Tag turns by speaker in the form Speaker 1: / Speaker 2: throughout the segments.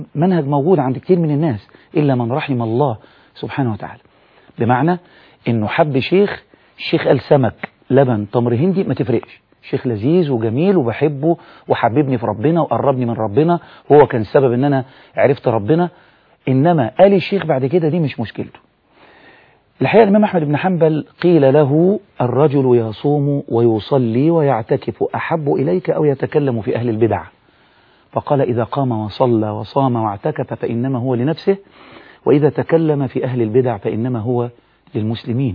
Speaker 1: منهج موجود عند كتير من الناس إلا من رحم الله سبحانه وتعالى بمعنى إنه حب شيخ الشيخ قال سمك لبن تمر هندي ما تفرقش شيخ لذيذ وجميل وبحبه وحببني في ربنا وقربني من ربنا وهو كان سبب ان انا عرفت ربنا انما قال الشيخ بعد كده دي مش مشكلته الحقيقة الإمام أحمد بن حنبل قيل له الرجل يصوم ويصلي ويعتكف أحب إليك أو يتكلم في أهل البدع فقال إذا قام وصلى وصام واعتكف فإنما هو لنفسه وإذا تكلم في أهل البدع فإنما هو للمسلمين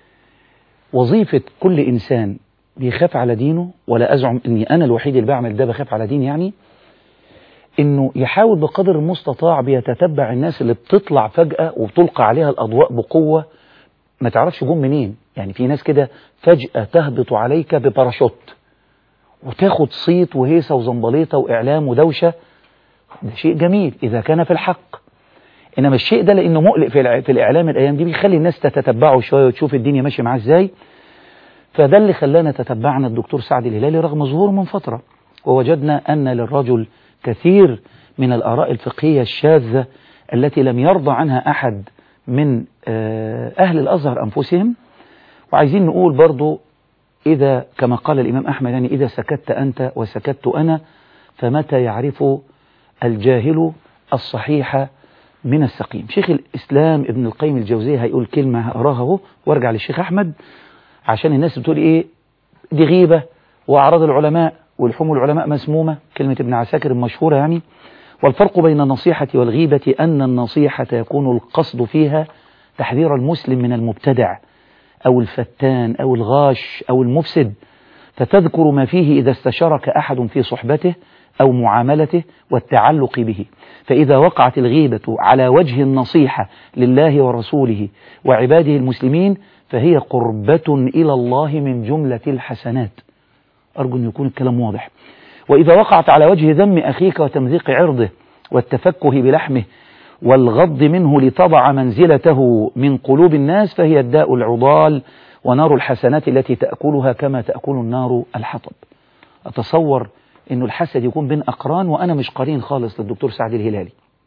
Speaker 1: وظيفة كل إنسان بيخاف على دينه ولا أزعم أني أنا الوحيد اللي بعمل ده بخاف على ديني يعني انه يحاول بقدر المستطاع بيتتبع الناس اللي بتطلع فجأة وبتلقى عليها الأضواء بقوة ما تعرفش جم منين يعني في ناس كده فجأة تهبط عليك بباراشوت وتاخد صيت وهيصة وزنبليطة وإعلام ودوشة ده شيء جميل إذا كان في الحق إنما الشيء ده لأنه مقلق في, في الإعلام الأيام دي بيخلي الناس تتتبعه شوية وتشوف الدنيا ماشية معاه إزاي فده اللي خلانا تتبعنا الدكتور سعد الهلالي رغم ظهوره من فترة ووجدنا أن للرجل كثير من الآراء الفقهية الشاذة التي لم يرضى عنها أحد من أهل الأزهر أنفسهم وعايزين نقول برضو إذا كما قال الإمام أحمد يعني إذا سكت أنت وسكت أنا فمتى يعرف الجاهل الصحيح من السقيم شيخ الإسلام ابن القيم الجوزية هيقول كلمة هقراها اهو وارجع للشيخ أحمد عشان الناس بتقول إيه دي غيبة وأعراض العلماء ولحوم العلماء مسمومة كلمة ابن عساكر المشهورة يعني والفرق بين النصيحة والغيبة أن النصيحة يكون القصد فيها تحذير المسلم من المبتدع أو الفتان أو الغاش أو المفسد فتذكر ما فيه إذا استشارك أحد في صحبته أو معاملته والتعلق به فإذا وقعت الغيبة على وجه النصيحة لله ورسوله وعباده المسلمين فهي قربة إلى الله من جملة الحسنات أرجو أن يكون الكلام واضح وإذا وقعت على وجه ذم أخيك وتمزيق عرضه والتفكه بلحمه والغض منه لتضع منزلته من قلوب الناس فهي الداء العضال ونار الحسنات التي تأكلها كما تأكل النار الحطب أتصور أنه الحسد يكون بين أقران وأنا مش قرين خالص للدكتور سعد الهلالي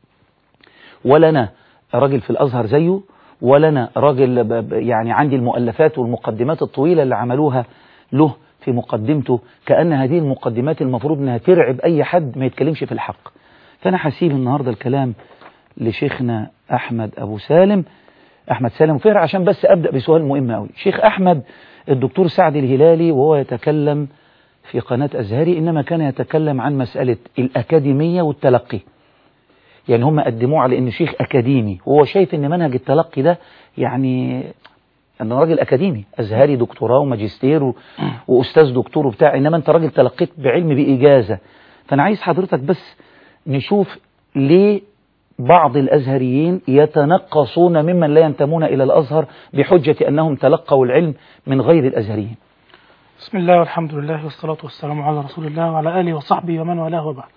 Speaker 1: ولا أنا راجل في الأزهر زيه ولا أنا راجل يعني عندي المؤلفات والمقدمات الطويلة اللي عملوها له في مقدمته كأن هذه المقدمات المفروض أنها ترعب أي حد ما يتكلمش في الحق فأنا هسيب النهاردة الكلام لشيخنا أحمد أبو سالم أحمد سالم فهر عشان بس أبدأ بسؤال مهم أوي شيخ أحمد الدكتور سعد الهلالي وهو يتكلم في قناة أزهري إنما كان يتكلم عن مسألة الأكاديمية والتلقي يعني هم قدموه على إنه شيخ أكاديمي وهو شايف إن منهج التلقي ده يعني أنا راجل أكاديمي أزهري دكتوراه وماجستير و... وأستاذ دكتور وبتاع إنما أنت راجل تلقيت بعلم بإجازة فأنا عايز حضرتك بس نشوف ليه بعض الأزهريين يتنقصون ممن لا ينتمون إلى الأزهر بحجة أنهم تلقوا العلم من غير الأزهريين
Speaker 2: بسم الله والحمد لله والصلاة والسلام على رسول الله وعلى آله وصحبه ومن والاه وبعد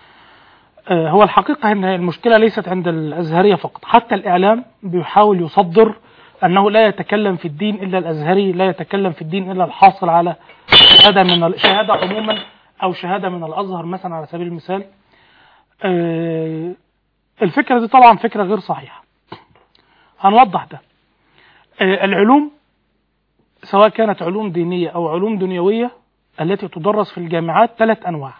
Speaker 2: آه هو الحقيقة أن المشكلة ليست عند الأزهرية فقط حتى الإعلام بيحاول يصدر أنه لا يتكلم في الدين إلا الأزهري لا يتكلم في الدين إلا الحاصل على شهادة من شهادة عموما أو شهادة من الأزهر مثلا على سبيل المثال آه الفكرة دي طبعا فكرة غير صحيحة هنوضح ده آه العلوم سواء كانت علوم دينية أو علوم دنيوية التي تدرس في الجامعات ثلاث أنواع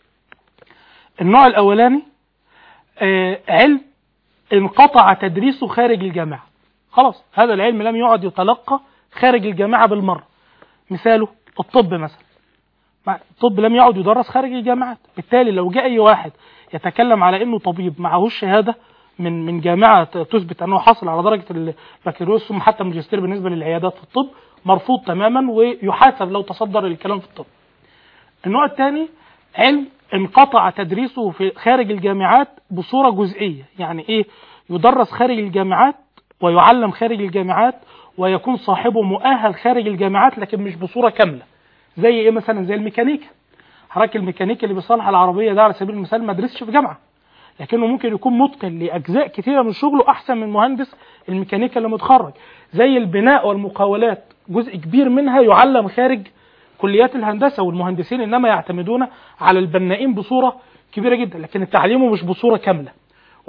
Speaker 2: النوع الأولاني آه علم انقطع تدريسه خارج الجامعة خلاص هذا العلم لم يعد يتلقى خارج الجامعة بالمرة مثاله الطب مثلا الطب لم يعد يدرس خارج الجامعات بالتالي لو جاء أي واحد يتكلم على انه طبيب معهوش شهاده من من جامعه تثبت انه حصل على درجه البكالوريوس ثم حتى الماجستير بالنسبه للعيادات في الطب مرفوض تماما ويحاسب لو تصدر الكلام في الطب. النوع الثاني علم انقطع تدريسه في خارج الجامعات بصوره جزئيه، يعني ايه؟ يدرس خارج الجامعات ويعلم خارج الجامعات ويكون صاحبه مؤهل خارج الجامعات لكن مش بصوره كامله. زي ايه مثلا؟ زي الميكانيكا. حضرتك الميكانيكي اللي بيصلح العربيه ده على سبيل المثال ما درسش في جامعه لكنه ممكن يكون متقن لاجزاء كثيره من شغله احسن من مهندس الميكانيكا اللي متخرج زي البناء والمقاولات جزء كبير منها يعلم خارج كليات الهندسه والمهندسين انما يعتمدون على البنائين بصوره كبيره جدا لكن تعليمه مش بصوره كامله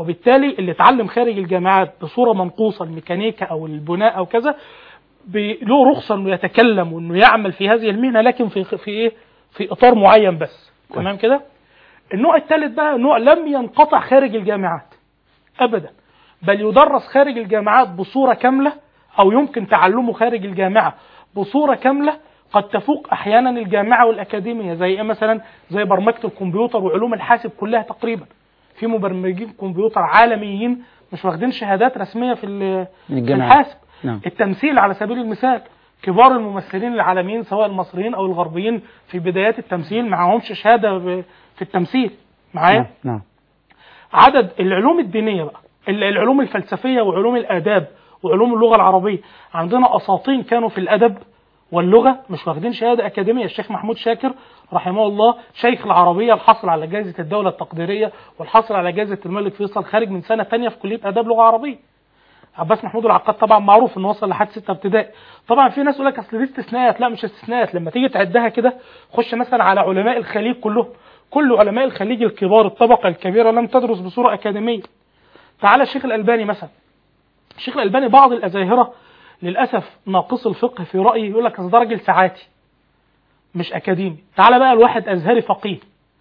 Speaker 2: وبالتالي اللي اتعلم خارج الجامعات بصوره منقوصه الميكانيكا او البناء او كذا بي- له رخصه انه يتكلم وانه يعمل في هذه المهنه لكن في في ايه في اطار معين بس تمام كده النوع الثالث بقى نوع لم ينقطع خارج الجامعات ابدا بل يدرس خارج الجامعات بصوره كامله او يمكن تعلمه خارج الجامعه بصوره كامله قد تفوق احيانا الجامعه والاكاديميه زي ايه مثلا زي برمجه الكمبيوتر وعلوم الحاسب كلها تقريبا في مبرمجين كمبيوتر عالميين مش واخدين شهادات رسميه في ال-
Speaker 1: من
Speaker 2: في
Speaker 1: الجامعات.
Speaker 2: الحاسب
Speaker 1: نعم.
Speaker 2: التمثيل على سبيل المثال كبار الممثلين العالميين سواء المصريين او الغربيين في بدايات التمثيل معهمش شهاده ب- في التمثيل معايا
Speaker 1: نعم نعم
Speaker 2: عدد العلوم الدينيه بقى ال- العلوم الفلسفيه وعلوم الاداب وعلوم اللغه العربيه عندنا اساطين كانوا في الادب واللغه مش واخدين شهاده اكاديميه الشيخ محمود شاكر رحمه الله شيخ العربيه الحاصل على جائزه الدوله التقديريه والحاصل على جائزه الملك فيصل خارج من سنه ثانيه في كليه اداب لغه عربيه عباس محمود العقاد طبعا معروف انه وصل لحد ستة ابتدائي طبعا في ناس يقول لك اصل دي استثناءات لا مش استثناءات لما تيجي تعدها كده خش مثلا على علماء الخليج كلهم كل علماء الخليج الكبار الطبقه الكبيره لم تدرس بصوره اكاديميه تعالى الشيخ الالباني مثلا الشيخ الالباني بعض الازاهره للاسف ناقص الفقه في رايه يقول لك اصل ده راجل ساعاتي مش اكاديمي تعالى بقى الواحد ازهري فقيه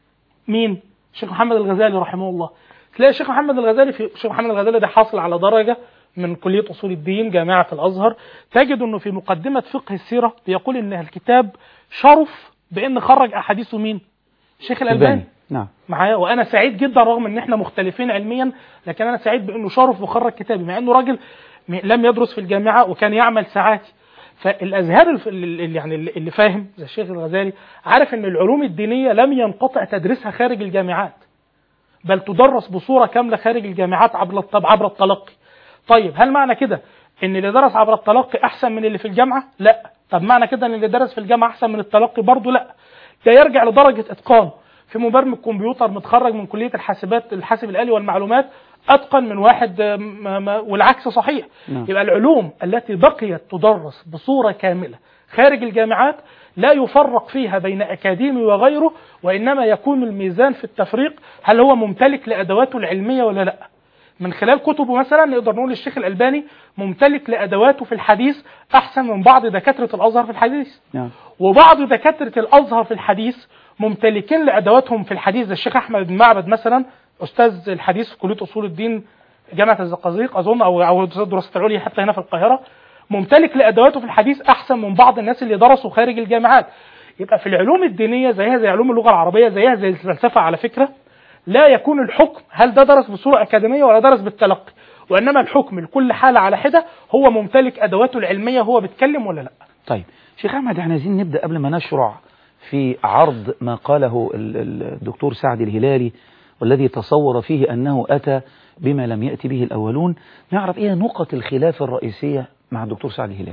Speaker 2: مين الشيخ محمد الغزالي رحمه الله تلاقي الشيخ محمد الغزالي في الشيخ محمد الغزالي ده حاصل على درجه من كليه اصول الدين جامعه الازهر تجد انه في مقدمه فقه السيره بيقول ان الكتاب شرف بان خرج احاديثه مين الشيخ الالباني
Speaker 1: نعم
Speaker 2: معايا وانا سعيد جدا رغم ان احنا مختلفين علميا لكن انا سعيد بانه شرف وخرج كتابي مع انه راجل م- لم يدرس في الجامعه وكان يعمل ساعاتي فالازهار الف- اللي اللي- يعني اللي اللي فاهم زي الشيخ الغزالي عارف ان العلوم الدينيه لم ينقطع تدريسها خارج الجامعات بل تدرس بصوره كامله خارج الجامعات عبر الط- عبر التلقي طيب هل معنى كده ان اللي درس عبر التلقي احسن من اللي في الجامعه لا طب معنى كده ان اللي درس في الجامعه احسن من التلقي برضه لا ده يرجع لدرجه اتقان في مبرمج كمبيوتر متخرج من كليه الحاسبات الحاسب الالي والمعلومات اتقن من واحد آه، ما- ما- والعكس صحيح
Speaker 1: نعم.
Speaker 2: يبقى العلوم التي بقيت تدرس بصوره كامله خارج الجامعات لا يفرق فيها بين اكاديمي وغيره وانما يكون الميزان في التفريق هل هو ممتلك لادواته العلميه ولا لا من خلال كتبه مثلا نقدر نقول الشيخ الالباني ممتلك لادواته في الحديث احسن من بعض دكاتره الازهر في الحديث
Speaker 1: نعم
Speaker 2: وبعض دكاتره الازهر في الحديث ممتلكين لادواتهم في الحديث زي الشيخ احمد بن معبد مثلا استاذ الحديث في كليه اصول الدين جامعه الزقازيق اظن او او استاذ الدراسات العليا حتى هنا في القاهره ممتلك لادواته في الحديث احسن من بعض الناس اللي درسوا خارج الجامعات يبقى في العلوم الدينيه زيها زي علوم اللغه العربيه زيها زي الفلسفه على فكره لا يكون الحكم هل ده درس بصوره اكاديميه ولا درس بالتلقي وانما الحكم لكل حاله على حده هو ممتلك ادواته العلميه هو بيتكلم ولا لا
Speaker 1: طيب شيخ أحمد احنا عايزين نبدأ قبل ما نشرع في عرض ما قاله ال- ال- الدكتور سعد الهلالي والذي تصور فيه أنه أتى بما لم يأتي به الأولون نعرف إيه نقط الخلاف الرئيسية مع الدكتور سعد الهلالي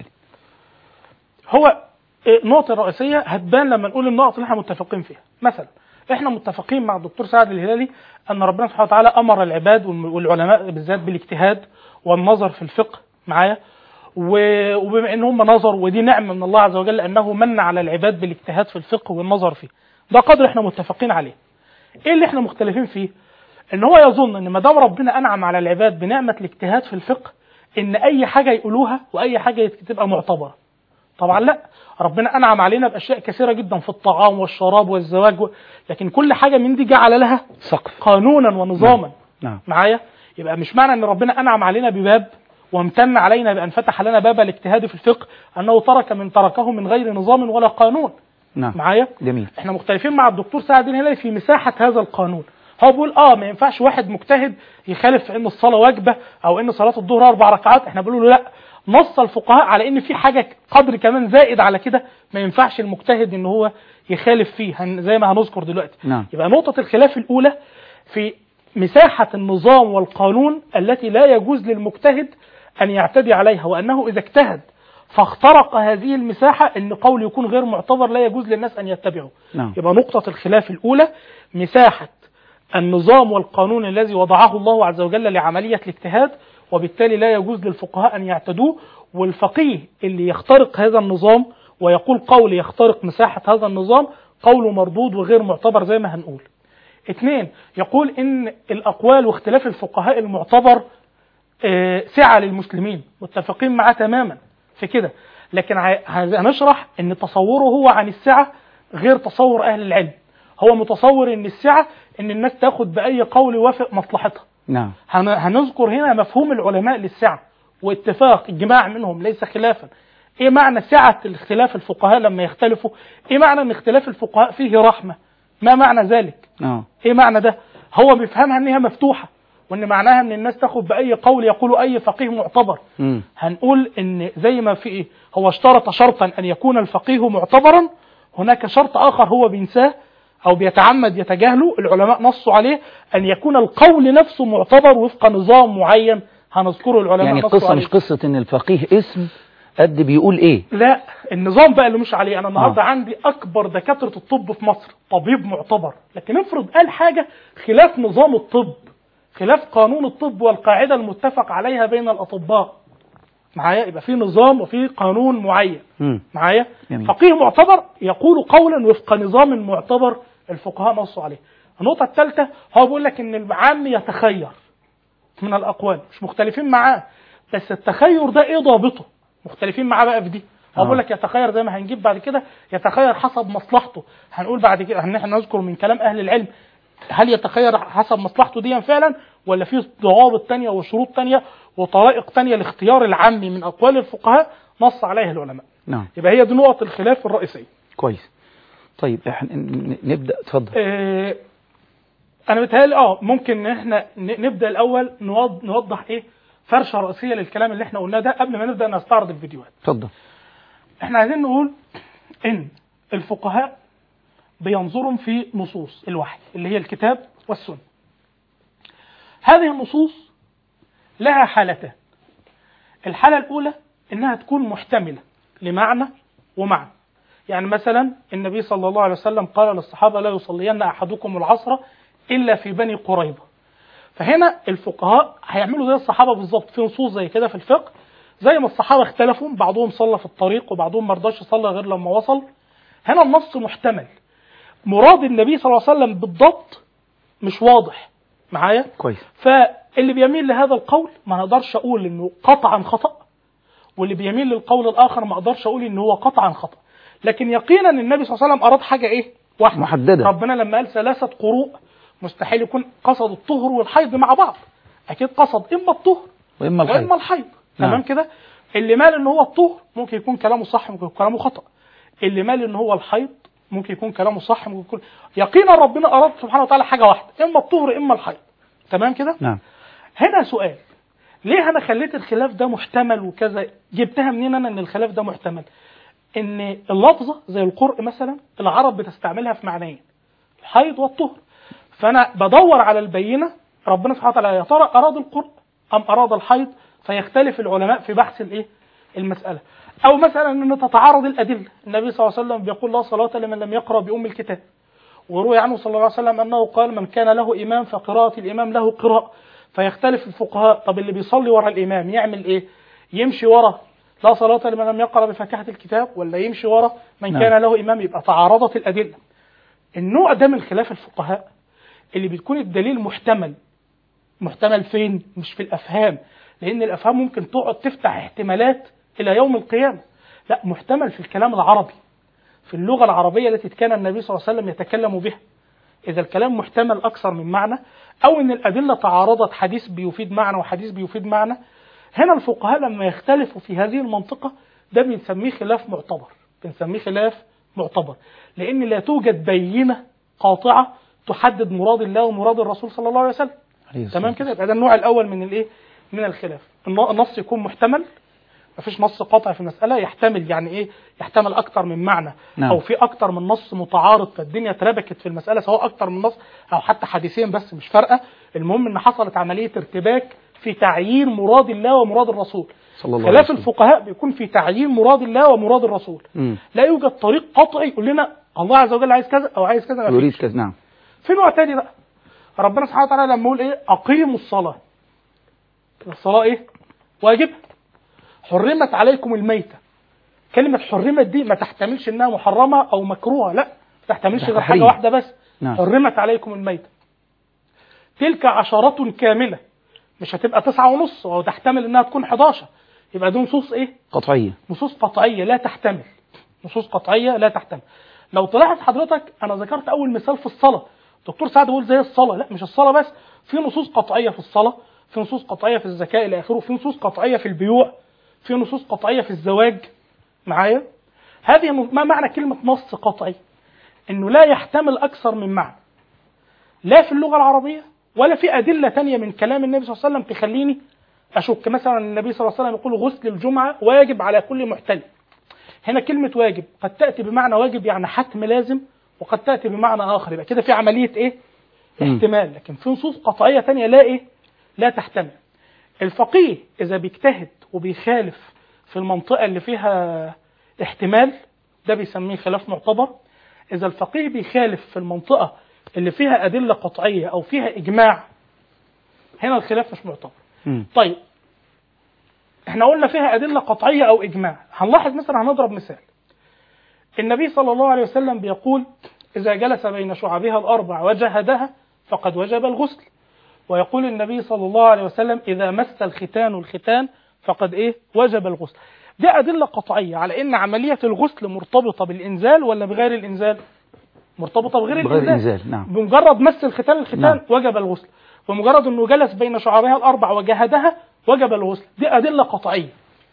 Speaker 2: هو النقطة الرئيسية هتبان لما نقول النقط اللي احنا متفقين فيها مثلا احنا متفقين مع الدكتور سعد الهلالي ان ربنا سبحانه وتعالى امر العباد والم- والعلماء بالذات بالاجتهاد والنظر في الفقه معايا و- وبما ان هم نظروا ودي نعمه من الله عز وجل انه من على العباد بالاجتهاد في الفقه والنظر فيه ده قدر احنا متفقين عليه ايه اللي احنا مختلفين فيه ان هو يظن ان ما دام ربنا انعم على العباد بنعمه الاجتهاد في الفقه ان اي حاجه يقولوها واي حاجه تبقى معتبره طبعا لا ربنا انعم علينا باشياء كثيره جدا في الطعام والشراب والزواج و... لكن كل حاجه من دي جعل لها
Speaker 1: سقف
Speaker 2: قانونا ونظاما
Speaker 1: نعم
Speaker 2: معايا يبقى مش معنى ان ربنا انعم علينا بباب وامتن علينا بان فتح لنا باب الاجتهاد في الفقه انه ترك من تركه من غير نظام ولا قانون
Speaker 1: نعم
Speaker 2: معايا
Speaker 1: جميل
Speaker 2: احنا مختلفين مع الدكتور سعد الهلالي في مساحه هذا القانون هو بيقول اه ما ينفعش واحد مجتهد يخالف في ان الصلاه واجبه او ان صلاه الظهر اربع ركعات احنا بنقول له لا نص الفقهاء على ان في حاجه قدر كمان زائد على كده ما ينفعش المجتهد ان هو يخالف فيه هن- زي ما هنذكر دلوقتي
Speaker 1: نعم.
Speaker 2: يبقى نقطه الخلاف الاولى في مساحه النظام والقانون التي لا يجوز للمجتهد ان يعتدي عليها وانه اذا اجتهد فاخترق هذه المساحه ان قول يكون غير معتبر لا يجوز للناس ان يتبعه
Speaker 1: نعم.
Speaker 2: يبقى نقطة الخلاف الأولى مساحة النظام والقانون الذي وضعه الله عز وجل لعملية الاجتهاد وبالتالي لا يجوز للفقهاء أن يعتدوه والفقيه اللي يخترق هذا النظام ويقول قول يخترق مساحة هذا النظام قوله مردود وغير معتبر زي ما هنقول اثنين يقول ان الاقوال واختلاف الفقهاء المعتبر آه، سعة للمسلمين متفقين معاه تماما في كده لكن ع- هنشرح ان تصوره هو عن السعة غير تصور اهل العلم هو متصور ان السعة ان الناس تاخد باي قول يوافق مصلحتها
Speaker 1: نعم
Speaker 2: هن- هنذكر هنا مفهوم العلماء للسعة واتفاق اجماع منهم ليس خلافا ايه معنى سعة الاختلاف الفقهاء لما يختلفوا ايه معنى ان اختلاف الفقهاء فيه رحمة ما معنى ذلك
Speaker 1: اه
Speaker 2: ايه معنى ده هو بيفهمها ان هي مفتوحة وان معناها ان الناس تاخد باي قول يقول اي فقيه معتبر
Speaker 1: امم
Speaker 2: هنقول ان زي ما في ايه هو اشترط شرطا ان يكون الفقيه معتبرا هناك شرط اخر هو بينساه او بيتعمد يتجاهله العلماء نصوا عليه ان يكون القول نفسه معتبر وفق نظام معين هنذكره العلماء
Speaker 1: يعني
Speaker 2: نصوا
Speaker 1: القصة
Speaker 2: عليه.
Speaker 1: مش قصة ان الفقيه اسم قد بيقول ايه
Speaker 2: لا النظام بقى اللي مش عليه انا النهارده
Speaker 1: آه.
Speaker 2: عندي اكبر دكاتره الطب في مصر طبيب معتبر لكن افرض قال حاجه خلاف نظام الطب خلاف قانون الطب والقاعده المتفق عليها بين الاطباء معايا يبقى في نظام وفي قانون معين
Speaker 1: امم
Speaker 2: معايا
Speaker 1: جميل.
Speaker 2: فقيه معتبر يقول قولا وفق نظام معتبر الفقهاء نصوا عليه النقطه الثالثه هو بيقول لك ان العام يتخير من الاقوال مش مختلفين معاه بس التخير ده ايه ضابطه مختلفين معاه بقى في دي هو
Speaker 1: آه.
Speaker 2: بيقول لك يتخير زي ما هنجيب بعد كده يتخير حسب مصلحته هنقول بعد كده هن- احنا نذكر من كلام اهل العلم هل يتخير حسب مصلحته دي فعلا ولا في ضوابط تانية وشروط تانية وطرائق تانية لاختيار العام من اقوال الفقهاء نص عليها العلماء
Speaker 1: نعم
Speaker 2: يبقى هي دي نقط الخلاف الرئيسيه
Speaker 1: كويس طيب احنا ن- ن- نبدأ اتفضل
Speaker 2: آه، انا بتهيألي اه ممكن ان احنا ن- نبدا الاول نوض- نوضح ايه فرشه رئيسيه للكلام اللي احنا قلناه ده قبل ما نبدا نستعرض الفيديوهات
Speaker 1: اتفضل
Speaker 2: احنا عايزين نقول ان الفقهاء بينظروا في نصوص الوحي اللي هي الكتاب والسنه هذه النصوص لها حالتان الحاله الاولى انها تكون محتمله لمعنى ومعنى يعني مثلا النبي صلى الله عليه وسلم قال للصحابه لا يصلين احدكم العصر الا في بني قريظه فهنا الفقهاء هيعملوا زي الصحابه بالظبط في نصوص زي كده في الفقه زي ما الصحابه اختلفوا بعضهم صلى في الطريق وبعضهم ما رضاش يصلي غير لما وصل هنا النص محتمل مراد النبي صلى الله عليه وسلم بالضبط مش واضح معايا
Speaker 1: كويس
Speaker 2: فاللي بيميل لهذا القول ما نقدرش اقول انه قطعا خطأ واللي بيميل للقول الاخر ما اقدرش اقول ان هو قطعا خطأ لكن يقينا النبي صلى الله عليه وسلم اراد حاجه ايه واحده
Speaker 1: محددة.
Speaker 2: ربنا لما قال ثلاثه قروء مستحيل يكون قصد الطهر والحيض مع بعض اكيد قصد اما الطهر
Speaker 1: واما
Speaker 2: واما
Speaker 1: الحيض
Speaker 2: الحيض
Speaker 1: نعم.
Speaker 2: تمام كده اللي مال ان هو الطهر ممكن يكون كلامه صح ممكن يكون كلامه خطأ اللي مال ان هو الحيض ممكن يكون كلامه صح ممكن يكون يقينا ربنا اراد سبحانه وتعالى حاجه واحده اما الطهر اما الحيض تمام كده
Speaker 1: نعم
Speaker 2: هنا سؤال ليه انا خليت الخلاف ده محتمل وكذا جبتها منين انا ان الخلاف ده محتمل ان اللفظه زي القرء مثلا العرب بتستعملها في معنيين الحيض والطهر فانا بدور على البينه ربنا سبحانه وتعالى يا ترى اراد القرء ام اراد الحيض فيختلف العلماء في بحث الايه المساله او مثلا ان تتعارض الادله النبي صلى الله عليه وسلم بيقول لا صلاه لمن لم يقرا بام الكتاب وروي عنه صلى الله عليه وسلم انه قال من كان له امام فقراءه الامام له قراءه فيختلف الفقهاء طب اللي بيصلي ورا الامام يعمل ايه يمشي ورا لا صلاة لمن لم يقرأ بفاتحة الكتاب ولا يمشي ورا من
Speaker 1: نعم.
Speaker 2: كان له إمام يبقى تعارضت الأدلة النوع ده من خلاف الفقهاء اللي بتكون الدليل محتمل محتمل فين مش في الأفهام لأن الأفهام ممكن تقعد تفتح احتمالات إلى يوم القيامة لا محتمل في الكلام العربي في اللغة العربية التي كان النبي صلى الله عليه وسلم يتكلم بها إذا الكلام محتمل أكثر من معنى أو إن الأدلة تعارضت حديث بيفيد معنى وحديث بيفيد معنى هنا الفقهاء لما يختلفوا في هذه المنطقة ده بنسميه خلاف معتبر بنسميه خلاف معتبر لأن لا توجد بينة قاطعة تحدد مراد الله ومراد الرسول صلى الله عليه وسلم
Speaker 1: عليه الصلاة
Speaker 2: تمام كده يبقى ده النوع الأول من الإيه من الخلاف الن- النص يكون محتمل مفيش نص قاطع في المسألة يحتمل يعني إيه يحتمل أكتر من معنى
Speaker 1: نعم.
Speaker 2: أو في أكتر من نص متعارض فالدنيا اتربكت في المسألة سواء أكتر من نص أو حتى حديثين بس مش فارقة المهم إن حصلت عملية ارتباك في تعيين مراد الله ومراد الرسول
Speaker 1: صلى الله عليه
Speaker 2: خلاف
Speaker 1: وسلم
Speaker 2: الفقهاء بيكون في تعيين مراد الله ومراد الرسول
Speaker 1: مم.
Speaker 2: لا يوجد طريق قطعي يقول لنا الله عز وجل عايز كذا او عايز كذا ما
Speaker 1: يريد
Speaker 2: فيش.
Speaker 1: كذا نعم
Speaker 2: في نوع تاني بقى ربنا سبحانه وتعالى لما يقول ايه اقيموا الصلاه الصلاه ايه واجب حرمت عليكم الميته كلمه حرمت دي ما تحتملش انها محرمه او مكروهه لا ما تحتملش
Speaker 1: ده
Speaker 2: غير حاجه
Speaker 1: تحريم.
Speaker 2: واحده بس
Speaker 1: نعم.
Speaker 2: حرمت عليكم الميته تلك عشرة كاملة مش هتبقى تسعة ونص أو تحتمل إنها تكون 11 يبقى دي نصوص إيه؟
Speaker 1: قطعية
Speaker 2: نصوص قطعية لا تحتمل نصوص قطعية لا تحتمل لو تلاحظ حضرتك أنا ذكرت أول مثال في الصلاة دكتور سعد بيقول زي الصلاة لا مش الصلاة بس في نصوص قطعية في الصلاة في نصوص قطعية في الزكاة إلى آخره في نصوص قطعية في البيوع في نصوص قطعية في الزواج معايا هذه ن- ما معنى كلمة نص قطعي إنه لا يحتمل أكثر من معنى لا في اللغة العربية ولا في أدلة تانية من كلام النبي صلى الله عليه وسلم تخليني أشك مثلا النبي صلى الله عليه وسلم يقول غسل الجمعة واجب على كل محتلم هنا كلمة واجب قد تأتي بمعنى واجب يعني حتم لازم وقد تأتي بمعنى آخر يبقى كده في عملية إيه؟
Speaker 1: مم.
Speaker 2: احتمال لكن في نصوص قطعية تانية لا إيه؟ لا تحتمل الفقيه إذا بيجتهد وبيخالف في المنطقة اللي فيها احتمال ده بيسميه خلاف معتبر إذا الفقيه بيخالف في المنطقة اللي فيها أدلة قطعية أو فيها إجماع هنا الخلاف مش معتبر
Speaker 1: مم.
Speaker 2: طيب احنا قلنا فيها أدلة قطعية أو إجماع هنلاحظ مثلا هنضرب مثال النبي صلى الله عليه وسلم بيقول إذا جلس بين شعبها الأربع وجهدها فقد وجب الغسل ويقول النبي صلى الله عليه وسلم إذا مس الختان الختان فقد إيه وجب الغسل دي أدلة قطعية على إن عملية الغسل مرتبطة بالإنزال ولا بغير الإنزال مرتبطة بغير,
Speaker 1: بغير
Speaker 2: الإنزال
Speaker 1: الإنزال نعم
Speaker 2: بمجرد مس الختان الختان
Speaker 1: نعم.
Speaker 2: وجب الغسل بمجرد انه جلس بين شعرها الاربع وجهدها وجب الغسل دي ادله قطعيه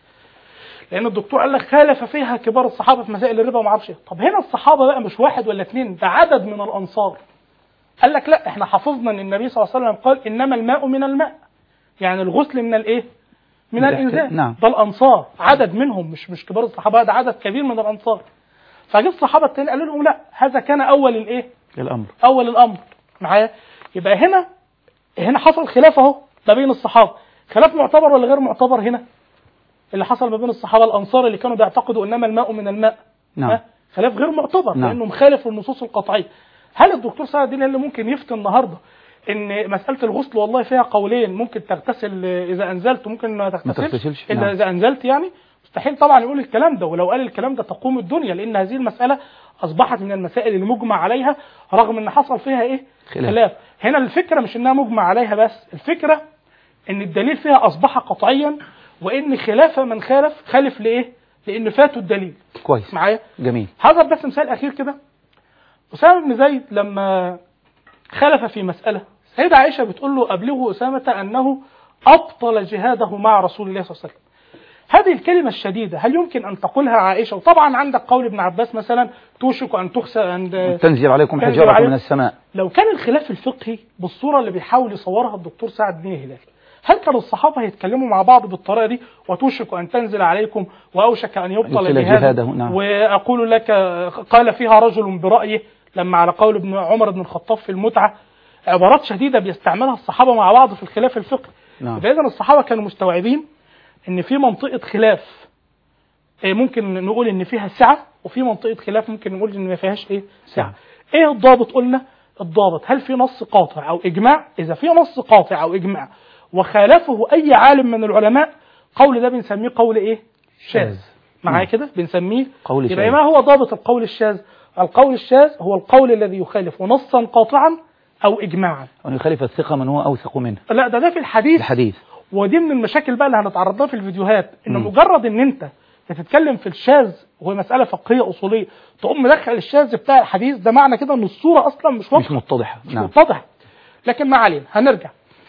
Speaker 2: لان الدكتور قال لك خالف فيها كبار الصحابه في مسائل الربا وما اعرفش إيه. طب هنا الصحابه بقى مش واحد ولا اثنين ده عدد من الانصار قال لك لا احنا حفظنا ان النبي صلى الله عليه وسلم قال انما الماء من الماء يعني الغسل من الايه من
Speaker 1: من
Speaker 2: الانزال
Speaker 1: الاحت- نعم.
Speaker 2: ده الانصار عدد منهم مش مش كبار الصحابه ده عدد كبير من الانصار فجه الصحابه التانيين قالوا لهم لا هذا كان اول الايه
Speaker 1: الأمر
Speaker 2: اول الامر معايا يبقى هنا هنا حصل خلاف اهو ما بين الصحابه خلاف معتبر ولا غير معتبر هنا اللي حصل ما بين الصحابه الانصار اللي كانوا بيعتقدوا انما الماء من الماء
Speaker 1: نعم
Speaker 2: ها؟ خلاف غير معتبر
Speaker 1: نعم.
Speaker 2: لانه مخالف للنصوص القطعيه هل الدكتور سعد الدين اللي ممكن يفتي النهارده ان مساله الغسل والله فيها قولين ممكن تغتسل اذا انزلت وممكن ما تغتسلش
Speaker 1: تغتسلش،
Speaker 2: الا
Speaker 1: نعم.
Speaker 2: اذا انزلت يعني مستحيل طبعا يقول الكلام ده ولو قال الكلام ده تقوم الدنيا لان هذه المساله اصبحت من المسائل المجمع عليها رغم ان حصل فيها ايه
Speaker 1: خلاف.
Speaker 2: خلاف هنا الفكره مش انها مجمع عليها بس الفكره ان الدليل فيها اصبح قطعيا وان خلاف من خالف خالف لايه لان فاته الدليل
Speaker 1: كويس
Speaker 2: معايا
Speaker 1: جميل
Speaker 2: هضرب بس مثال اخير كده اسامه بن زيد لما خالف في مساله سيدة عائشه بتقول له ابلغه اسامه انه ابطل جهاده مع رسول الله صلى الله عليه وسلم هذه الكلمة الشديدة هل يمكن أن تقولها عائشة وطبعا عندك قول ابن عباس مثلا توشك أن تخسى أن
Speaker 1: تنزل عليكم
Speaker 2: تنزل
Speaker 1: حجارة
Speaker 2: عليكم.
Speaker 1: من السماء
Speaker 2: لو كان الخلاف الفقهي بالصورة اللي بيحاول يصورها الدكتور سعد بن هلال هل كان الصحابة هيتكلموا مع بعض بالطريقة دي وتوشك أن تنزل عليكم وأوشك أن يبطل
Speaker 1: يبطل
Speaker 2: جهاده
Speaker 1: جهاده، نعم.
Speaker 2: وأقول لك قال فيها رجل برأيه لما على قول ابن عمر بن الخطاب في المتعة عبارات شديدة بيستعملها الصحابة مع بعض في الخلاف الفقهي
Speaker 1: نعم.
Speaker 2: إذا الصحابة كانوا مستوعبين إن في منطقة خلاف إيه ممكن نقول ان فيها سعه وفي منطقه خلاف ممكن نقول ان ما فيهاش ايه سعه ايه الضابط قلنا الضابط هل في نص قاطع او اجماع اذا في نص قاطع او اجماع وخالفه اي عالم من العلماء قول ده بنسميه قول ايه شاذ
Speaker 1: شاذ.
Speaker 2: معايا
Speaker 1: نعم.
Speaker 2: كده بنسميه
Speaker 1: قول
Speaker 2: يبقى
Speaker 1: شاذ.
Speaker 2: ما هو ضابط القول الشاذ القول الشاذ هو القول الذي يخالف نصا قاطعا او اجماعا
Speaker 1: أن يخالف الثقة من هو أوثق منه
Speaker 2: لا ده ده في الحديث
Speaker 1: الحديث
Speaker 2: ودي من المشاكل بقى اللي هنتعرض لها في الفيديوهات ان
Speaker 1: مم.
Speaker 2: مجرد ان انت بتتكلم في الشاذ وهي مساله فقهيه اصوليه تقوم مدخل الشاذ بتاع الحديث ده معنى كده ان الصوره اصلا مش
Speaker 1: مش
Speaker 2: واضحه
Speaker 1: متضحة
Speaker 2: مش
Speaker 1: نعم
Speaker 2: متضحه لكن ما علينا هنرجع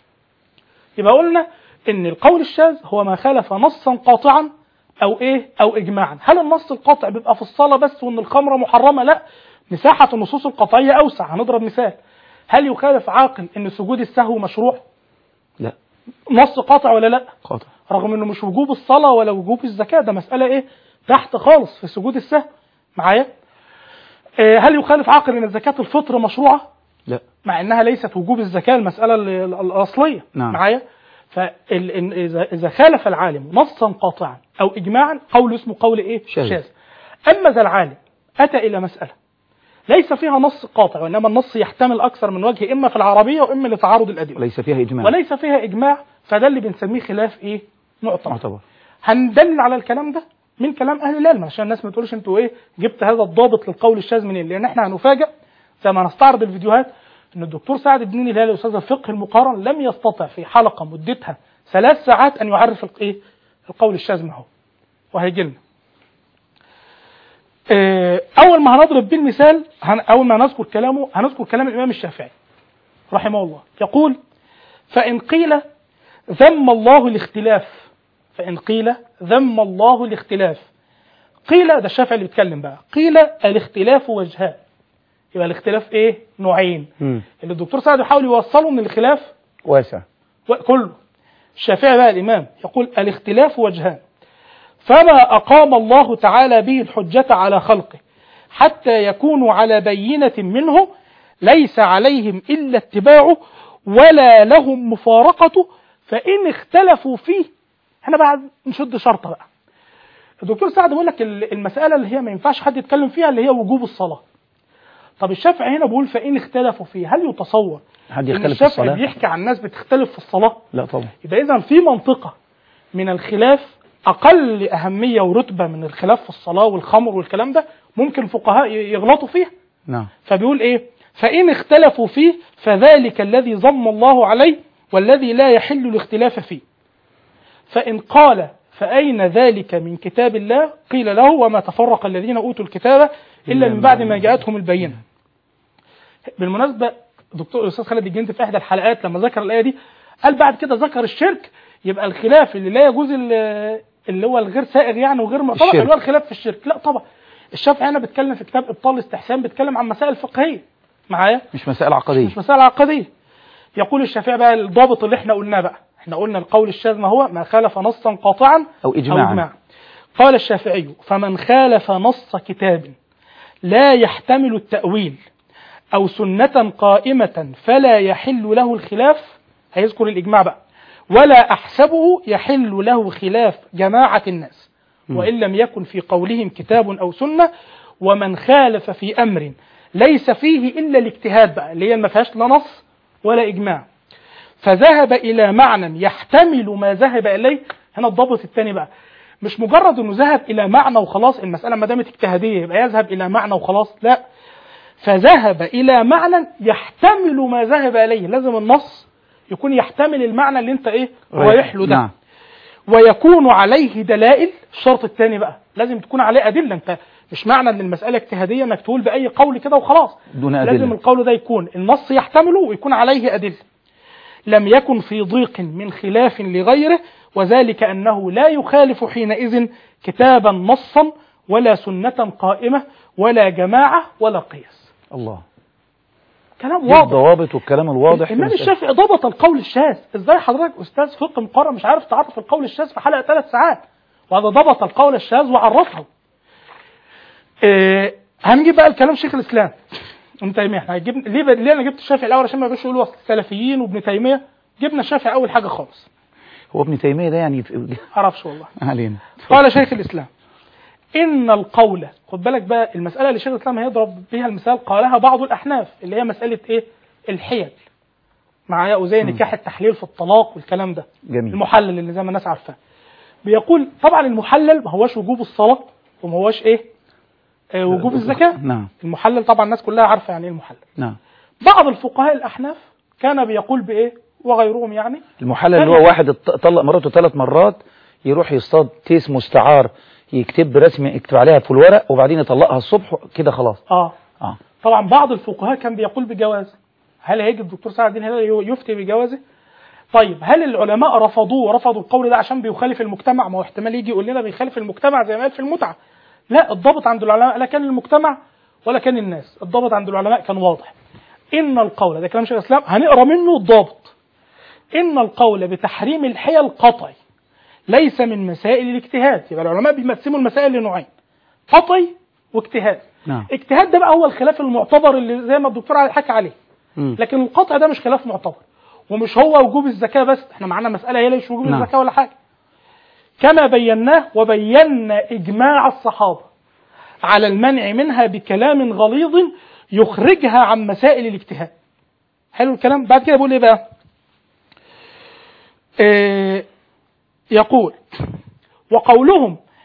Speaker 2: يبقى قلنا ان القول الشاذ هو ما خالف نصا قاطعا او ايه او اجماعا هل النص القاطع بيبقى في الصلاه بس وان الخمره محرمه لا مساحه النصوص القطعيه اوسع هنضرب مثال هل يخالف عاقل ان سجود السهو مشروع
Speaker 1: لا
Speaker 2: نص قاطع ولا لا
Speaker 1: قاطع
Speaker 2: رغم انه مش وجوب الصلاه ولا وجوب الزكاه ده مساله ايه تحت خالص في سجود السهو معايا آه، هل يخالف عاقل ان زكاه الفطر مشروعه
Speaker 1: لا
Speaker 2: مع انها ليست وجوب الزكاه المساله ال- ال- الاصليه
Speaker 1: نعم.
Speaker 2: معايا فاذا اذا خالف العالم نصا قاطعا او اجماعا قول اسمه قول ايه
Speaker 1: شاذ.
Speaker 2: اما اذا العالم اتى الى مساله ليس فيها نص قاطع وانما النص يحتمل اكثر من وجه اما في العربيه واما لتعارض الادله
Speaker 1: وليس فيها إجماع
Speaker 2: وليس فيها اجماع فده اللي بنسميه خلاف ايه معتبر
Speaker 1: معتبر
Speaker 2: هندلل على الكلام ده من كلام اهل العلم عشان الناس ما تقولش انتوا ايه جبت هذا الضابط للقول الشاذ منين لان احنا هنفاجئ زي ما هنستعرض الفيديوهات ان الدكتور سعد الدين الهلالي استاذ الفقه المقارن لم يستطع في حلقه مدتها ثلاث ساعات ان يعرف الايه القول الشاذ ما هو وهيجي لنا آه، اول ما هنضرب بيه المثال هن- اول ما نذكر كلامه هنذكر كلام الامام الشافعي رحمه الله يقول فان قيل ذم الله الاختلاف فان قيل ذم الله الاختلاف قيل ده الشافعي اللي بيتكلم بقى قيل الاختلاف وجهان يبقى الاختلاف ايه نوعين
Speaker 1: مم.
Speaker 2: اللي الدكتور سعد يحاول يوصله من الخلاف
Speaker 1: واسع
Speaker 2: كله الشافعي بقى الإمام يقول الاختلاف وجهان فما أقام الله تعالى به الحجة على خلقه حتى يكونوا على بينة منه ليس عليهم إلا اتباعه ولا لهم مفارقته فإن اختلفوا فيه احنا بقى نشد شرطة بقى الدكتور سعد بيقول لك ال- المسألة اللي هي ما ينفعش حد يتكلم فيها اللي هي وجوب الصلاة طب الشافعي هنا بيقول فإن اختلفوا فيه هل يتصور
Speaker 1: حد
Speaker 2: ان
Speaker 1: يختلف في
Speaker 2: الشافعي
Speaker 1: الصلاة
Speaker 2: بيحكي عن ناس بتختلف في الصلاة
Speaker 1: لا طبعا
Speaker 2: يبقى إذا في منطقة من الخلاف أقل أهمية ورتبة من الخلاف في الصلاة والخمر والكلام ده ممكن الفقهاء ي- يغلطوا فيها
Speaker 1: نعم
Speaker 2: فبيقول إيه فإن اختلفوا فيه فذلك الذي ضم الله عليه والذي لا يحل الاختلاف فيه فإن قال فأين ذلك من كتاب الله قيل له وما تفرق الذين أوتوا الكتاب إلا من بعد ما جاءتهم البينة بالمناسبة دكتور الأستاذ خالد الجندي في إحدى الحلقات لما ذكر الآية دي قال بعد كده ذكر الشرك يبقى الخلاف اللي لا يجوز ال- اللي هو الغير سائغ يعني وغير معتبر
Speaker 1: الشرك.
Speaker 2: اللي هو الخلاف في الشرك لا طبعا الشافعي هنا بيتكلم في كتاب ابطال الاستحسان بيتكلم عن مسائل فقهيه معايا
Speaker 1: مش مسائل عقدية
Speaker 2: مش مسائل عقديه يقول الشافعي بقى الضابط اللي احنا قلناه بقى احنا قلنا القول الشاذ ما هو ما خالف نصا قاطعا
Speaker 1: أو إجماعا.
Speaker 2: أو إجماع. قال الشافعي فمن خالف نص كتاب لا يحتمل التأويل أو سنة قائمة فلا يحل له الخلاف هيذكر الإجماع بقى ولا أحسبه يحل له خلاف جماعة الناس وإن لم يكن في قولهم كتاب أو سنة ومن خالف في أمر ليس فيه إلا الاجتهاد بقى اللي هي ما فيهاش لا نص ولا إجماع فذهب إلى معنى يحتمل ما ذهب إليه هنا الضابط الثاني بقى مش مجرد انه ذهب الى معنى وخلاص المساله ما دامت اجتهاديه يبقى يذهب الى معنى وخلاص لا فذهب الى معنى يحتمل ما ذهب اليه لازم النص يكون يحتمل المعنى اللي انت ايه رايح له ده
Speaker 1: نعم
Speaker 2: ويكون عليه دلائل الشرط الثاني بقى لازم تكون عليه ادله انت مش معنى ان المساله اجتهاديه انك تقول باي قول كده وخلاص
Speaker 1: دون أدلة
Speaker 2: لازم القول ده يكون النص يحتمله ويكون عليه ادله لم يكن في ضيق من خلاف لغيره وذلك انه لا يخالف حينئذ كتابا نصا ولا سنه قائمه ولا جماعه ولا قياس
Speaker 1: الله
Speaker 2: كلام
Speaker 1: دي
Speaker 2: واضح
Speaker 1: الضوابط والكلام الواضح في
Speaker 2: الامام
Speaker 1: المسألة.
Speaker 2: الشافعي ضبط القول الشاذ ازاي حضرتك استاذ فقه مقرر مش عارف تعرف القول الشاذ في حلقه ثلاث ساعات وهذا ضبط القول الشاذ وعرفه إيه هنجيب بقى الكلام شيخ الاسلام ابن تيميه احنا هنجيب ليه ب... ليه انا جبت الشافعي الاول عشان ما يبقاش يقولوا أصل السلفيين وابن تيميه جبنا الشافعي اول حاجه خالص
Speaker 1: هو ابن تيمية ده يعني في-
Speaker 2: معرفش والله
Speaker 1: علينا
Speaker 2: قال شيخ الاسلام ان القول خد بالك بقى المساله اللي شيخ الاسلام هيضرب بها المثال قالها بعض الاحناف اللي هي مساله ايه الحيل معايا وزي نكاح التحليل في الطلاق والكلام ده
Speaker 1: جميل
Speaker 2: المحلل اللي زي ما الناس عارفاه بيقول طبعا المحلل ما هوش وجوب الصلاه وما هوش ايه آه وجوب الزكاه
Speaker 1: نعم
Speaker 2: المحلل طبعا الناس كلها عارفه يعني ايه المحلل
Speaker 1: نعم
Speaker 2: بعض الفقهاء الاحناف كان بيقول بايه وغيرهم يعني
Speaker 1: المحلل اللي هو واحد ات- طلق مراته ثلاث مرات يروح يصطاد تيس مستعار يكتب برسم يكتب عليها في الورق وبعدين يطلقها الصبح كده خلاص
Speaker 2: اه
Speaker 1: اه
Speaker 2: طبعا بعض الفقهاء كان بيقول بجواز هل هيجي الدكتور سعد الدين هلال يفتي بجوازه طيب هل العلماء رفضوه ورفضوا القول ده عشان بيخالف المجتمع ما هو احتمال يجي يقول لنا بيخالف المجتمع زي ما قال في المتعه لا الضابط عند العلماء لا كان المجتمع ولا كان الناس الضابط عند العلماء كان واضح ان القول ده كلام شيخ الاسلام هنقرا منه الضابط ان القول بتحريم الحيل قطعي ليس من مسائل الاجتهاد يبقى العلماء بيقسموا المسائل لنوعين قطعي واجتهاد
Speaker 1: نعم
Speaker 2: اجتهاد ده بقى هو الخلاف المعتبر اللي زي ما الدكتور علي حكى عليه
Speaker 1: مم.
Speaker 2: لكن القطع ده مش خلاف معتبر ومش هو وجوب الزكاة بس احنا معانا مسألة هي مش وجوب
Speaker 1: نعم.
Speaker 2: الزكاة ولا حاجة كما بيناه وبينا إجماع الصحابة على المنع منها بكلام غليظ يخرجها عن مسائل الاجتهاد حلو الكلام بعد كده بيقول ايه بقى آه يقول وقولهم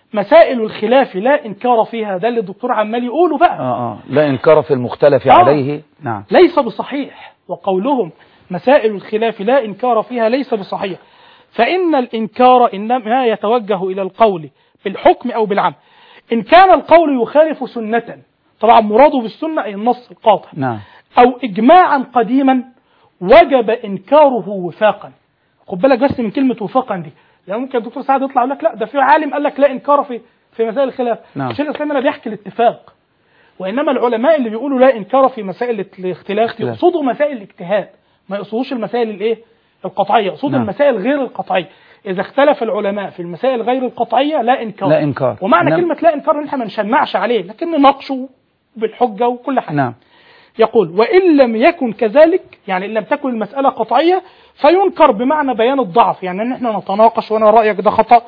Speaker 2: مسائل الخلاف لا انكار فيها ده اللي الدكتور عمال يقوله بقى
Speaker 1: آه آه لا إنكار في المختلف
Speaker 2: آه.
Speaker 1: عليه نعم
Speaker 2: ليس بصحيح وقولهم مسائل الخلاف لا إنكار فيها ليس بصحيح فإن الإنكار إنما يتوجه إلى القول بالحكم أو بالعمل إن كان القول يخالف سنة طبعا مراده بالسنة أي النص القاطع
Speaker 1: نعم
Speaker 2: أو إجماعا قديما وجب إنكاره وفاقا خد بالك بس من كلمة وفاقا دي يعني ممكن الدكتور سعد يطلع يقول لك لا ده في عالم قال لك لا إنكار في في مسائل الخلاف
Speaker 1: نعم.
Speaker 2: الشيخ الإسلام هنا بيحكي الاتفاق وإنما العلماء اللي بيقولوا لا إنكار في مسائل الاختلاف
Speaker 1: اختلاف.
Speaker 2: يقصدوا مسائل الاجتهاد ما يقصدوش المسائل الإيه القطعية يقصدوا
Speaker 1: نعم.
Speaker 2: المسائل غير القطعية إذا اختلف العلماء في المسائل غير القطعية لا إنكار
Speaker 1: لا إنكار
Speaker 2: ومعنى
Speaker 1: نعم.
Speaker 2: كلمة لا إنكار إن إحنا ما نشنعش عليه لكن نناقشه بالحجة وكل حاجة
Speaker 1: نعم
Speaker 2: يقول وإن لم يكن كذلك يعني إن لم تكن المسألة قطعية فينكر بمعنى بيان الضعف يعني إن إحنا نتناقش وأنا رأيك ده خطأ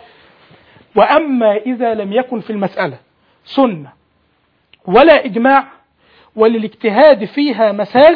Speaker 2: وأما إذا لم يكن في المسألة سنة ولا إجماع وللاجتهاد فيها مساغ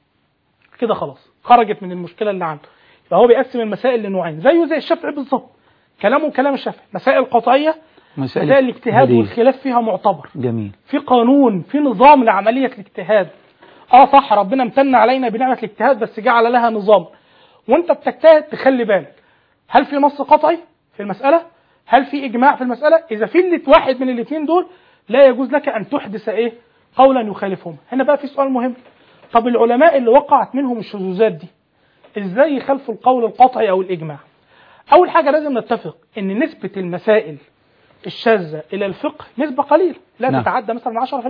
Speaker 2: كده خلاص خرجت من المشكلة اللي عنده فهو بيقسم المسائل لنوعين زيه زي الشافعي بالظبط كلامه كلام الشافعي مسائل قطعية مسائل الاجتهاد
Speaker 1: بديهية.
Speaker 2: والخلاف فيها معتبر
Speaker 1: جميل
Speaker 2: في قانون في نظام لعملية الاجتهاد اه صح ربنا امتن علينا بنعمة الاجتهاد بس جعل لها نظام وانت بتجتهد تخلي بالك هل في نص قطعي في المسألة هل في اجماع في المسألة اذا في اللي واحد من الاثنين دول لا يجوز لك ان تحدث ايه قولا يخالفهم هنا بقى في سؤال مهم طب العلماء اللي وقعت منهم الشذوذات دي ازاي يخالفوا القول القطعي او الاجماع اول حاجة لازم نتفق ان نسبة المسائل الشاذة إلى الفقه نسبة قليلة لا
Speaker 1: نعم.
Speaker 2: تتعدى مثلا 10%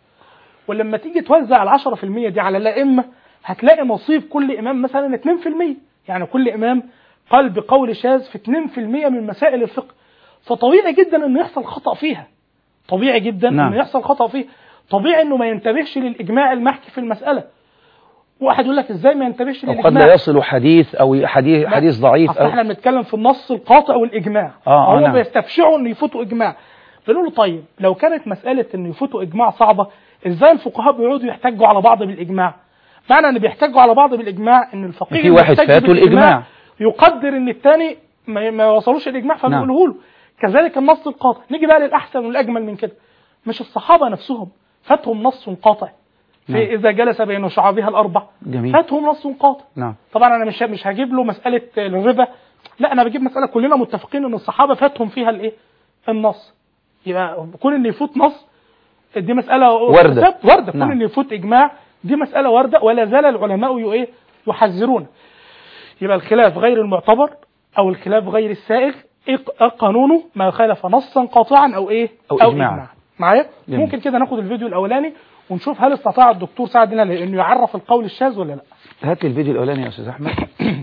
Speaker 2: ولما تيجي توزع ال 10% دي على الأئمة هتلاقي نصيب كل إمام مثلا 2% يعني كل إمام قال بقول شاذ في 2% من مسائل الفقه فطبيعي جدا إنه يحصل خطأ فيها طبيعي جدا
Speaker 1: نعم.
Speaker 2: إنه يحصل خطأ فيها طبيعي إنه ما ينتبهش للإجماع المحكي في المسألة واحد يقول لك إزاي ما ينتبهش
Speaker 1: أو قد
Speaker 2: للإجماع
Speaker 1: لا يصل حديث أو حديث
Speaker 2: لا،
Speaker 1: حديث ضعيف
Speaker 2: اصل
Speaker 1: أو
Speaker 2: احنا بنتكلم في النص القاطع والاجماع
Speaker 1: آه، آه،
Speaker 2: هم
Speaker 1: نعم.
Speaker 2: بيستبشعوا ان يفوتوا اجماع بنقول له طيب لو كانت مساله ان يفوتوا اجماع صعبه ازاي الفقهاء بيقعدوا يحتجوا على بعض بالاجماع معنى ان بيحتجوا على بعض بالاجماع ان الفقيه
Speaker 1: في واحد
Speaker 2: المحتج
Speaker 1: فاته
Speaker 2: بالإجماع
Speaker 1: الإجماع.
Speaker 2: يقدر ان الثاني ما ما وصلوش الاجماع فبيقوله له كذلك النص القاطع نيجي بقى للاحسن والاجمل من كده مش الصحابه نفسهم فاتهم نص قاطع في
Speaker 1: نعم.
Speaker 2: اذا جلس بين شعابها الاربع
Speaker 1: جميل
Speaker 2: فاتهم نص قاطع
Speaker 1: نعم
Speaker 2: طبعا انا مش مش هجيب له مساله الربا لا انا بجيب مساله كلنا متفقين ان الصحابه فاتهم فيها الايه النص يبقى كون ان يفوت نص دي مساله
Speaker 1: وردة.
Speaker 2: ورده كون
Speaker 1: نعم.
Speaker 2: ان يفوت اجماع دي مساله ورده ولا زال العلماء ي- ايه يحذرون يبقى الخلاف غير المعتبر او الخلاف غير السائغ إيه ق- قانونه ما خالف نصا قاطعا او ايه
Speaker 1: أو إجماعا.
Speaker 2: معايا
Speaker 1: جميل.
Speaker 2: ممكن كده ناخد الفيديو الاولاني ونشوف هل استطاع الدكتور سعد هنا انه يعرف القول الشاذ ولا لا
Speaker 1: هات لي الفيديو الأولاني يا أستاذ أحمد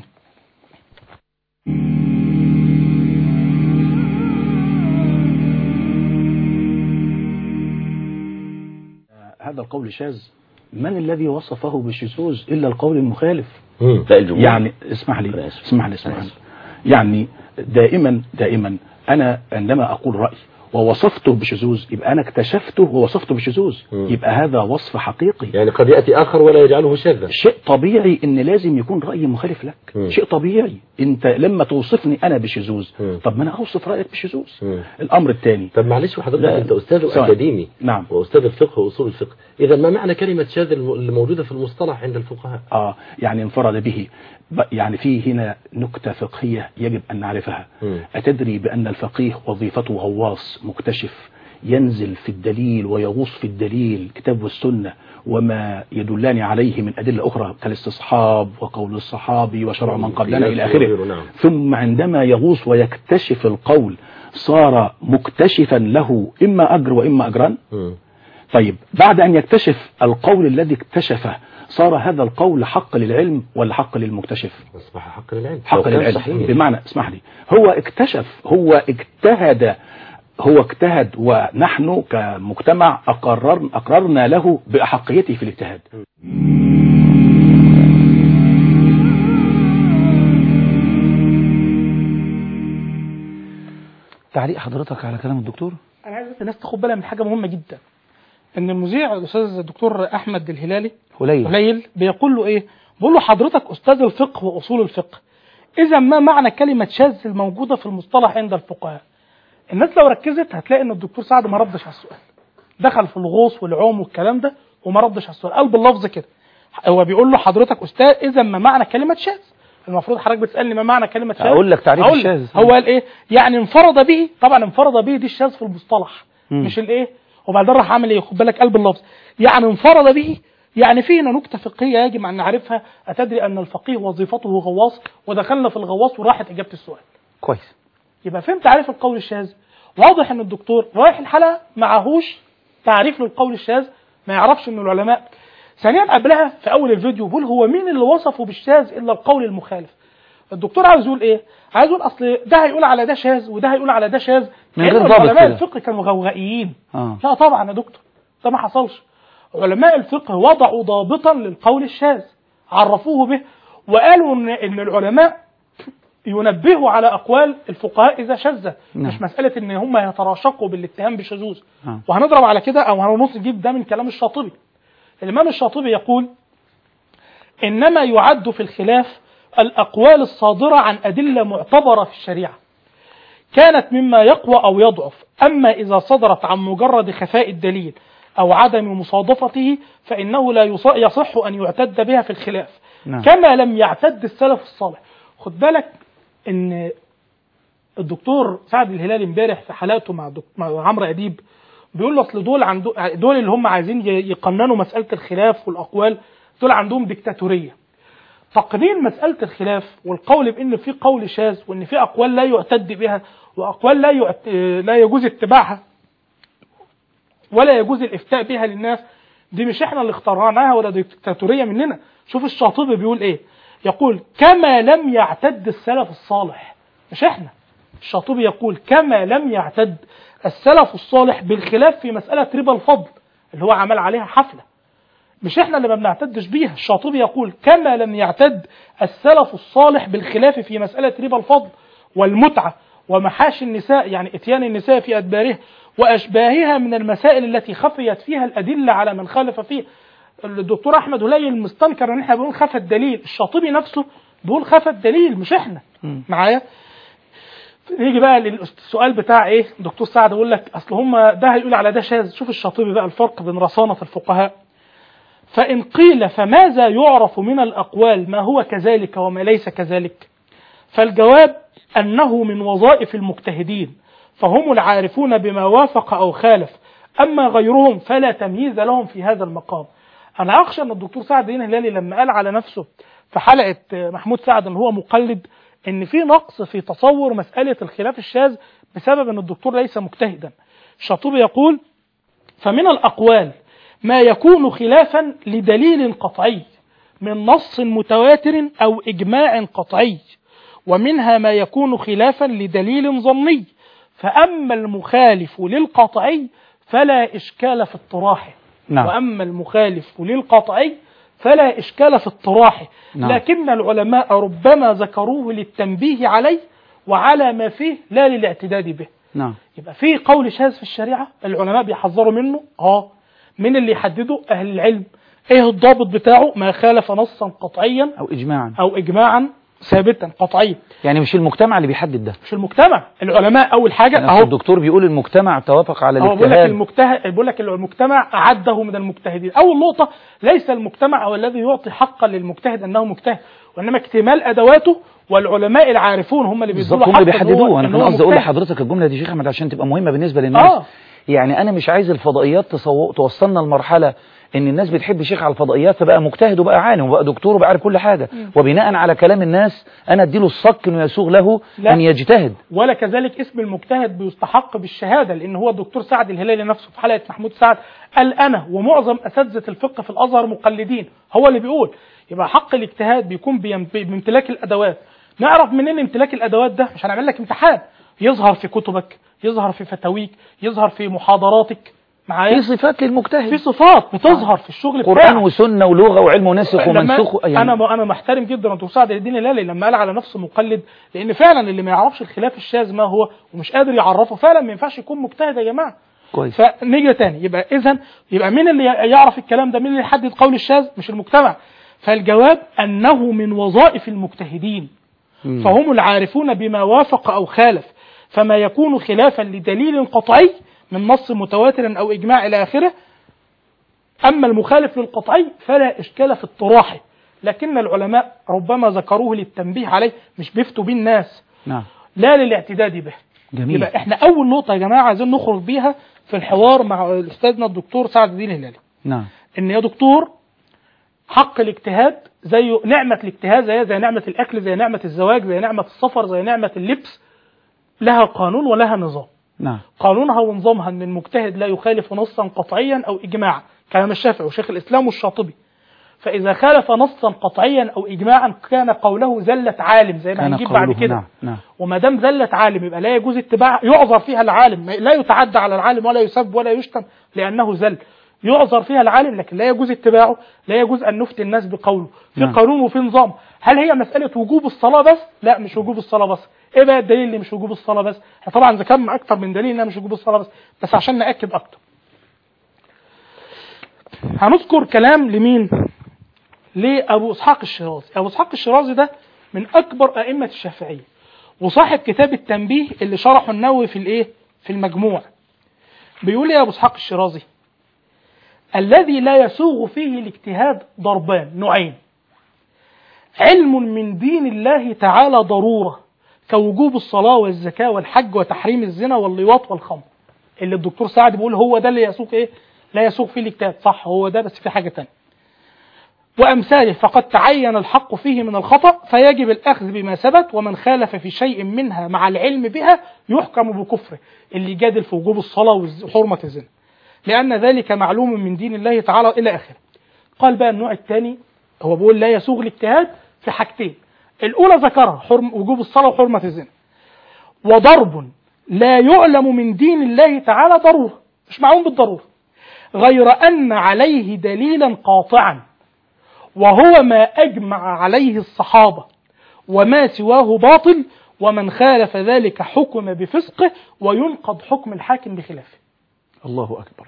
Speaker 3: هذا القول شاذ من الذي وصفه بالشذوذ الا القول المخالف
Speaker 4: مم. لا الجمهور
Speaker 3: يعني اسمح لي
Speaker 4: أنا آسف.
Speaker 3: اسمح لي اسمح
Speaker 4: أنا
Speaker 3: لي
Speaker 4: آسف.
Speaker 3: يعني دائما دائما انا عندما اقول راي ووصفته بشذوذ يبقى انا اكتشفته ووصفته بشذوذ
Speaker 4: مم.
Speaker 3: يبقى هذا وصف حقيقي
Speaker 4: يعني قد يأتي آخر ولا يجعله شاذا
Speaker 3: شيء طبيعي ان لازم يكون رايي مخالف لك
Speaker 4: مم.
Speaker 3: شيء طبيعي انت لما توصفني انا بشذوذ
Speaker 4: مم.
Speaker 3: طب ما انا اوصف رايك بشذوذ
Speaker 4: مم.
Speaker 3: الامر الثاني
Speaker 4: طب معلش وحضرتك
Speaker 3: لا.
Speaker 4: أنت أستاذ
Speaker 3: ثواني.
Speaker 4: أكاديمي
Speaker 3: نعم
Speaker 4: وأستاذ الفقه وأصول الفقه إذا ما معنى كلمة شاذ الم- اللي موجودة في المصطلح عند الفقهاء
Speaker 3: اه يعني انفرد به ب- يعني في هنا نكتة فقهية يجب أن نعرفها
Speaker 4: مم.
Speaker 3: أتدري بأن الفقيه وظيفته غواص مكتشف ينزل في الدليل ويغوص في الدليل الكتاب والسنة وما يدلان عليه من أدلة أخرى كالاستصحاب وقول الصحابي وشرع من قبلنا إلى
Speaker 4: قياس وغيره،
Speaker 3: آخره
Speaker 4: نعم.
Speaker 3: ثم عندما يغوص ويكتشف القول صار مكتشفا له إما أجر وإما أجران
Speaker 4: مم.
Speaker 3: طيب بعد أن يكتشف القول الذي اكتشفه صار هذا القول حق للعلم ولا حق للمكتشف
Speaker 4: أصبح حق للعلم لو
Speaker 3: حق
Speaker 4: كان
Speaker 3: للعلم
Speaker 4: صحيح.
Speaker 3: بمعنى اسمح لي هو اكتشف هو اجتهد هو اجتهد ونحن كمجتمع أقرر أقررنا له بأحقيته في الاجتهاد
Speaker 1: تعليق حضرتك على كلام الدكتور
Speaker 2: انا عايز بس الناس تاخد بالها من حاجه مهمه جدا ان المذيع الاستاذ الدكتور احمد الهلالي
Speaker 1: قليل
Speaker 2: قليل بيقول له ايه بيقول له حضرتك استاذ الفقه واصول الفقه اذا ما معنى كلمه شاذ الموجوده في المصطلح عند الفقهاء الناس لو ركزت هتلاقي ان الدكتور سعد ما ردش على السؤال دخل في الغوص والعوم والكلام ده وما ردش على السؤال قال باللفظ كده هو بيقول له حضرتك استاذ اذا ما معنى كلمه شاذ المفروض حضرتك بتسالني ما معنى كلمه شاذ
Speaker 1: أقول لك تعريف
Speaker 2: أقول لك.
Speaker 1: الشاذ.
Speaker 2: هو قال ايه يعني انفرد به طبعا انفرد به دي الشاذ في المصطلح
Speaker 1: مم.
Speaker 2: مش الايه وبعدين راح عامل ايه خد بالك قلب اللفظ يعني انفرد به يعني في هنا نكته فقهيه يجب ان نعرفها اتدري ان الفقيه وظيفته غواص ودخلنا في الغواص وراحت اجابه السؤال
Speaker 1: كويس
Speaker 2: يبقى فين تعريف القول الشاذ واضح ان الدكتور رايح الحلقه معهوش تعريف للقول الشاذ ما يعرفش ان العلماء ثانيا قبلها في اول الفيديو بيقول هو مين اللي وصفه بالشاذ الا القول المخالف الدكتور عاوز يقول ايه عايز يقول اصل ده هيقول على ده شاذ وده هيقول على ده شاذ
Speaker 1: من غير
Speaker 2: لأن
Speaker 1: ضابط
Speaker 2: علماء
Speaker 1: كده.
Speaker 2: الفقه كانوا غوغائيين
Speaker 1: آه.
Speaker 2: لا طبعا يا دكتور ده ما حصلش علماء الفقه وضعوا ضابطا للقول الشاذ عرفوه به وقالوا ان ان العلماء ينبهوا على اقوال الفقهاء اذا شذ
Speaker 1: نعم.
Speaker 2: مش مساله ان هم يتراشقوا بالاتهام بالشذوذ
Speaker 1: نعم.
Speaker 2: وهنضرب على كده او هنبص نجيب ده من كلام الشاطبي الامام الشاطبي يقول انما يعد في الخلاف الاقوال الصادره عن ادله معتبره في الشريعه كانت مما يقوى أو يضعف أما إذا صدرت عن مجرد خفاء الدليل أو عدم مصادفته فإنه لا يص- يصح أن يعتد بها في الخلاف
Speaker 1: نعم.
Speaker 2: كما لم يعتد السلف الصالح خد بالك إن الدكتور سعد الهلالي امبارح في حلقته مع, دك... مع عمرو أديب بيقول له اصل دول عندو... دول اللي هم عايزين ي- يقننوا مسألة الخلاف والأقوال دول عندهم ديكتاتورية تقنين مسألة الخلاف والقول بأن في قول شاذ وأن في أقوال لا يعتد بها وأقوال لا يعت... لا يجوز اتباعها ولا يجوز الإفتاء بها للناس دي مش احنا اللي اخترعناها ولا ديكتاتورية مننا شوف الشاطبي بيقول ايه يقول كما لم يعتد السلف الصالح مش احنا الشاطبي يقول كما لم يعتد السلف الصالح بالخلاف في مسألة ربا الفضل اللي هو عمل عليها حفلة مش احنا اللي ما بنعتدش بيها الشاطبي يقول كما لم يعتد السلف الصالح بالخلاف في مسألة ربا الفضل والمتعة ومحاشي النساء يعني اتيان النساء في أدبارها وأشباهها من المسائل التي خفيت فيها الأدلة على من خالف فيها الدكتور أحمد هلي المستنكر ان احنا بنقول خفى الدليل الشاطبي نفسه بيقول خفى الدليل مش احنا معايا نيجي بقى للسؤال بتاع ايه دكتور سعد يقول لك اصل هم ده هيقول على ده شاذ شوف الشاطبي بقى الفرق بين رصانة الفقهاء فإن قيل فماذا يعرف من الأقوال ما هو كذلك وما ليس كذلك فالجواب أنه من وظائف المجتهدين فهم العارفون بما وافق أو خالف أما غيرهم فلا تمييز لهم في هذا المقام أنا أخشى أن الدكتور سعد الدين الهلالي لما قال على نفسه في حلقة محمود سعد أن هو مقلد أن في نقص في تصور مسألة الخلاف الشاذ بسبب أن الدكتور ليس مجتهدا الشاطبي يقول فمن الأقوال ما يكون خلافا لدليل قطعي من نص متواتر أو إجماع قطعي ومنها ما يكون خلافا لدليل ظني فأما المخالف للقطعي فلا إشكال في اطراحه
Speaker 1: نعم.
Speaker 2: وأما المخالف للقطعي فلا إشكال في اطراحه
Speaker 1: نعم.
Speaker 2: لكن العلماء ربما ذكروه للتنبيه عليه وعلى ما فيه لا للاعتداد به
Speaker 1: نعم
Speaker 2: يبقى في قول شاذ في الشريعة العلماء بيحذروا منه اه من اللي يحدده أهل العلم ايه الضابط بتاعه ما خالف نصا قطعيا
Speaker 1: أو إجماعا
Speaker 2: أو إجماعا ثابتا قطعيا
Speaker 1: يعني مش المجتمع اللي بيحدد ده
Speaker 2: مش المجتمع العلماء أول حاجة
Speaker 1: يعني أصل
Speaker 2: أهو
Speaker 1: الدكتور بيقول المجتمع توافق على
Speaker 2: هو بيقول لك
Speaker 1: الاجتهاد
Speaker 2: المجتهد بيقول لك المجتمع أعده من المجتهدين أول نقطة ليس المجتمع هو الذي يعطي حقا للمجتهد أنه مجتهد وإنما اكتمال أدواته والعلماء العارفون هم اللي بيدوا
Speaker 1: بالظبط
Speaker 2: له
Speaker 1: هم اللي
Speaker 2: حق إن هو-
Speaker 1: بيحددوه انا
Speaker 2: إن
Speaker 1: كان
Speaker 2: هو
Speaker 1: قصدي اقول
Speaker 2: مجتهد.
Speaker 1: لحضرتك الجمله دي يا شيخ احمد عشان تبقى مهمه بالنسبه للناس
Speaker 2: آه.
Speaker 1: يعني انا مش عايز الفضائيات تصو... توصلنا لمرحله ان الناس بتحب شيخ على الفضائيات فبقى مجتهد وبقى عالم وبقى دكتور وبقى عارف كل حاجه وبناء على كلام الناس انا اديله الصك انه يسوغ له
Speaker 2: لا.
Speaker 1: ان يجتهد
Speaker 2: ولا كذلك اسم المجتهد بيستحق بالشهاده لان هو الدكتور سعد الهلالي نفسه في حلقه محمود سعد قال انا ومعظم اساتذه الفقه في الازهر مقلدين هو اللي بيقول يبقى حق الاجتهاد بيكون بيم- بامتلاك الادوات نعرف منين امتلاك الادوات ده مش هنعمل لك امتحان يظهر في كتبك يظهر في فتاويك يظهر في محاضراتك
Speaker 1: في
Speaker 2: معايا
Speaker 1: صفات
Speaker 2: في
Speaker 1: للمجتهد
Speaker 2: صفات بتظهر في الشغل
Speaker 1: قران
Speaker 2: بتاعك
Speaker 1: وسنه ولغه وعلم ونسخ
Speaker 2: لما
Speaker 1: ومنسوخ يعني
Speaker 2: انا انا محترم جدا دكتور سعد الدين الهلالي لما قال على نفسه مقلد لان فعلا اللي ما يعرفش الخلاف الشاذ ما هو ومش قادر يعرفه فعلا ما ينفعش يكون مجتهد يا جماعه
Speaker 1: كويس
Speaker 2: فنيجي تاني يبقى اذا يبقى مين اللي يعرف الكلام ده مين اللي يحدد قول الشاذ مش المجتمع فالجواب انه من وظائف المجتهدين
Speaker 1: مم.
Speaker 2: فهم العارفون بما وافق او خالف فما يكون خلافا لدليل قطعي من نص متواتر أو إجماع إلى آخره أما المخالف للقطعي فلا إشكال في اطراحه لكن العلماء ربما ذكروه للتنبيه عليه مش بيفتوا بيه الناس
Speaker 1: نعم
Speaker 2: لا للاعتداد به
Speaker 1: جميل
Speaker 2: يبقى احنا أول نقطة يا جماعة عايزين نخرج بيها في الحوار مع أستاذنا الدكتور سعد الدين الهلالي
Speaker 1: نعم
Speaker 2: ان يا دكتور حق الاجتهاد زي نعمة الاجتهاد زي زي نعمة الأكل زي نعمة الزواج زي نعمة السفر زي نعمة اللبس لها قانون ولها نظام
Speaker 1: نعم
Speaker 2: قانونها ونظامها ان المجتهد لا يخالف نصا قطعيا او اجماعا كلام الشافعي وشيخ الاسلام والشاطبي فاذا خالف نصا قطعيا او اجماعا كان قوله زله عالم زي ما
Speaker 1: كان
Speaker 2: هنجيب بعد
Speaker 1: قوله
Speaker 2: كده
Speaker 1: نعم نعم
Speaker 2: وما دام زلت عالم يبقى لا يجوز اتباع يعذر فيها العالم ما- لا يتعدى على العالم ولا يسب ولا يشتم لانه زل يعذر فيها العالم لكن لا يجوز اتباعه لا يجوز ان نفتي الناس بقوله في
Speaker 1: نعم.
Speaker 2: قانون وفي نظام هل هي مساله وجوب الصلاه بس لا مش وجوب الصلاه بس ايه بقى الدليل اللي مش وجوب الصلاه بس احنا طبعا ذكرنا اكتر من دليل انها مش وجوب الصلاه بس بس عشان ناكد اكتر هنذكر كلام لمين لابو اسحاق الشيرازي ابو اسحاق الشيرازي ده من اكبر ائمه الشافعيه وصاحب كتاب التنبيه اللي شرحه النووي في الايه في المجموع بيقول يا ابو اسحاق الشيرازي الذي لا يسوغ فيه الاجتهاد ضربان نوعين علم من دين الله تعالى ضروره كوجوب الصلاه والزكاه والحج وتحريم الزنا واللواط والخمر اللي الدكتور سعد بيقول هو ده اللي يسوق ايه لا يسوق فيه الاجتهاد صح هو ده بس في حاجه تانية وأمثاله فقد تعين الحق فيه من الخطأ فيجب الأخذ بما ثبت ومن خالف في شيء منها مع العلم بها يحكم بكفره اللي يجادل في وجوب الصلاة وحرمة الزنا لأن ذلك معلوم من دين الله تعالى إلى آخره قال بقى النوع الثاني هو بيقول لا يسوغ الاجتهاد في حاجتين الأولى ذكرها حرم وجوب الصلاة وحرمة الزنا وضرب لا يعلم من دين الله تعالى ضرورة مش معلوم بالضرورة غير أن عليه دليلا قاطعا وهو ما أجمع عليه الصحابة وما سواه باطل ومن خالف ذلك حكم بفسقه وينقض حكم الحاكم بخلافه
Speaker 1: الله أكبر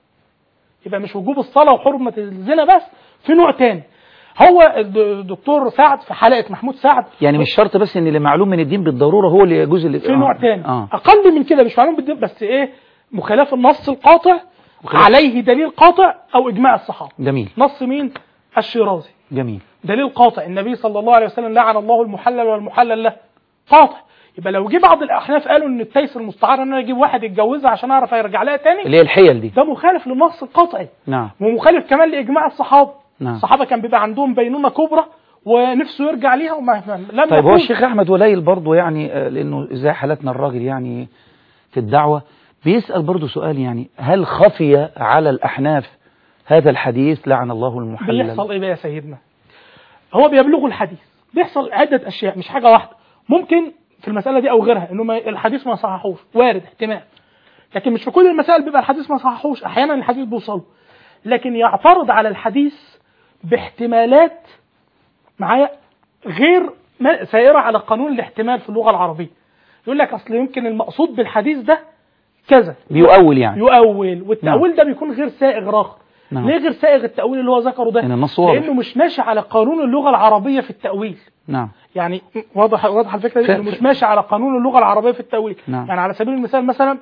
Speaker 2: يبقى مش وجوب الصلاة وحرمة الزنا بس في نوع تاني هو الد- الدكتور سعد في حلقة محمود سعد
Speaker 1: يعني مش شرط بس ان اللي معلوم من الدين بالضرورة هو اللي يجوز اللي
Speaker 2: في نوع تاني
Speaker 1: آه.
Speaker 2: أقل من كده مش معلوم بالدين بس إيه مخالف النص القاطع
Speaker 1: مخالف.
Speaker 2: عليه دليل قاطع أو إجماع الصحابة
Speaker 1: جميل
Speaker 2: نص مين الشيرازي
Speaker 1: جميل
Speaker 2: دليل قاطع النبي صلى الله عليه وسلم لعن الله المحلل والمحلل له قاطع يبقى لو جه بعض الاحناف قالوا ان التيسر المستعار ان انا اجيب واحد يتجوزها عشان اعرف يرجع لها تاني
Speaker 1: اللي هي الحيل دي
Speaker 2: ده مخالف للنص القطعي
Speaker 1: نعم
Speaker 2: ومخالف كمان لاجماع الصحابه
Speaker 1: نعم.
Speaker 2: الصحابه كان بيبقى عندهم بينونه كبرى ونفسه يرجع ليها وما لم
Speaker 1: طيب هو
Speaker 2: يكن-
Speaker 1: الشيخ احمد وليل برضه يعني آه، لانه زي حالتنا الراجل يعني في الدعوه بيسال برضه سؤال يعني هل خفي على الاحناف هذا الحديث لعن الله المحلل
Speaker 2: بيحصل ايه بقى يا سيدنا هو بيبلغوا الحديث بيحصل عده اشياء مش حاجه واحده ممكن في المساله دي او غيرها انه ما الحديث ما صححوش وارد احتمال لكن مش في كل المسائل بيبقى الحديث ما صححوش احيانا الحديث بيوصل لكن يعترض على الحديث باحتمالات معايا غير ما- سائره على قانون الاحتمال في اللغه العربيه يقول لك اصل يمكن المقصود بالحديث ده كذا
Speaker 1: بيؤول يعني
Speaker 2: يؤول والتأويل ده بيكون غير سائغ راخر
Speaker 1: نعم.
Speaker 2: ليه غير سائغ التأويل اللي هو ذكره ده
Speaker 1: إن النص واضح.
Speaker 2: لأنه مش ماشي على قانون اللغة العربية في التأويل
Speaker 1: نعم
Speaker 2: يعني واضح واضح الفكرة دي
Speaker 1: ف-
Speaker 2: إنه مش ماشي على قانون اللغة العربية في التأويل
Speaker 1: نعم.
Speaker 2: يعني على سبيل المثال مثلا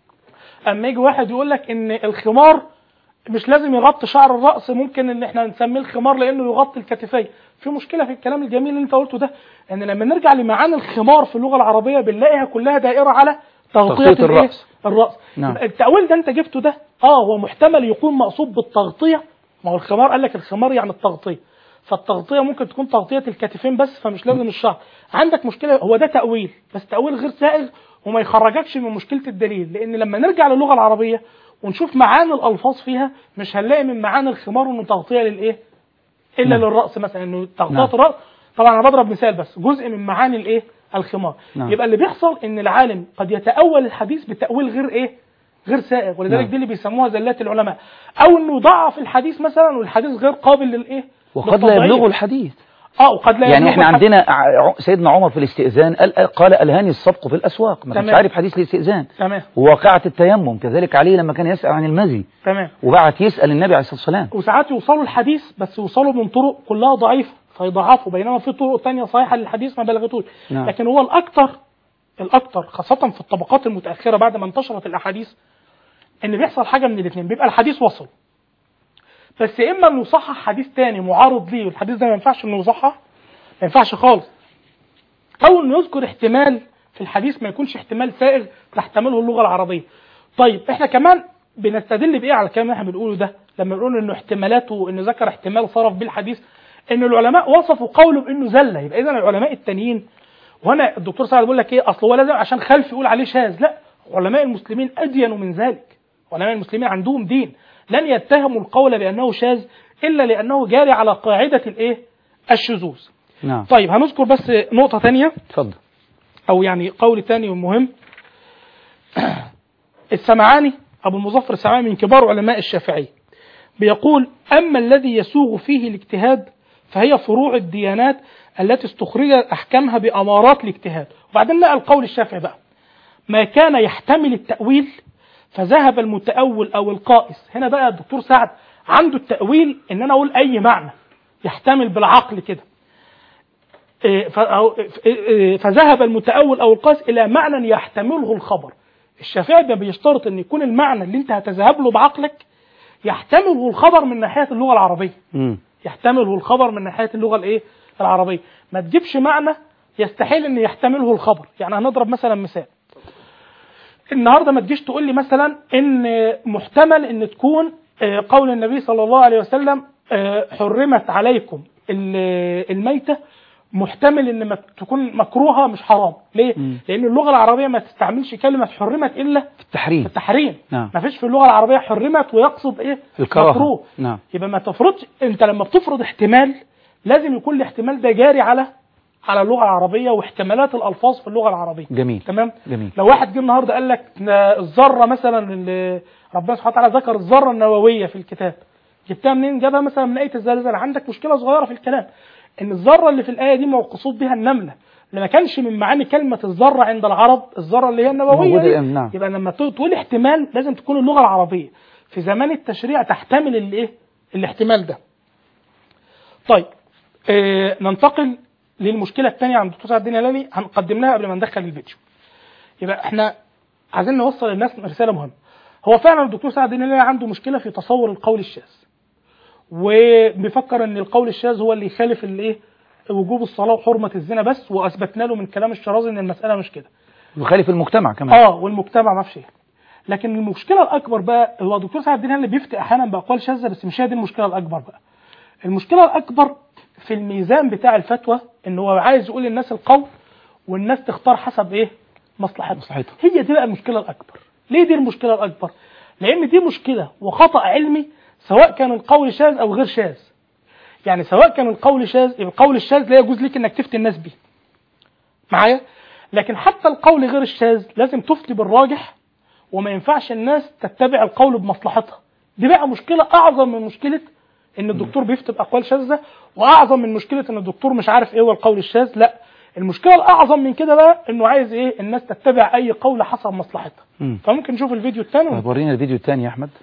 Speaker 2: أما يجي واحد يقول لك إن الخمار مش لازم يغطي شعر الرأس ممكن إن إحنا نسميه الخمار لأنه يغطي الكتفين في مشكلة في الكلام الجميل اللي أنت قلته ده إن لما نرجع لمعاني الخمار في اللغة العربية بنلاقيها كلها دائرة على تغطية
Speaker 1: تغطية
Speaker 2: الإيه؟
Speaker 1: الرأس.
Speaker 2: الرأس
Speaker 1: نعم.
Speaker 2: يبقى التأويل ده أنت جبته ده اه هو محتمل يكون مقصود بالتغطية ما هو الخمار قال لك الخمار يعني التغطية فالتغطية ممكن تكون تغطية الكتفين بس فمش لازم الشعر عندك مشكلة هو ده تأويل بس تأويل غير سائغ وما يخرجكش من مشكلة الدليل لأن لما نرجع للغة العربية ونشوف معاني الألفاظ فيها مش هنلاقي من معاني الخمار إنه تغطية للإيه؟ إلا
Speaker 1: نعم.
Speaker 2: للرأس مثلا إنه تغطية
Speaker 1: نعم.
Speaker 2: الرأس طبعا أنا بضرب مثال بس جزء من معاني الإيه؟ الخمار
Speaker 1: نعم.
Speaker 2: يبقى اللي بيحصل إن العالم قد يتأول الحديث بتأويل غير إيه؟ غير سائغ ولذلك
Speaker 1: نعم.
Speaker 2: دي اللي بيسموها زلات العلماء او انه ضعف الحديث مثلا والحديث غير قابل للايه
Speaker 1: وقد لا
Speaker 2: للتضعيف.
Speaker 1: يبلغ الحديث
Speaker 2: اه وقد لا
Speaker 1: يعني
Speaker 2: يبلغ
Speaker 1: احنا
Speaker 2: الحديث.
Speaker 1: عندنا ع- سيدنا عمر في الاستئذان قال, قال الهاني السبق في الاسواق ما كانش
Speaker 2: تمام.
Speaker 1: عارف حديث الاستئذان
Speaker 2: تمام
Speaker 1: وواقعة التيمم كذلك علي لما كان يسأل عن المزي
Speaker 2: تمام
Speaker 1: وبعت يسأل النبي عليه الصلاة والسلام
Speaker 2: وساعات يوصلوا الحديث بس يوصلوا من طرق كلها ضعيفه فيضعفوا بينما في طرق تانية صحيحه للحديث ما بلغتوش
Speaker 1: نعم.
Speaker 2: لكن هو الاكثر الاكثر خاصه في الطبقات المتاخره بعد ما انتشرت الاحاديث ان بيحصل حاجه من الاثنين بيبقى الحديث وصل بس يا اما انه يصحح حديث تاني معارض ليه والحديث ده ما ينفعش انه يصحح ما ينفعش خالص او انه يذكر احتمال في الحديث ما يكونش احتمال سائغ تحتمله اللغه العربيه طيب احنا كمان بنستدل بايه على الكلام اللي احنا بنقوله ده لما بنقول انه احتمالاته انه ذكر احتمال صرف بيه الحديث ان العلماء وصفوا قوله بانه زله يبقى اذا العلماء التانيين وهنا الدكتور سعد بيقول لك ايه اصل هو لازم عشان خلف يقول عليه شاذ لا علماء المسلمين ادينوا من ذلك علماء المسلمين عندهم دين لن يتهموا القول بانه شاذ الا لانه جاري على قاعده الايه الشذوذ
Speaker 1: نعم
Speaker 2: طيب هنذكر بس نقطه ثانيه
Speaker 1: اتفضل
Speaker 2: او يعني قول ثاني مهم السمعاني ابو المظفر السمعاني من كبار علماء الشافعيه بيقول اما الذي يسوغ فيه الاجتهاد فهي فروع الديانات التي استخرجت احكامها بامارات الاجتهاد وبعدين نقل قول الشافعي بقى ما كان يحتمل التاويل فذهب المتاول او القائس هنا بقى الدكتور سعد عنده التاويل ان انا اقول اي معنى يحتمل بالعقل كده إيه، ف- أو- إيه، فذهب المتأول أو القاس إلى معنى يحتمله الخبر الشافعي ده بيشترط أن يكون المعنى اللي أنت هتذهب له بعقلك يحتمله الخبر من ناحية اللغة العربية
Speaker 1: مم.
Speaker 2: يحتمله الخبر من ناحية اللغة الإيه العربية ما تجيبش معنى يستحيل أن يحتمله الخبر يعني هنضرب مثلا مثال النهارده ما تجيش تقول لي مثلا ان محتمل ان تكون آه، قول النبي صلى الله عليه وسلم آه، حرمت عليكم ال- الميتة محتمل ان ما تكون مكروهه مش حرام ليه
Speaker 1: مم.
Speaker 2: لان اللغه العربيه ما تستعملش كلمه حرمت الا
Speaker 1: في التحريم
Speaker 2: في التحريم
Speaker 1: نعم.
Speaker 2: ما فيش في اللغه العربيه حرمت ويقصد ايه
Speaker 1: الكراهة.
Speaker 2: مكروه
Speaker 1: نعم.
Speaker 2: يبقى ما تفرضش انت لما بتفرض احتمال لازم يكون الاحتمال ده جاري على على اللغه العربيه واحتمالات الالفاظ في اللغه العربيه
Speaker 1: جميل
Speaker 2: تمام
Speaker 1: جميل
Speaker 2: لو واحد جه النهارده قال لك إن الذره مثلا اللي ربنا سبحانه وتعالى ذكر الذره النوويه في الكتاب جبتها منين جابها مثلا من ايه الزلزال عندك مشكله صغيره في الكلام ان الذره اللي في الايه دي مقصود بها النمله اللي ما كانش من معاني كلمه الذره عند العرب الذره اللي هي النوويه
Speaker 1: موجودة
Speaker 2: دي.
Speaker 1: الآن، نعم.
Speaker 2: يبقى لما تقول تقول احتمال لازم تكون اللغه العربيه في زمان التشريع تحتمل الايه الاحتمال ده طيب آه ننتقل للمشكله الثانيه عند دكتور سعد الدين هلالي هنقدم لها قبل ما ندخل الفيديو يبقى احنا عايزين نوصل للناس رساله مهمه هو فعلا الدكتور سعد الدين هلالي عنده مشكله في تصور القول الشاذ وبيفكر ان القول الشاذ هو اللي يخالف الايه وجوب الصلاه وحرمه الزنا بس واثبتنا له من كلام الشرازي ان المساله مش كده
Speaker 1: يخالف المجتمع كمان
Speaker 2: اه والمجتمع ما فيش لكن المشكله الاكبر بقى هو دكتور سعد الدين اللي بيفتي احيانا باقوال شاذه بس مش هي دي المشكله الاكبر بقى المشكله الاكبر في الميزان بتاع الفتوى ان هو عايز يقول للناس القول والناس تختار حسب ايه مصلحتها
Speaker 1: مصلحتها.
Speaker 2: هي دي بقى المشكله الاكبر ليه دي المشكله الاكبر لان دي مشكله وخطا علمي سواء كان القول شاذ او غير شاذ يعني سواء كان القول شاذ يبقى القول الشاذ لا يجوز لك انك تفتي الناس بيه معايا لكن حتى القول غير الشاذ لازم تفتي بالراجح وما ينفعش الناس تتبع القول بمصلحتها دي بقى مشكله اعظم من مشكله ان الدكتور بيفتي باقوال شاذه واعظم من مشكله ان الدكتور مش عارف ايه هو القول الشاذ لا المشكله الاعظم من كده بقى انه عايز ايه الناس تتبع اي قول حسب مصلحتها
Speaker 1: مم.
Speaker 2: فممكن نشوف الفيديو الثاني
Speaker 1: طيب ورينا الفيديو الثاني يا احمد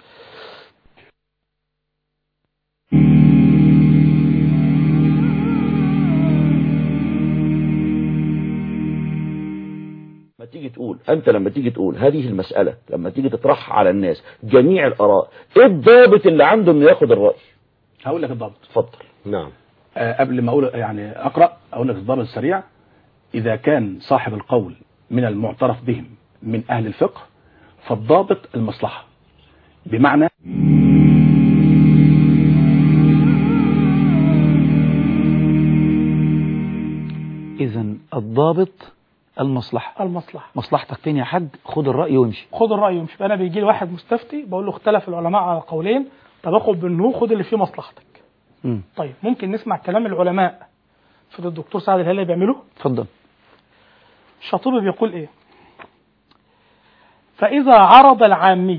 Speaker 5: لما تيجي تقول انت لما تيجي تقول هذه المسألة لما تيجي تطرحها على الناس جميع الآراء ايه الضابط اللي عنده انه ياخد الرأي
Speaker 3: هقول لك الضابط
Speaker 5: اتفضل
Speaker 4: نعم
Speaker 3: آه، قبل ما اقول يعني اقرا اقول لك الضابط السريع اذا كان صاحب القول من المعترف بهم من اهل الفقه فالضابط المصلحه بمعنى
Speaker 1: اذا الضابط المصلحه
Speaker 2: المصلحه
Speaker 1: مصلحتك فين يا حاج خد الراي وامشي
Speaker 2: خد الراي ومش انا بيجي لي واحد مستفتي بقول له اختلف العلماء على قولين طب اخد بالنهو خد اللي فيه مصلحتك
Speaker 1: مم.
Speaker 2: طيب ممكن نسمع كلام العلماء في اللي الدكتور سعد الهلالي بيعمله
Speaker 1: اتفضل
Speaker 2: الشاطبي بيقول ايه فاذا عرض العامي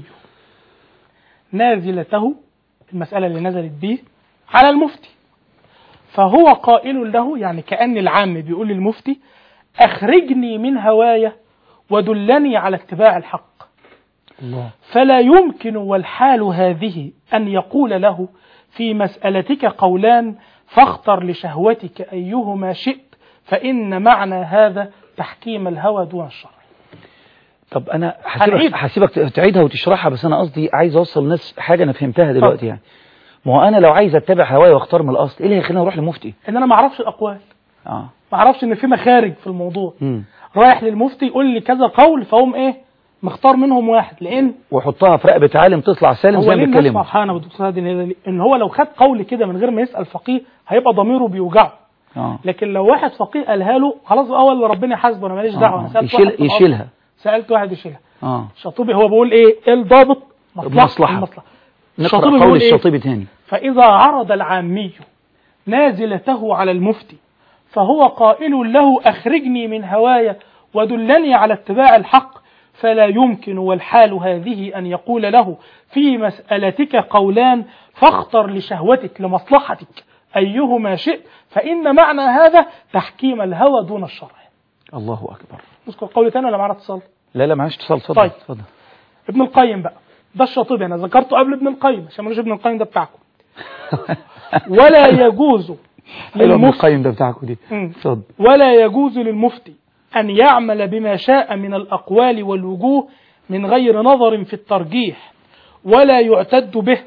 Speaker 2: نازلته المسألة اللي نزلت به على المفتي فهو قائل له يعني كأن العام بيقول للمفتي أخرجني من هوايا ودلني على اتباع الحق
Speaker 1: الله
Speaker 2: فلا يمكن والحال هذه أن يقول له في مسألتك قولان فاختر لشهوتك أيهما شئت فإن معنى هذا تحكيم الهوى دون الشرع
Speaker 1: طب انا
Speaker 2: هنعيد.
Speaker 1: هسيبك هسيبك تعيدها وتشرحها بس انا قصدي عايز اوصل الناس حاجه انا فهمتها دلوقتي يعني ما هو انا لو عايز اتبع هوايا واختار من الاصل ايه اللي هيخليني اروح لمفتي
Speaker 2: ان انا ما اعرفش الاقوال
Speaker 1: اه
Speaker 2: ما اعرفش ان في مخارج في الموضوع
Speaker 1: امم
Speaker 2: رايح للمفتي يقول لي كذا قول فاقوم ايه مختار منهم واحد لان
Speaker 1: وحطها في رقبه عالم تطلع سالم
Speaker 2: هو
Speaker 1: زي ما
Speaker 2: ليه الناس
Speaker 1: بيتكلموا
Speaker 2: فرحانه بالدكتور سعد الهلالي ان هو لو خد قول كده من غير ما يسال فقيه هيبقى ضميره بيوجعه
Speaker 1: اه
Speaker 2: لكن لو واحد فقيه قالها له خلاص بقى هو اللي ربنا يحاسبه انا ماليش دعوه انا
Speaker 1: آه.
Speaker 2: سالت
Speaker 1: يشيل
Speaker 2: واحد في الأصل.
Speaker 1: يشيلها
Speaker 2: سالت واحد يشيلها
Speaker 1: اه
Speaker 2: الشاطبي هو بيقول ايه ايه الضابط
Speaker 1: المصلحة.
Speaker 2: المصلحه
Speaker 1: نقرا
Speaker 2: الشاطبي
Speaker 1: قول
Speaker 2: بيقول إيه؟
Speaker 1: الشاطبي تاني
Speaker 2: فإذا عرض العامي نازلته على المفتي فهو قائل له أخرجني من هوايا ودلني على اتباع الحق فلا يمكن والحال هذه أن يقول له في مسألتك قولان فاختر لشهوتك لمصلحتك أيهما شئت فإن معنى هذا تحكيم الهوى دون الشرع
Speaker 1: الله اكبر
Speaker 2: نذكر قول تاني ولا معنا اتصال
Speaker 1: لا لا معلش اتصال اتفضل
Speaker 2: طيب.
Speaker 1: اتفضل
Speaker 2: ابن القيم بقى ده الشاطبي أنا ذكرته قبل ابن القيم عشان ملوش ابن القيم ده بتاعكم ولا يجوز
Speaker 1: حلو ابن
Speaker 2: للمفتي
Speaker 1: القيم ده بتاعكم دي
Speaker 2: مم.
Speaker 1: اتفضل
Speaker 2: ولا يجوز للمفتي أن يعمل بما شاء من الأقوال والوجوه من غير نظر في الترجيح ولا يعتد به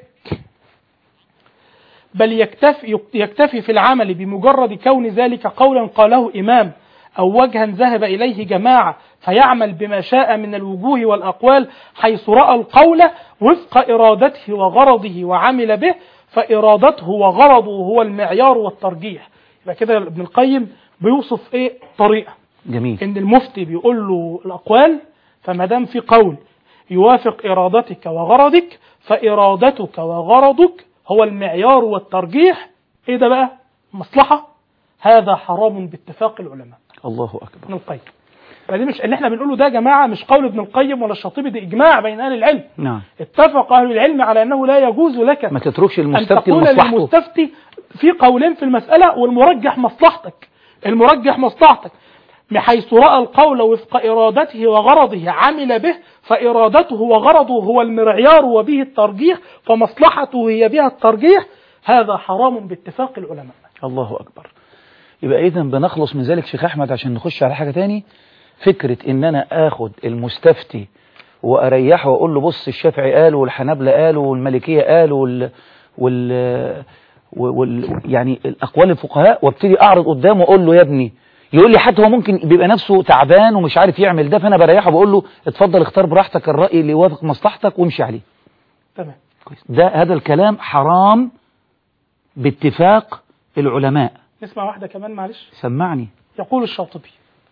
Speaker 2: بل يكتفي, يكتفي في العمل بمجرد كون ذلك قولا قاله إمام أو وجها ذهب إليه جماعة فيعمل بما شاء من الوجوه والأقوال حيث رأى القول وفق إرادته وغرضه وعمل به فإرادته وغرضه هو المعيار والترجيح يبقى كده ابن القيم بيوصف ايه طريقه
Speaker 1: جميل
Speaker 2: ان المفتي بيقول له الاقوال فما دام في قول يوافق ارادتك وغرضك فارادتك وغرضك هو المعيار والترجيح ايه ده بقى مصلحه هذا حرام باتفاق العلماء
Speaker 1: الله
Speaker 2: ابن
Speaker 1: اكبر
Speaker 2: القيم فدي مش اللي احنا بنقوله ده يا جماعه مش قول ابن القيم ولا الشاطبي ده اجماع بين اهل العلم
Speaker 1: نعم
Speaker 2: اتفق اهل العلم على انه لا يجوز لك
Speaker 1: ما تتركش
Speaker 2: أن
Speaker 1: المستفتي
Speaker 2: تقول
Speaker 1: لمصلحته
Speaker 2: للمستفتي في قولين في المسألة والمرجح مصلحتك المرجح مصلحتك بحيث رأى القول وفق إرادته وغرضه عمل به فإرادته وغرضه هو المعيار وبه الترجيح فمصلحته هي بها الترجيح هذا حرام باتفاق العلماء
Speaker 1: الله أكبر يبقى إذا بنخلص من ذلك شيخ أحمد عشان نخش على حاجة تاني فكرة إن أنا آخد المستفتي وأريحه وأقول له بص الشافعي قال والحنابلة قالوا والمالكية قالوا وال, وال... وال... يعني الأقوال الفقهاء وابتدي أعرض قدامه وأقول له يا ابني يقول لي حتى هو ممكن بيبقى نفسه تعبان ومش عارف يعمل ده فأنا بريحه بقول له اتفضل اختار براحتك الرأي اللي يوافق مصلحتك وامشي عليه
Speaker 2: تمام
Speaker 1: كويس ده هذا الكلام حرام باتفاق العلماء
Speaker 2: نسمع واحدة كمان معلش
Speaker 1: سمعني
Speaker 2: يقول الشاطبي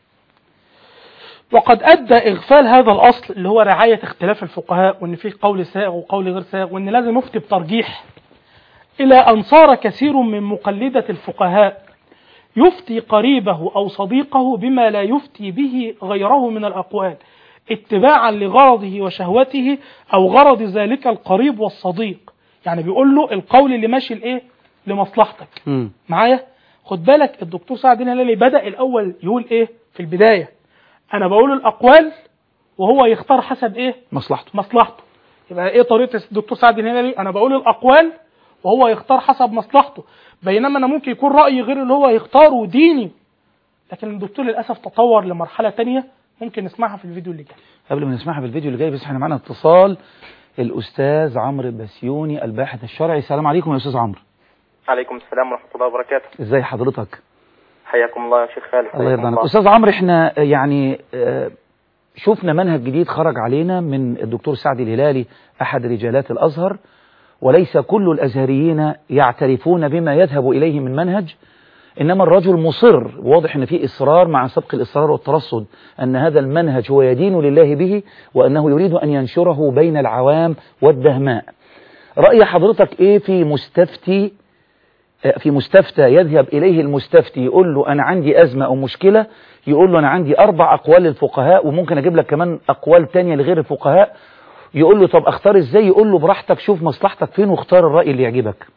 Speaker 2: وقد أدى إغفال هذا الأصل اللي هو رعاية اختلاف الفقهاء وإن فيه قول سائغ وقول غير سائغ وإن لازم يفتي بترجيح إلى أن صار كثير من مقلدة الفقهاء يفتي قريبه أو صديقه بما لا يفتي به غيره من الأقوال اتباعا لغرضه وشهوته أو غرض ذلك القريب والصديق يعني بيقول له القول اللي ماشي لإيه لمصلحتك
Speaker 1: مم.
Speaker 2: معايا خد بالك الدكتور سعد الدين الهلالي بدأ الأول يقول إيه في البداية أنا بقول الأقوال وهو يختار حسب إيه
Speaker 1: مصلحته
Speaker 2: مصلحته يبقى إيه طريقة الدكتور سعد الدين الهلالي أنا بقول الأقوال وهو يختار حسب مصلحته بينما أنا ممكن يكون رأيي غير اللي هو يختاره ديني لكن الدكتور للأسف تطور لمرحلة تانية ممكن نسمعها في الفيديو اللي جاي
Speaker 1: قبل ما نسمعها في الفيديو اللي جاي بس احنا معانا اتصال الأستاذ عمرو بسيوني الباحث الشرعي السلام عليكم يا أستاذ عمرو
Speaker 6: عليكم السلام ورحمة الله وبركاته
Speaker 1: ازاي حضرتك
Speaker 6: حياكم الله يا شيخ خالد
Speaker 1: الله يرضى عنك أستاذ عمرو احنا يعني آه، شفنا منهج جديد خرج علينا من الدكتور سعد الهلالي أحد رجالات الأزهر وليس كل الأزهريين يعترفون بما يذهب إليه من منهج إنما الرجل مصر واضح أن في إصرار مع سبق الإصرار والترصد أن هذا المنهج هو يدين لله به وأنه يريد أن ينشره بين العوام والدهماء رأي حضرتك إيه في مستفتي في مستفتى يذهب إليه المستفتي يقول له أنا عندي أزمة أو مشكلة يقول له أنا عندي أربع أقوال للفقهاء وممكن أجيب لك كمان أقوال تانية لغير الفقهاء يقول له طب أختار إزاي يقول له براحتك شوف مصلحتك فين واختار الرأي اللي يعجبك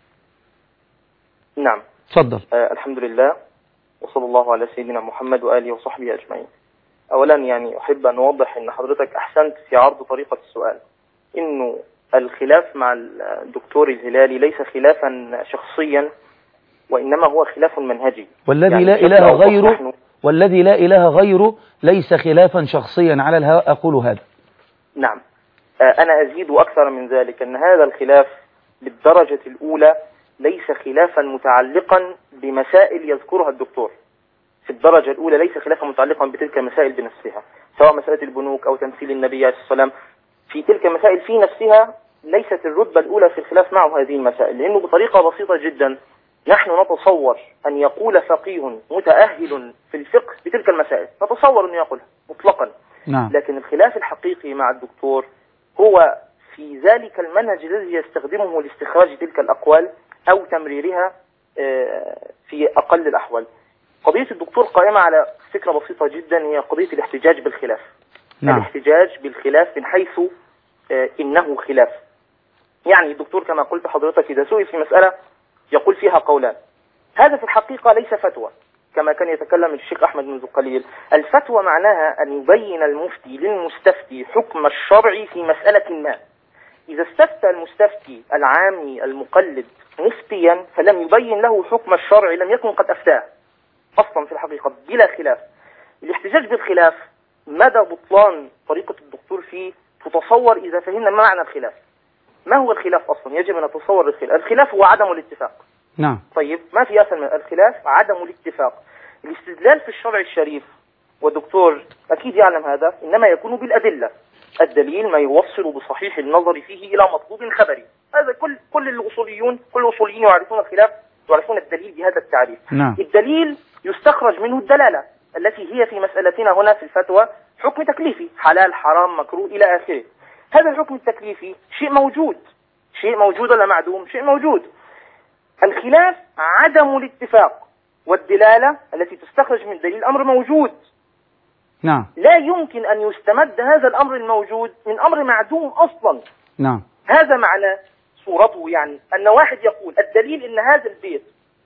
Speaker 6: نعم
Speaker 1: اتفضل
Speaker 6: آه الحمد لله وصلى الله على سيدنا محمد وآله وصحبه أجمعين أولا يعني أحب أن أوضح أن حضرتك أحسنت في عرض طريقة السؤال إنه الخلاف مع الدكتور الهلالي ليس خلافا شخصيا وإنما هو خلاف منهجي
Speaker 1: والذي
Speaker 6: يعني
Speaker 1: لا
Speaker 6: بشكل
Speaker 1: إله
Speaker 6: أوضح
Speaker 1: غيره
Speaker 6: نحن-
Speaker 1: والذي لا إله غيره ليس خلافا شخصيا على الهواء أقول هذا
Speaker 6: نعم آه، أنا أزيد أكثر من ذلك أن هذا الخلاف بالدرجة الأولى ليس خلافا متعلقا بمسائل يذكرها الدكتور في الدرجة الأولى ليس خلافا متعلقا بتلك المسائل بنفسها سواء مسألة البنوك أو تمثيل النبي عليه الصلاة والسلام في تلك المسائل في نفسها ليست الرتبة الأولى في الخلاف معه هذه المسائل لأنه بطريقة بسيطة جدا نحن نتصور أن يقول فقيه متأهل في الفقه بتلك المسائل نتصور أن يقولها مطلقا
Speaker 1: نعم
Speaker 6: لكن الخلاف الحقيقي مع الدكتور هو في ذلك المنهج الذي يستخدمه لاستخراج تلك الأقوال أو تمريرها آه، في أقل الأحوال قضية الدكتور قائمة على فكرة بسيطة جدا هي قضية الاحتجاج بالخلاف
Speaker 1: نعم
Speaker 6: الاحتجاج بالخلاف من حيث آه، إنه خلاف يعني الدكتور كما قلت حضرتك إذا سئل في مسألة يقول فيها قولان هذا في الحقيقة ليس فتوى كما كان يتكلم الشيخ أحمد منذ قليل الفتوى معناها أن يبين المفتي للمستفتي حكم الشرع في مسألة ما إذا استفتى المستفتي العامي المقلد مفتيا فلم يبين له حكم الشرع لم يكن قد أفتاه أصلا في الحقيقة بلا خلاف الاحتجاج بالخلاف مدى بطلان طريقة الدكتور فيه تتصور إذا فهمنا ما معنى الخلاف ما هو الخلاف أصلا يجب أن نتصور الخلاف الخلاف هو عدم الاتفاق
Speaker 1: نعم
Speaker 6: طيب ما في أسهل من الخلاف عدم الاتفاق الاستدلال في الشرع الشريف والدكتور أكيد يعلم هذا إنما يكون بالأدلة الدليل ما يوصل بصحيح النظر فيه إلى مطلوب خبري هذا كل كل الأصوليون كل الأصوليين يعرفون الخلاف يعرفون الدليل بهذا التعريف
Speaker 1: نعم
Speaker 6: الدليل يستخرج منه الدلالة التي هي في مسألتنا هنا في الفتوى حكم تكليفي حلال حرام مكروه إلى آخره هذا الحكم التكليفي شيء موجود شيء موجود ولا معدوم شيء موجود الخلاف عدم الاتفاق والدلالة التي تستخرج من دليل أمر موجود
Speaker 1: نعم
Speaker 6: لا يمكن أن يستمد هذا الأمر الموجود من أمر معدوم أصلا
Speaker 1: نعم
Speaker 6: هذا معنى صورته يعني أن واحد يقول الدليل أن هذا البيت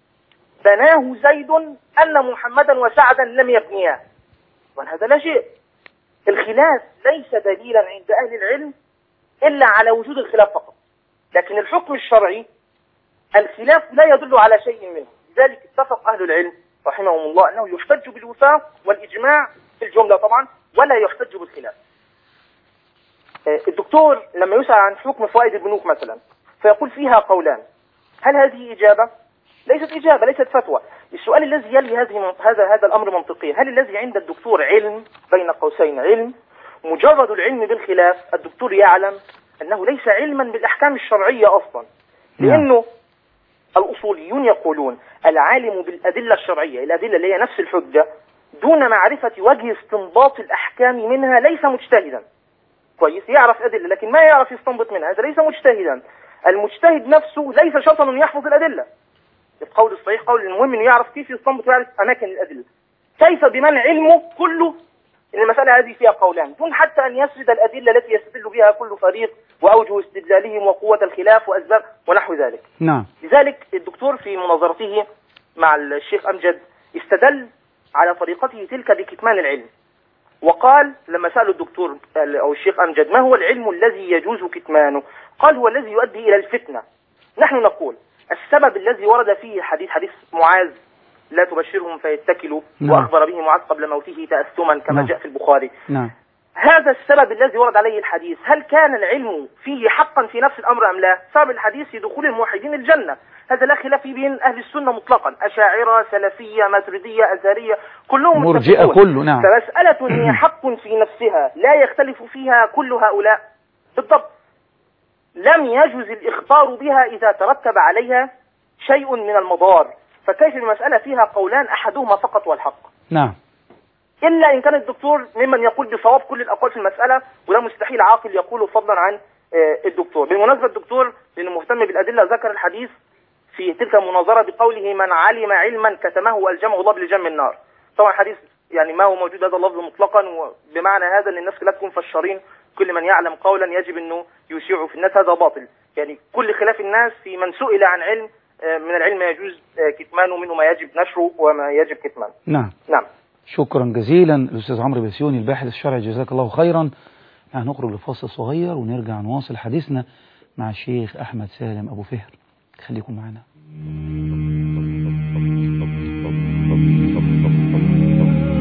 Speaker 6: بناه زيد أن محمدا وسعدا لم يبنياه وهذا لا شيء الخلاف ليس دليلا عند أهل العلم إلا على وجود الخلاف فقط لكن الحكم الشرعي الخلاف لا يدل على شيء منه لذلك اتفق أهل العلم رحمهم الله أنه يحتج بالوفاق والإجماع في الجملة طبعا ولا يحتج بالخلاف آه، الدكتور لما يسأل عن حكم فوائد البنوك مثلا فيقول فيها قولان هل هذه إجابة؟ ليست إجابة ليست فتوى السؤال الذي يلي هذه هذا هذا الأمر منطقيا هل الذي عند الدكتور علم بين قوسين علم مجرد العلم بالخلاف الدكتور يعلم أنه ليس علما بالأحكام الشرعية أصلا
Speaker 1: نعم.
Speaker 6: لأنه الأصوليون يقولون العالم بالأدلة الشرعية الأدلة اللي هي نفس الحجة دون معرفة وجه استنباط الأحكام منها ليس مجتهدا كويس يعرف أدلة لكن ما يعرف يستنبط منها هذا ليس مجتهدا المجتهد نفسه ليس شرطا أن يحفظ الأدلة القول الصحيح قول المهم أنه يعرف كيف يستنبط ويعرف أماكن الأدلة كيف بمن علمه كله ان المسألة هذه فيها قولان دون حتى أن يسرد الأدلة التي يستدل بها كل فريق وأوجه استدلالهم وقوة الخلاف وأسباب ونحو ذلك
Speaker 1: نعم
Speaker 6: لذلك الدكتور في مناظرته مع الشيخ أمجد استدل على طريقته تلك بكتمان العلم وقال لما سألوا الدكتور أو الشيخ أمجد ما هو العلم الذي يجوز كتمانه قال هو الذي يؤدي إلى الفتنة نحن نقول السبب الذي ورد فيه حديث حديث معاذ لا تبشرهم فيتكلوا
Speaker 1: نعم.
Speaker 6: وأخبر به معاذ قبل موته تأثما كما
Speaker 1: نعم.
Speaker 6: جاء في البخاري
Speaker 1: نعم
Speaker 6: هذا السبب الذي ورد عليه الحديث هل كان العلم فيه حقا في نفس الأمر أم لا سبب الحديث في دخول الموحدين الجنة هذا لا خلاف فيه بين أهل السنة مطلقا أشاعرة سلفية ماتريدية أزهرية كلهم
Speaker 1: مرجئة
Speaker 6: متفقون.
Speaker 1: كله نعم
Speaker 6: فمسألة هي حق في نفسها لا يختلف فيها كل هؤلاء بالضبط لم يجوز الإخبار بها إذا ترتب عليها شيء من المضار فكيف المسألة فيها قولان أحدهما فقط والحق
Speaker 1: نعم
Speaker 6: إلا إن كان الدكتور ممن يقول بصواب كل الأقوال في المسألة وده مستحيل عاقل يقوله فضلا عن آه، الدكتور بالمناسبة الدكتور لأنه مهتم بالأدلة ذكر الحديث في تلك المناظرة بقوله من علم علما كتمه ألجمه الله بلجم النار طبعا حديث يعني ما هو موجود هذا اللفظ مطلقا وبمعنى هذا ان الناس لا تكون فشارين كل من يعلم قولا يجب انه يشيعه في الناس هذا باطل يعني كل خلاف الناس في من سئل عن علم آه، من العلم ما يجوز آه، كتمانه منه ما يجب نشره وما يجب كتمانه
Speaker 1: نعم
Speaker 6: نعم
Speaker 1: شكرا جزيلا الأستاذ عمرو بسيوني الباحث الشرعي جزاك الله خيرا هنخرج لفاصل صغير ونرجع نواصل حديثنا مع الشيخ أحمد سالم أبو فهر خليكم معنا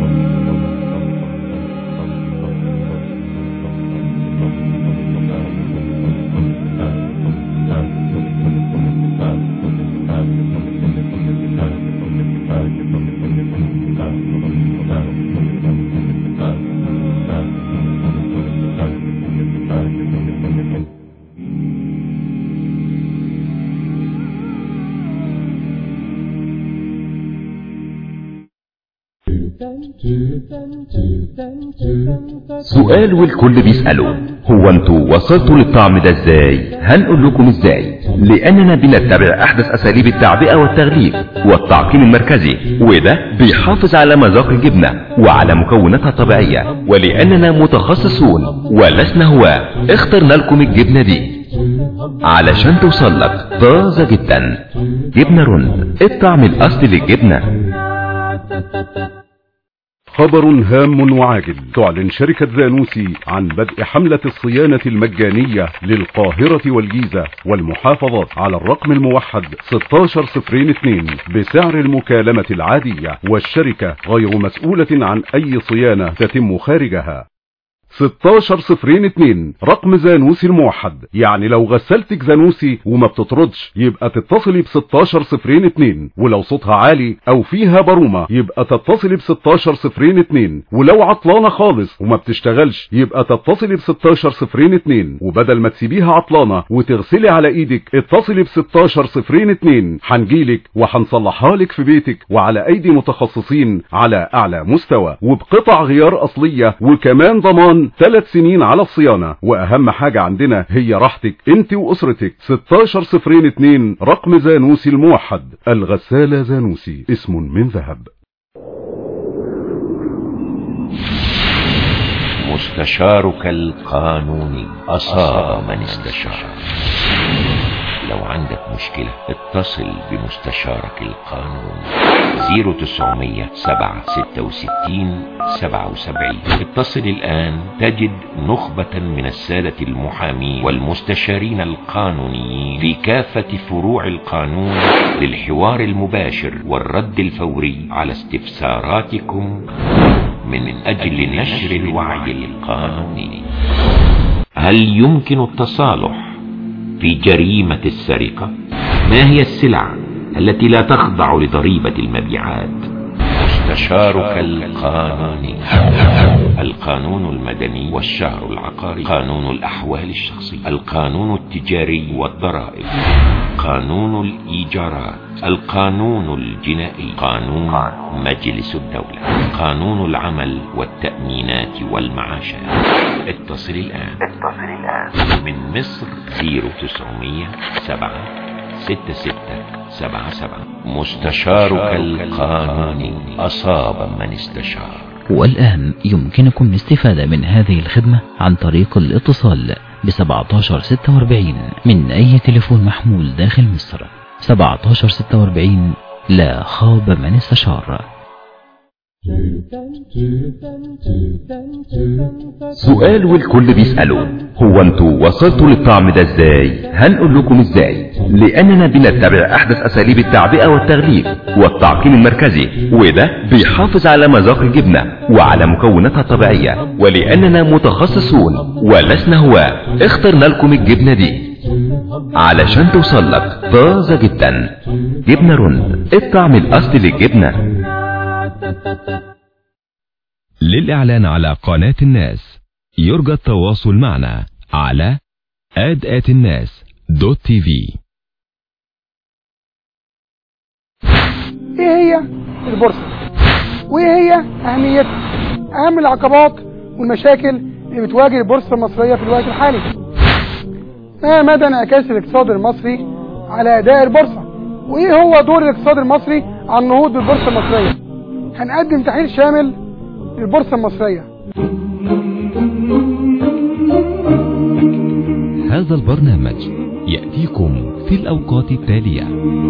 Speaker 7: سؤال والكل بيسأله هو انتوا وصلتوا للطعم ده ازاي هنقول لكم ازاي لاننا بنتبع احدث اساليب التعبئة والتغليف والتعقيم المركزي وده بيحافظ على مذاق الجبنة وعلى مكوناتها الطبيعية ولاننا متخصصون ولسنا هواة اخترنا لكم الجبنة دي علشان توصل لك طازة جدا جبنة رند الطعم الاصلي للجبنة
Speaker 8: خبر هام وعاجل تعلن شركة زانوسي عن بدء حملة الصيانة المجانية للقاهرة والجيزة والمحافظات على الرقم الموحد 1602 بسعر المكالمة العادية والشركة غير مسؤولة عن أي صيانة تتم خارجها 1602 رقم زانوسي الموحد يعني لو غسلتك زانوسي وما بتطردش يبقى تتصلي ب 1602 ولو صوتها عالي او فيها برومة يبقى تتصلي ب 1602 ولو عطلانة خالص وما بتشتغلش يبقى تتصلي ب 1602 وبدل ما تسيبيها عطلانة وتغسلي على ايدك اتصلي ب 1602 هنجيلك وهنصلحها لك في بيتك وعلى ايدي متخصصين على اعلى مستوى وبقطع غيار اصلية وكمان ضمان ثلاث سنين على الصيانة واهم حاجة عندنا هي راحتك انت واسرتك 1602 رقم زانوسي الموحد الغسالة زانوسي اسم من ذهب
Speaker 7: مستشارك القانوني أصاب من استشار لو عندك مشكلة اتصل بمستشارك القانوني 0900 766 77 اتصل الآن تجد نخبة من السادة المحامين والمستشارين القانونيين في كافة فروع القانون للحوار المباشر والرد الفوري على استفساراتكم من أجل نشر الوعي القانوني هل يمكن التصالح في جريمة السرقة ما هي السلع التي لا تخضع لضريبة المبيعات مستشارك القانوني القانون المدني والشهر العقاري قانون الأحوال الشخصية القانون التجاري والضرائب قانون الإيجارات القانون الجنائي قانون مجلس الدولة قانون العمل والتأمينات والمعاشات اتصل الآن اتصل الآن من مصر 0900 7 ستة ستة سبعة سبعة مستشارك القانوني أصاب من استشار
Speaker 9: والآن يمكنكم الاستفادة من هذه الخدمة عن طريق الاتصال ب 1746 من أي تليفون محمول داخل مصر 1746 لا خاب من استشار
Speaker 7: سؤال والكل بيسأله هو انتوا وصلتوا للطعم ده ازاي هنقول لكم ازاي لاننا بنتبع احدث اساليب التعبئة والتغليف والتعقيم المركزي وده بيحافظ على مذاق الجبنة وعلى مكوناتها الطبيعية ولاننا متخصصون ولسنا هواة اخترنا لكم الجبنة دي علشان توصل لك طازة جدا جبنة رند الطعم الاصلي للجبنة
Speaker 10: للإعلان على قناة الناس يرجى التواصل معنا على آد الناس دوت تي في
Speaker 11: ايه هي البورصة وايه هي اهميتها اهم العقبات والمشاكل اللي بتواجه البورصة المصرية في الوقت الحالي ما مدى انعكاس الاقتصاد المصري على اداء البورصة وايه هو دور الاقتصاد المصري على النهوض بالبورصة المصرية هنقدم تحليل شامل للبورصة المصرية
Speaker 10: هذا البرنامج يأتيكم في الأوقات التالية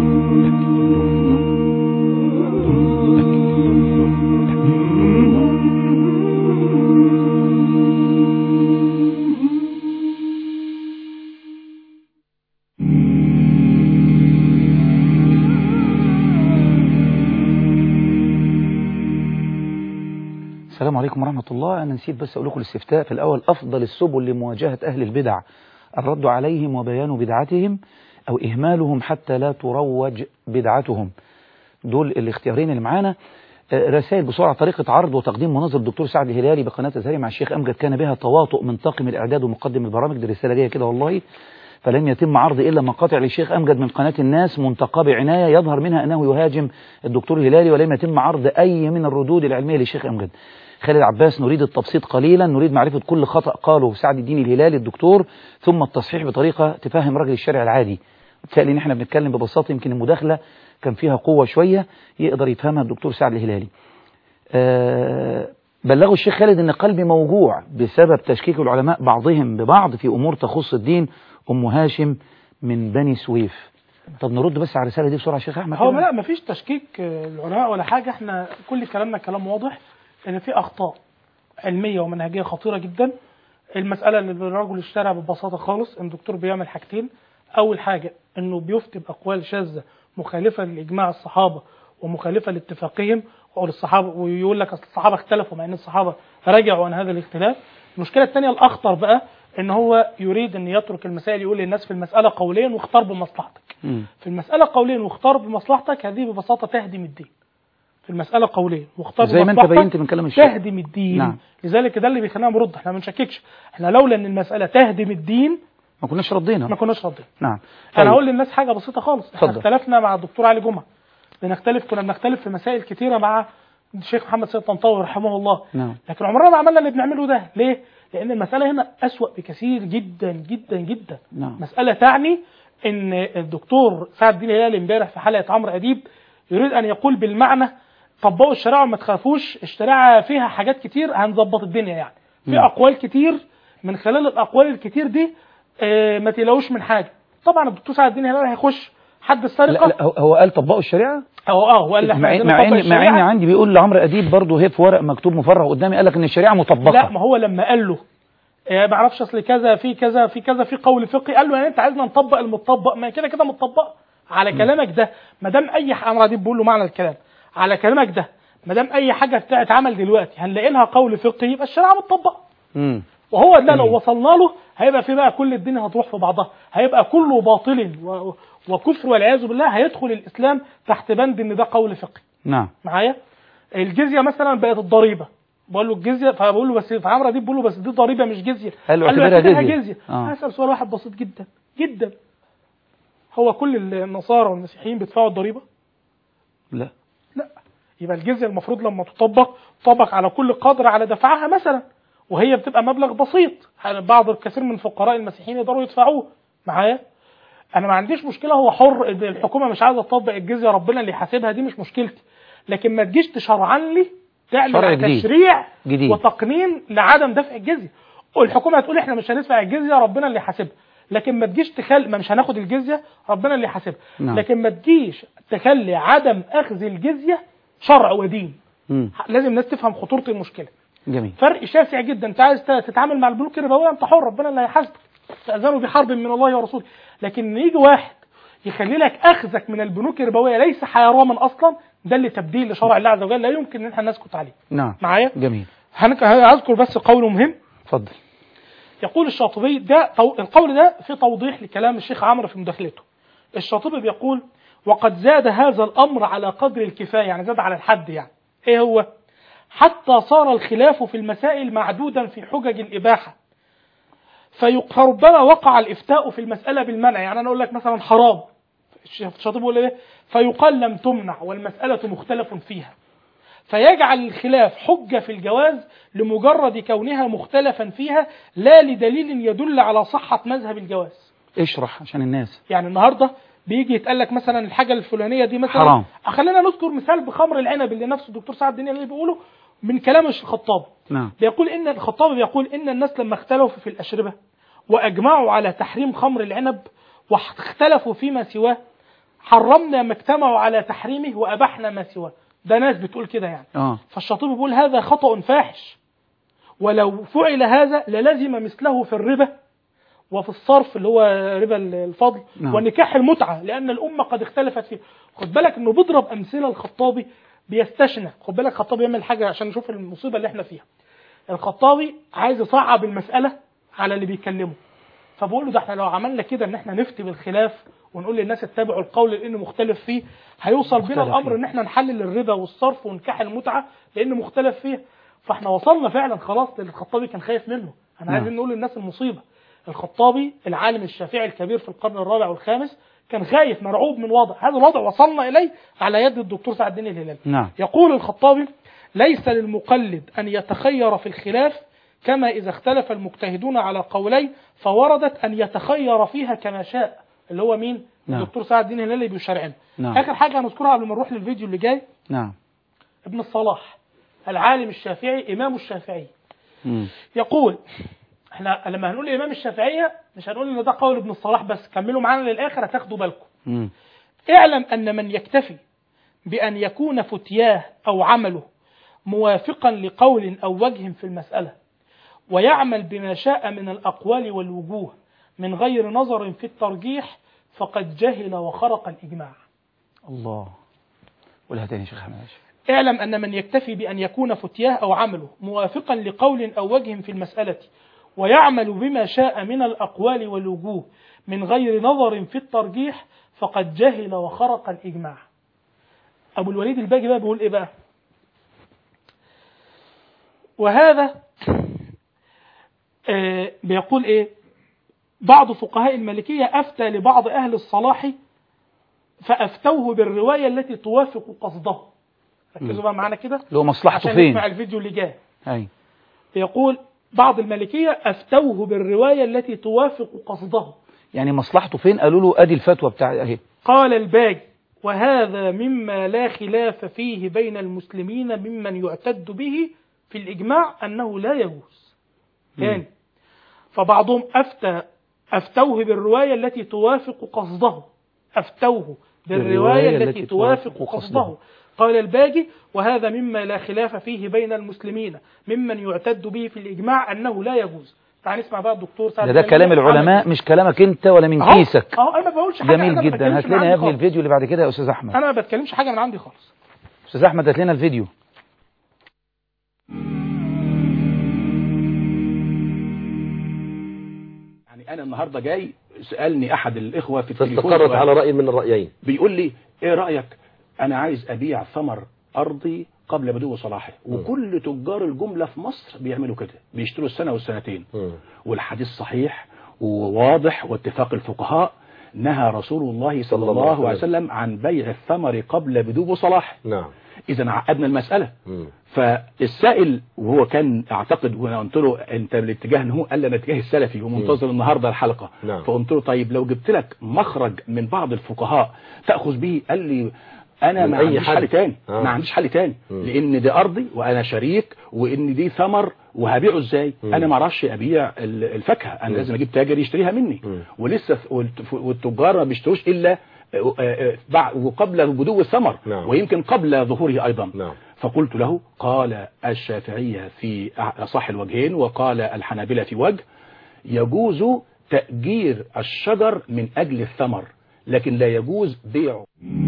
Speaker 1: السلام عليكم ورحمة الله أنا نسيت بس أقول لكم الاستفتاء في الأول أفضل السبل لمواجهة أهل البدع الرد عليهم وبيان بدعتهم أو إهمالهم حتى لا تروج بدعتهم دول الاختيارين اللي معانا رسائل بسرعة طريقة عرض وتقديم مناظر الدكتور سعد الهلالي بقناة الزهري مع الشيخ أمجد كان بها تواطؤ من طاقم الإعداد ومقدم البرامج دي رسالة جاية كده والله فلم يتم عرض إلا مقاطع للشيخ أمجد من قناة الناس منتقى بعناية يظهر منها أنه يهاجم الدكتور الهلالي ولم يتم عرض أي من الردود العلمية للشيخ أمجد خالد عباس نريد التبسيط قليلا نريد معرفة كل خطأ قاله سعد الدين الهلالي الدكتور ثم التصحيح بطريقة تفهم رجل الشارع العادي بالتالي ان احنا بنتكلم ببساطة يمكن المداخلة كان فيها قوة شوية يقدر يفهمها الدكتور سعد الهلالي أه بلغوا الشيخ خالد ان قلبي موجوع بسبب تشكيك العلماء بعضهم ببعض في امور تخص الدين ام هاشم من بني سويف طب نرد بس على الرسالة دي بسرعة يا شيخ احمد
Speaker 2: هو
Speaker 1: كده.
Speaker 2: لا مفيش تشكيك آه، العلماء ولا حاجة احنا كل كلامنا كلام واضح ان في اخطاء علمية ومنهجية خطيرة جدا المسألة اللي الرجل اشترى ببساطة خالص ان الدكتور بيعمل حاجتين اول حاجة انه بيفتي باقوال شاذة مخالفة لاجماع الصحابة ومخالفة لاتفاقهم وللصحابة ويقول لك اصل الصحابة اختلفوا مع ان الصحابة رجعوا عن هذا الاختلاف المشكلة الثانية الاخطر بقى ان هو يريد ان يترك المسائل يقول للناس في المسألة قوليا واختار بمصلحتك
Speaker 1: مم.
Speaker 2: في المسألة قولين واختار بمصلحتك هذه ببساطة تهدم الدين في المسألة قولين واختار
Speaker 1: زي ما انت
Speaker 2: بمصلحتك
Speaker 1: بينت من كلام الشيخ
Speaker 2: تهدم الدين
Speaker 1: نعم.
Speaker 2: لذلك ده اللي بيخلينا نرد احنا ما بنشككش احنا لولا ان المسألة تهدم الدين
Speaker 1: ما كناش ردينا
Speaker 2: ما كناش راضيين
Speaker 1: نعم
Speaker 2: انا هقول للناس حاجة بسيطة خالص احنا
Speaker 1: اتفضل.
Speaker 2: اختلفنا مع الدكتور علي جمعة بنختلف كنا بنختلف في مسائل كتيرة مع الشيخ محمد سيد طنطاوي رحمه الله
Speaker 1: نعم
Speaker 2: لكن عمرنا ما عملنا اللي بنعمله ده ليه؟ لأن المسألة هنا أسوأ بكثير جدا جدا جدا
Speaker 1: نعم
Speaker 2: مسألة تعني ان الدكتور سعد الدين الهلالي امبارح في حلقة عمرو أديب يريد أن يقول بالمعنى طبقوا الشريعة وما تخافوش الشريعة فيها حاجات كتير هنظبط الدنيا يعني في
Speaker 1: نعم.
Speaker 2: أقوال كتير من خلال الأقوال الكتير دي آه، ما تقلقوش من حاجة طبعا الدكتور سعد الدين الهلالي هيخش حد
Speaker 1: لا,
Speaker 2: السرقة
Speaker 1: لا هو- هو قال طبقوا الشريعة
Speaker 2: هو اه هو قال لي احنا
Speaker 1: مع
Speaker 2: عايزين
Speaker 1: مع
Speaker 2: نطبق
Speaker 1: ان مع
Speaker 2: الشريعة.
Speaker 1: ان عندي بيقول لعمرو اديب برضه هي في ورق مكتوب مفرغ قدامي قال لك ان الشريعه مطبقه
Speaker 2: لا ما هو لما قال له آه، ما اعرفش اصل كذا في كذا في كذا في قول فقهي قال له يعني انت عايزنا نطبق المطبق ما كده كده متطبق على كلامك ده ما دام اي حاجه عمرو اديب بيقول له معنى الكلام على كلامك ده ما دام اي حاجه بتتعمل دلوقتي هنلاقي لها قول فقهي يبقى الشريعه متطبقه
Speaker 1: امم
Speaker 2: وهو ده لو وصلنا له هيبقى في بقى كل الدنيا هتروح في بعضها هيبقى كله باطل و- وكفر والعياذ بالله هيدخل الاسلام تحت بند ان ده قول فقهي
Speaker 1: نعم
Speaker 2: معايا الجزيه مثلا بقت الضريبه بقول له الجزيه فبقول له بس فعمرو اديب بيقول له بس دي ضريبه مش جزيه
Speaker 1: قال له
Speaker 2: قال له
Speaker 1: اعتبرها
Speaker 2: اعتبرها
Speaker 1: جزية.
Speaker 2: جزيه
Speaker 1: آه.
Speaker 2: هسال سؤال واحد بسيط جدا جدا هو كل النصارى والمسيحيين بيدفعوا الضريبه
Speaker 1: لا
Speaker 2: لا يبقى الجزيه المفروض لما تطبق تطبق على كل قادر على دفعها مثلا وهي بتبقى مبلغ بسيط يعني بعض الكثير من الفقراء المسيحيين يقدروا يدفعوه معايا انا ما عنديش مشكله هو حر إن الحكومه مش عايزه تطبق الجزيه ربنا اللي يحاسبها دي مش مشكلتي لكن ما تجيش تشرعن لي
Speaker 1: شرع
Speaker 2: تعمل
Speaker 1: جديد.
Speaker 2: تشريع
Speaker 1: جديد.
Speaker 2: وتقنين لعدم دفع الجزيه والحكومه هتقول احنا مش هندفع الجزيه ربنا اللي يحاسبها لكن ما تجيش تخلي ما مش هناخد الجزيه ربنا اللي يحاسبها
Speaker 1: نعم.
Speaker 2: لكن ما تجيش تخلي عدم اخذ الجزيه شرع ودين
Speaker 1: امم
Speaker 2: لازم الناس تفهم خطوره المشكله
Speaker 1: جميل
Speaker 2: فرق شاسع جدا انت عايز تتعامل مع البنوك الربويه انت حر ربنا اللي هيحاسبك تاذنوا بحرب من الله ورسوله لكن يجي واحد يخلي لك اخذك من البنوك الربويه ليس حراما اصلا ده اللي تبديل لشرع الله عز وجل لا يمكن ان احنا نسكت عليه
Speaker 1: نعم
Speaker 2: معايا
Speaker 1: جميل
Speaker 2: هنك- هذكر بس قول مهم
Speaker 1: اتفضل
Speaker 2: يقول الشاطبي ده تو- القول ده في توضيح لكلام الشيخ عمرو في مداخلته الشاطبي بيقول وقد زاد هذا الامر على قدر الكفايه يعني زاد على الحد يعني ايه هو حتى صار الخلاف في المسائل معدودا في حجج الاباحه فيق- فربما وقع الافتاء في المساله بالمنع يعني انا اقول لك مثلا حرام الشاطبي بيقول ايه فيقال لم تمنع والمساله مختلف فيها فيجعل الخلاف حجة في الجواز لمجرد كونها مختلفا فيها لا لدليل يدل على صحة مذهب الجواز
Speaker 1: اشرح عشان الناس
Speaker 2: يعني النهاردة بيجي يتقال لك مثلا الحاجة الفلانية دي مثلا
Speaker 1: حرام.
Speaker 2: خلينا نذكر مثال بخمر العنب اللي نفسه الدكتور سعد الدين اللي بيقوله من كلام الخطاب
Speaker 1: نعم
Speaker 2: بيقول ان الخطاب بيقول ان الناس لما اختلفوا في الاشربه واجمعوا على تحريم خمر العنب واختلفوا فيما سواه حرمنا ما اجتمعوا على تحريمه وابحنا ما سواه ده ناس بتقول كده يعني
Speaker 1: اه
Speaker 2: فالشاطبي بيقول هذا خطأ فاحش ولو فعل هذا للزم مثله في الربا وفي الصرف اللي هو ربا الفضل
Speaker 1: نعم.
Speaker 2: ونكاح المتعة لأن الأمة قد اختلفت فيه خد بالك إنه بيضرب أمثلة الخطابي بيستشنع خد بالك الخطابي يعمل حاجة عشان نشوف المصيبة اللي احنا فيها الخطابي عايز يصعب المسألة على اللي بيكلمه فبقول له ده احنا لو عملنا كده ان احنا نفتي بالخلاف ونقول للناس اتبعوا القول لانه مختلف فيه هيوصل بينا
Speaker 1: مختلف
Speaker 2: الامر
Speaker 1: فيه.
Speaker 2: ان احنا نحلل الربا والصرف ونكاح المتعه لانه مختلف فيه فاحنا وصلنا فعلا خلاص للي الخطابي كان خايف منه انا
Speaker 1: نعم.
Speaker 2: عايزين نقول للناس المصيبه الخطابي العالم الشافعي الكبير في القرن الرابع والخامس كان خايف مرعوب من وضع هذا الوضع وصلنا إليه على يد الدكتور سعد الدين الهلالي
Speaker 1: نعم
Speaker 2: يقول الخطابي ليس للمقلد أن يتخير في الخلاف كما إذا اختلف المجتهدون على قولين فوردت أن يتخير فيها كما شاء اللي هو مين؟
Speaker 1: نعم.
Speaker 2: الدكتور سعد الدين الهلالي بيشرعنا
Speaker 1: نعم.
Speaker 2: آخر حاجة هنذكرها قبل ما نروح للفيديو اللي جاي
Speaker 1: نعم
Speaker 2: ابن الصلاح العالم الشافعي إمام الشافعي
Speaker 1: مم.
Speaker 2: يقول احنا لما هنقول الإمام الشافعية مش هنقول إن ده قول ابن الصلاح بس كملوا معانا للآخر هتاخدوا بالكم
Speaker 1: مم.
Speaker 2: اعلم أن من يكتفي بأن يكون فتياه أو عمله موافقا لقول أو وجه في المسألة ويعمل بما شاء من الأقوال والوجوه من غير نظر في الترجيح فقد جهل وخرق الإجماع
Speaker 1: الله قولها تاني يا شيخ حماد
Speaker 2: اعلم أن من يكتفي بأن يكون فتياه أو عمله موافقا لقول أو وجه في المسألة ويعمل بما شاء من الأقوال والوجوه من غير نظر في الترجيح فقد جهل وخرق الإجماع أبو الوليد الباجي بقى بيقول إيه بقى وهذا آه بيقول إيه بعض فقهاء المالكية أفتى لبعض أهل الصلاح فأفتوه بالرواية التي توافق قصده ركزوا بقى معانا كده
Speaker 1: اللي هو مصلحته
Speaker 2: عشان
Speaker 1: فين
Speaker 2: نسمع الفيديو اللي جاي
Speaker 1: أي
Speaker 2: يقول بعض المالكية أفتوه بالرواية التي توافق قصده
Speaker 1: يعني مصلحته فين قالوا له ادي الفتوى بتاع اهي
Speaker 2: قال الباجي وهذا مما لا خلاف فيه بين المسلمين ممن يعتد به في الإجماع أنه لا يجوز يعني فبعضهم أفتى أفتوه بالرواية التي توافق قصده أفتوه بالرواية التي توافق قصده قال الباجي وهذا مما لا خلاف فيه بين المسلمين ممن يعتد به في الإجماع أنه لا يجوز تعال نسمع بقى الدكتور سعد
Speaker 1: ده ده
Speaker 2: الجليل
Speaker 1: كلام
Speaker 2: عمل
Speaker 1: العلماء مش كلامك انت ولا من
Speaker 2: أهو،
Speaker 1: كيسك
Speaker 2: أهو أنا ما بقولش حاجة أنا
Speaker 1: جميل
Speaker 2: ما
Speaker 1: جدا
Speaker 2: بتكلمش
Speaker 1: هات
Speaker 2: من
Speaker 1: لنا يا
Speaker 2: عندي
Speaker 1: ابني
Speaker 2: خالص.
Speaker 1: الفيديو اللي بعد كده يا استاذ احمد
Speaker 2: أنا ما بتكلمش حاجة من عندي خالص
Speaker 1: استاذ احمد هات لنا الفيديو
Speaker 3: يعني انا النهارده جاي سالني احد الاخوه في التليفون
Speaker 4: فاستقرت
Speaker 3: سؤال.
Speaker 4: على رأي من الرأيين
Speaker 3: بيقول لي ايه رايك انا عايز ابيع ثمر ارضي قبل بدو صلاحه وكل تجار الجمله في مصر بيعملوا كده بيشتروا السنه والسنتين
Speaker 4: مم.
Speaker 3: والحديث صحيح وواضح واتفاق الفقهاء نهى رسول الله صلى
Speaker 4: الله
Speaker 3: الله
Speaker 4: عليه
Speaker 3: عليه وسلم عن بيع الثمر قبل بدو صلاحه
Speaker 4: نعم
Speaker 3: اذا عقدنا المساله
Speaker 4: مم.
Speaker 3: فالسائل وهو كان اعتقد وانا قلت له انت بالاتجاه ان هو قال لي انا اتجاه السلفي ومنتظر النهارده الحلقه
Speaker 4: نعم.
Speaker 3: فقلت له طيب لو جبت لك مخرج من بعض الفقهاء تاخذ به قال لي انا
Speaker 4: من
Speaker 3: ما
Speaker 4: أي
Speaker 3: عنديش
Speaker 4: حل.
Speaker 3: حل تاني
Speaker 4: آه.
Speaker 3: ما عنديش حل تاني
Speaker 4: مم.
Speaker 3: لان دي ارضي وانا شريك وان دي ثمر وهبيعه ازاي
Speaker 4: مم.
Speaker 3: انا ما اعرفش ابيع ال- الفاكهه انا
Speaker 4: مم.
Speaker 3: لازم اجيب تاجر يشتريها مني
Speaker 4: مم.
Speaker 3: ولسه ف- والت- والتجار ما بيشتروش الا آه، آه، بعد وقبل بدو الثمر
Speaker 4: نعم.
Speaker 3: ويمكن قبل ظهوره ايضا
Speaker 4: نعم
Speaker 3: فقلت له قال الشافعية في أصح الوجهين وقال الحنابلة في وجه يجوز تأجير الشجر من أجل الثمر لكن لا يجوز بيعه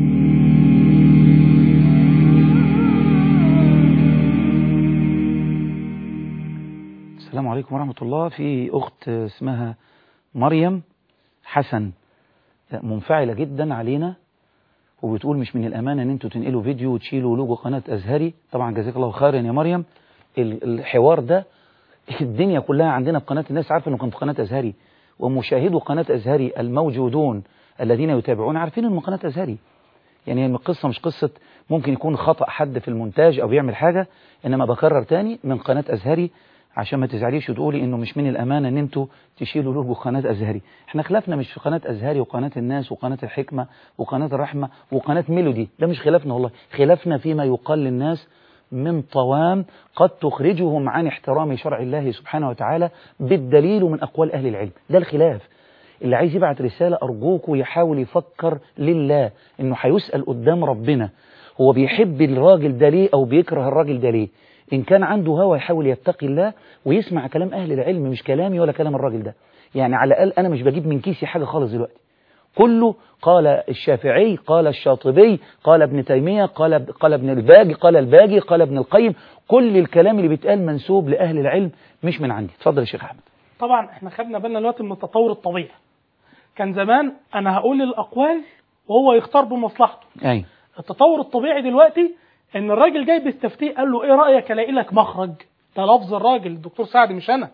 Speaker 1: السلام عليكم ورحمة الله في أخت اسمها مريم حسن منفعلة جدا علينا وبتقول مش من الأمانة أن أنتوا تنقلوا فيديو وتشيلوا لوجو قناة أزهري طبعا جزاك الله خيرا يا مريم ال- الحوار ده الدنيا كلها عندنا في قناة الناس عارفة أنه كان في قناة أزهري ومشاهدو قناة أزهري الموجودون الذين يتابعون عارفين أنه قناة أزهري يعني القصة مش قصة ممكن يكون خطأ حد في المونتاج أو بيعمل حاجة إنما بكرر تاني من قناة أزهري عشان ما تزعليش وتقولي إنه مش من الأمانة إن أنتوا تشيلوا لوجو قناة أزهري إحنا خلافنا مش في قناة أزهري وقناة الناس وقناة الحكمة وقناة الرحمة وقناة ميلودي ده مش خلافنا والله خلافنا فيما يقال للناس من طوام قد تخرجهم عن احترام شرع الله سبحانه وتعالى بالدليل من أقوال أهل العلم ده الخلاف اللي عايز يبعت رسالة أرجوكوا يحاول يفكر لله إنه هيسأل قدام ربنا هو بيحب الراجل ده ليه أو بيكره الراجل ده ليه إن كان عنده هوى يحاول يتقي الله ويسمع كلام أهل العلم مش كلامي ولا كلام الراجل ده يعني على الأقل أنا مش بجيب من كيسي حاجة خالص دلوقتي كله قال الشافعي قال الشاطبي قال ابن تيمية قال قال ابن الباجي قال الباجي قال ابن القيم كل الكلام اللي بيتقال منسوب لأهل العلم مش من عندي اتفضل يا شيخ أحمد
Speaker 2: طبعا احنا خدنا بالنا دلوقتي من التطور الطبيعي كان زمان انا هقول الاقوال وهو يختار بمصلحته
Speaker 1: أي
Speaker 2: التطور الطبيعي دلوقتي ان الراجل جاي بيستفتيه قال له ايه رايك الاقي لك مخرج ده لفظ الراجل الدكتور سعد مش انا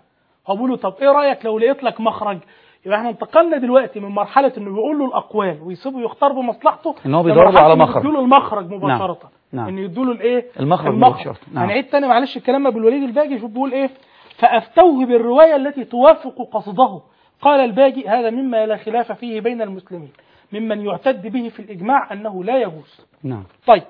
Speaker 2: اقول له طب ايه رايك لو لقيت لك مخرج يبقى احنا انتقلنا دلوقتي من مرحله انه بيقول له الاقوال ويسيبه يختار بمصلحته
Speaker 1: إن هو بيدور له على مخرج.
Speaker 2: يدوا له المخرج مباشره
Speaker 1: نعم.
Speaker 2: انه يدوا له الايه
Speaker 1: المخرج مباشرة. نعم.
Speaker 2: هنعيد تاني معلش الكلام ابو الوليد الباجي شوف بيقول ايه فافتوه بالروايه التي توافق قصده قال الباجي هذا مما لا خلاف فيه بين المسلمين ممن يعتد به في الاجماع انه لا يجوز
Speaker 1: نعم
Speaker 2: طيب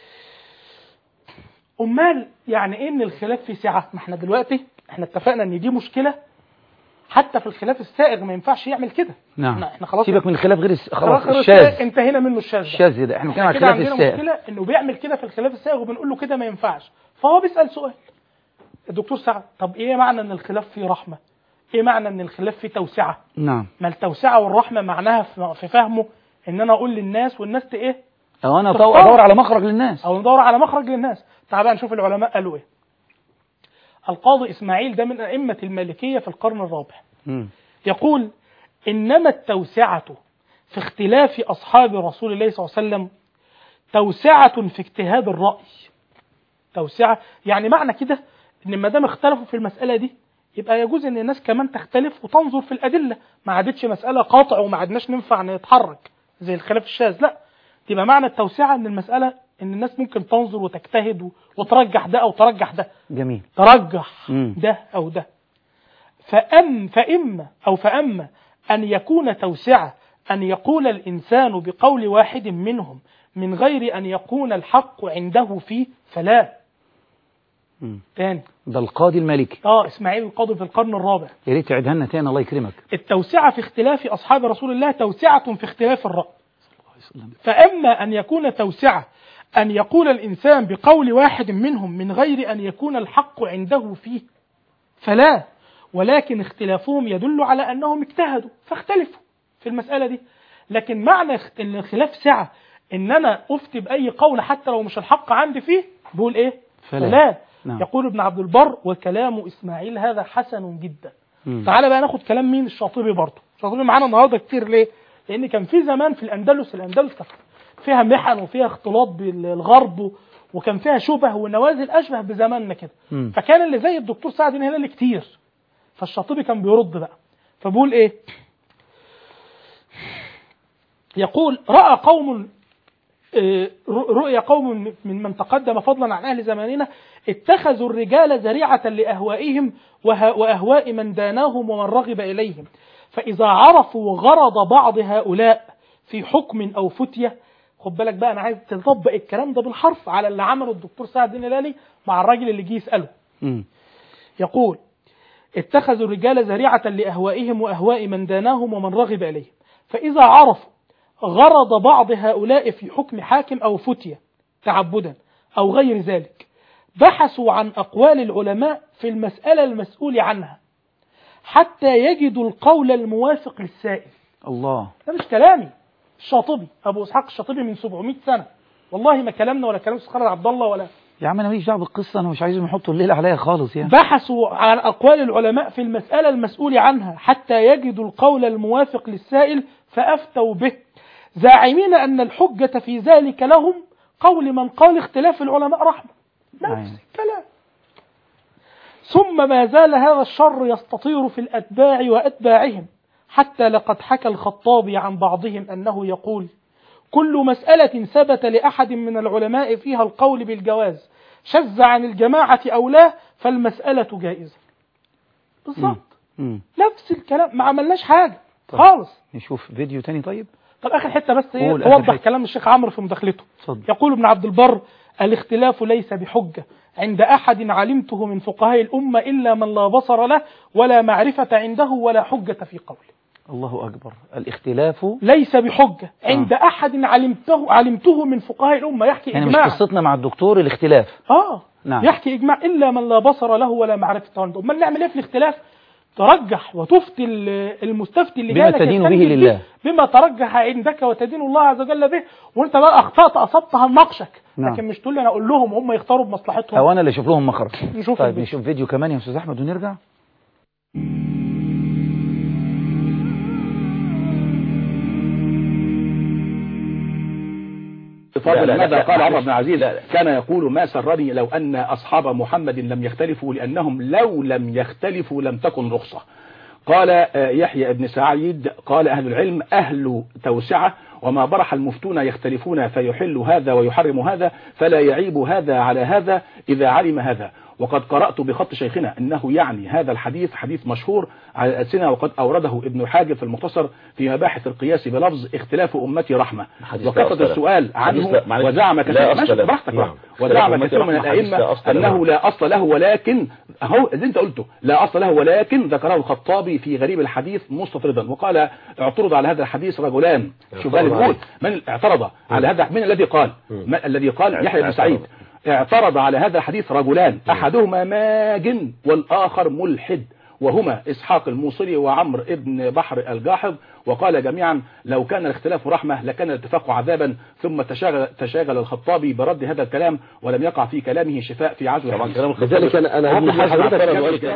Speaker 2: امال يعني ايه ان الخلاف فيه سعه ما احنا دلوقتي احنا اتفقنا ان دي مشكله حتى في الخلاف السائغ ما ينفعش يعمل كده
Speaker 1: نعم
Speaker 2: احنا, احنا خلاص
Speaker 1: سيبك من الخلاف غير الس- خلاص
Speaker 2: خلاص
Speaker 1: الشاذ
Speaker 2: انتهينا منه الشاذ ده.
Speaker 1: الشاذ ده احنا بنتكلم على
Speaker 2: كده
Speaker 1: الخلاف
Speaker 2: عندنا
Speaker 1: السائغ
Speaker 2: مشكله انه بيعمل كده في الخلاف السائغ وبنقول له كده ما ينفعش فهو بيسال سؤال الدكتور سعد طب ايه معنى ان الخلاف فيه رحمه ايه معنى ان الخلاف فيه توسعه
Speaker 1: نعم
Speaker 2: ما التوسعه والرحمه معناها في في فهمه ان انا اقول للناس والناس ت- ايه
Speaker 1: او انا
Speaker 2: تختار.
Speaker 1: ادور على مخرج للناس
Speaker 2: او ندور على مخرج للناس تعال بقى نشوف العلماء قالوا ايه القاضي اسماعيل ده من ائمه المالكيه في القرن الرابع
Speaker 1: مم.
Speaker 2: يقول انما التوسعه في اختلاف اصحاب رسول الله صلى الله عليه وسلم توسعه في اجتهاد الراي توسعه يعني معنى كده ان ما دام اختلفوا في المساله دي يبقى يجوز ان الناس كمان تختلف وتنظر في الادله ما عادتش مساله قاطع وما عدناش ننفع نتحرك زي الخلاف الشاذ لا تبقى معنى التوسعه ان المساله ان الناس ممكن تنظر وتجتهد و- وترجح ده او ترجح ده
Speaker 1: جميل
Speaker 2: ترجح
Speaker 1: مم.
Speaker 2: ده أو ده فأم فإما أو فأما أن يكون توسعة أن يقول الإنسان بقول واحد منهم من غير أن يكون الحق عنده فيه فلا
Speaker 1: مم.
Speaker 2: تاني
Speaker 1: ده القاضي المالكي
Speaker 2: اه اسماعيل القاضي في القرن الرابع
Speaker 1: يا ريت تعيدها لنا تاني الله يكرمك
Speaker 2: التوسعة في اختلاف أصحاب رسول الله توسعة في اختلاف الرأي فأما أن يكون توسعة أن يقول الإنسان بقول واحد منهم من غير أن يكون الحق عنده فيه فلا ولكن اختلافهم يدل على أنهم اجتهدوا فاختلفوا في المسألة دي لكن معنى اخت- ان الخلاف سعة ان انا افتي باي قول حتى لو مش الحق عندي فيه بقول ايه
Speaker 1: فلا.
Speaker 2: فلا
Speaker 1: نعم.
Speaker 2: يقول ابن عبد البر وكلام اسماعيل هذا حسن جدا
Speaker 1: مم.
Speaker 2: تعالى بقى ناخد كلام مين الشاطبي برضه الشاطبي معانا النهارده كتير ليه لان كان في زمان في الاندلس الاندلس كانت فيها محن وفيها اختلاط بالغرب و- وكان فيها شبه ونوازل اشبه بزماننا كده
Speaker 1: مم.
Speaker 2: فكان اللي زي الدكتور سعد هنا اللي كتير فالشاطبي كان بيرد بقى فبقول ايه يقول راى قوم آه، رؤيا قوم من من تقدم فضلا عن اهل زماننا اتخذوا الرجال ذريعه لاهوائهم وه- واهواء من داناهم ومن رغب اليهم فاذا عرفوا غرض بعض هؤلاء في حكم او فتيه خد بالك بقى انا عايز تطبق الكلام ده بالحرف على اللي عمله الدكتور سعد الدين الهلالي مع الراجل اللي جه يساله
Speaker 1: مم.
Speaker 2: يقول اتخذوا الرجال ذريعة لأهوائهم وأهواء من داناهم ومن رغب إليهم فإذا عرفوا غرض بعض هؤلاء في حكم حاكم أو فتية تعبدا أو غير ذلك بحثوا عن أقوال العلماء في المسألة المسؤول عنها حتى يجدوا القول الموافق للسائل
Speaker 1: الله
Speaker 2: ده مش كلامي الشاطبي أبو إسحاق الشاطبي من 700 سنة والله ما كلامنا ولا كلام سخر عبد الله ولا
Speaker 1: يا عم انا ماليش دعوه بالقصه انا مش عايزهم يحطوا الليل عليا خالص يعني
Speaker 2: بحثوا عن أقوال العلماء في المسألة المسؤول عنها حتى يجدوا القول الموافق للسائل فأفتوا به زاعمين أن الحجة في ذلك لهم قول من قال اختلاف العلماء رحمة نفس
Speaker 1: أيوة.
Speaker 2: الكلام ثم ما زال هذا الشر يستطير في الأتباع وأتباعهم حتى لقد حكى الخطابي عن بعضهم أنه يقول كل مسألة ثبت لأحد من العلماء فيها القول بالجواز شذ عن الجماعة أو لا فالمسألة جائزة بالظبط
Speaker 1: مم.
Speaker 2: نفس الكلام ما عملناش حاجة
Speaker 1: طيب.
Speaker 2: خالص
Speaker 1: نشوف فيديو تاني طيب
Speaker 2: طب آخر حتة بس إيه
Speaker 1: قول آخر
Speaker 2: توضح
Speaker 1: حتة.
Speaker 2: كلام الشيخ عمرو في مداخلته
Speaker 1: اتفضل
Speaker 2: يقول ابن عبد البر الاختلاف ليس بحجة عند أحد علمته من فقهاء الأمة إلا من لا بصر له ولا معرفة عنده ولا حجة في قوله
Speaker 1: الله اكبر الاختلاف
Speaker 2: ليس بحجة عند أحد علمته علمته من فقهاء الأمة يحكي
Speaker 1: يعني مش
Speaker 2: إجماع
Speaker 1: قصتنا مع الدكتور الاختلاف
Speaker 2: آه
Speaker 1: نعم.
Speaker 2: يحكي إجماع إلا من لا بصر له ولا معرفة عنده أمال نعمل إيه في الاختلاف ترجح وتفتي ال- المستفتي اللي
Speaker 1: بما
Speaker 2: جالك
Speaker 1: تدين به
Speaker 2: يستنجد
Speaker 1: لله.
Speaker 2: بما ترجح عندك وتدين الله عز وجل به وانت بقى اخطات اصبت هنناقشك
Speaker 1: نعم.
Speaker 2: لكن مش تقول لي انا اقول لهم هم يختاروا بمصلحتهم
Speaker 1: او انا اللي اشوف لهم مخرج
Speaker 2: نشوف
Speaker 1: طيب
Speaker 2: الفيديو.
Speaker 1: نشوف فيديو كمان يا استاذ احمد ونرجع
Speaker 3: فاضل
Speaker 5: لا، لا،
Speaker 3: ماذا
Speaker 5: لا،
Speaker 3: قال عمر
Speaker 5: معلش.
Speaker 3: بن عزيز
Speaker 5: لا، لا.
Speaker 3: كان يقول ما سرني لو أن أصحاب محمد لم يختلفوا لأنهم لو لم يختلفوا لم تكن رخصة قال آه، يحيى بن سعيد قال أهل العلم أهل توسعة وما برح المفتون يختلفون فيحل هذا ويحرم هذا فلا يعيب هذا على هذا إذا علم هذا وقد قرأت بخط شيخنا أنه يعني هذا الحديث حديث مشهور على الألسنة وقد أورده ابن حاجب في المختصر في مباحث القياس بلفظ اختلاف أمتي رحمة
Speaker 5: حديث لا
Speaker 3: وكثر
Speaker 5: أصل له.
Speaker 3: السؤال
Speaker 5: حديث
Speaker 3: عنه
Speaker 5: لا- معلش.
Speaker 3: وزعم
Speaker 5: لا
Speaker 3: كثير
Speaker 5: أصل
Speaker 3: ماشي
Speaker 5: له.
Speaker 3: براحتك
Speaker 5: نعم.
Speaker 3: وزعم
Speaker 5: اختلاف
Speaker 3: كثير من
Speaker 5: أمتي رحمة حديث لا
Speaker 3: الأئمة
Speaker 5: أصل له.
Speaker 3: أنه لا أصل له ولكن هو اللي أنت قلته لا أصل له ولكن ذكره الخطابي في غريب الحديث مستطردا وقال اعترض على هذا الحديث رجلان شوف بقى اللي بيقول من اعترض على هذا من الذي قال من الذي قال يحيى بن سعيد اعترض على هذا الحديث رجلان أحدهما ماجن والآخر ملحد وهما إسحاق الموصلي وعمر ابن بحر الجاحظ وقال جميعا لو كان الاختلاف رحمة لكان الاتفاق عذابا ثم تشاغل, تشاغل الخطابي برد هذا الكلام ولم يقع في كلامه شفاء في عزو
Speaker 5: طبعا
Speaker 3: الحديث.
Speaker 5: كلام الخطابي-
Speaker 4: لذلك انا انا
Speaker 3: ممكن
Speaker 4: هقول
Speaker 3: حسن
Speaker 4: لحضرتك
Speaker 3: اعترض
Speaker 4: كمان-
Speaker 3: وقال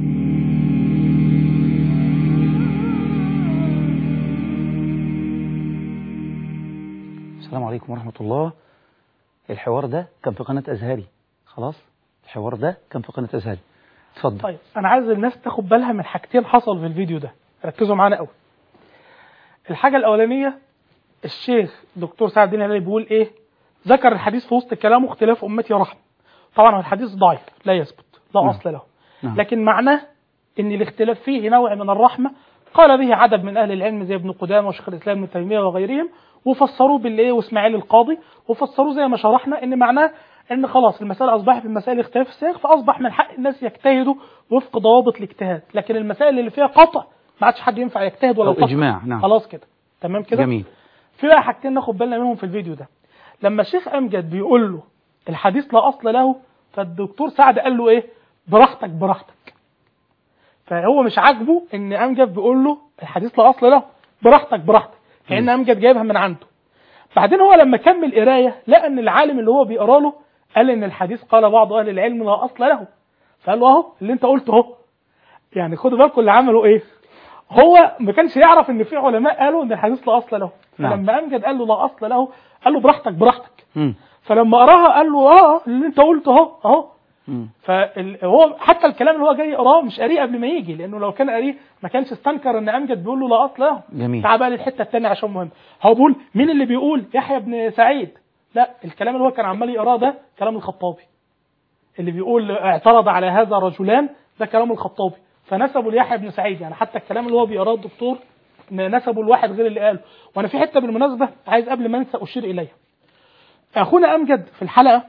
Speaker 1: السلام عليكم ورحمة الله الحوار ده كان في قناة أزهري خلاص الحوار ده كان في قناة أزهري اتفضل
Speaker 2: طيب انا عايز الناس تاخد بالها من حاجتين حصل في الفيديو ده ركزوا معانا قوي الحاجه الاولانيه الشيخ دكتور سعد الدين الهلالي بيقول ايه ذكر الحديث في وسط كلامه اختلاف امتي رحمه طبعا هو الحديث ضعيف لا يثبت لا
Speaker 1: نعم.
Speaker 2: اصل له
Speaker 1: نعم.
Speaker 2: لكن معناه ان الاختلاف فيه نوع من الرحمه قال به عدد من اهل العلم زي ابن قدامه وشيخ الاسلام ابن تيميه وغيرهم وفسروه بالايه واسماعيل القاضي وفسروه زي ما شرحنا ان معناه ان خلاص المساله اصبحت من مسائل اختلاف السياق فاصبح من حق الناس يجتهدوا وفق ضوابط الاجتهاد لكن المسائل اللي فيها قطع ما عادش حد ينفع يجتهد ولا
Speaker 1: أو
Speaker 2: قطع
Speaker 1: إجماع نعم
Speaker 2: خلاص كده تمام كده
Speaker 1: جميل
Speaker 2: في بقى حاجتين ناخد بالنا منهم في الفيديو ده لما الشيخ امجد بيقول له الحديث لا اصل له فالدكتور سعد قال له ايه براحتك براحتك فهو مش عاجبه ان امجد بيقول له الحديث لا اصل له براحتك براحتك كان امجد جايبها من عنده بعدين هو لما كمل قرايه لقى ان العالم اللي هو بيقرا له قال ان الحديث قال بعض اهل العلم لا اصل له فقال له اهو اللي انت قلته اهو يعني خدوا بالكم اللي عملوا ايه هو ما كانش يعرف ان في علماء قالوا ان الحديث لا اصل له
Speaker 1: نعم.
Speaker 2: فلما امجد قال له لا اصل له قال له براحتك براحتك
Speaker 1: مم.
Speaker 2: فلما قراها قال له اه اللي انت قلته اهو اهو
Speaker 1: مم.
Speaker 2: فهو حتى الكلام اللي هو جاي يقراه مش قاريه قبل ما يجي لانه لو كان قاريه ما كانش استنكر ان امجد بيقول له لا اصل له
Speaker 1: جميل
Speaker 2: تعال بقى للحته الثانيه عشان مهم هو بيقول مين اللي بيقول يحيى بن سعيد لا الكلام اللي هو كان عمال يقراه ده كلام الخطابي اللي بيقول اعترض على هذا رجلان ده كلام الخطابي فنسبوا ليحيى بن سعيد يعني حتى الكلام اللي هو بيقراه الدكتور نسبوا لواحد غير اللي قاله وانا في حته بالمناسبه عايز قبل ما انسى اشير اليها اخونا امجد في الحلقه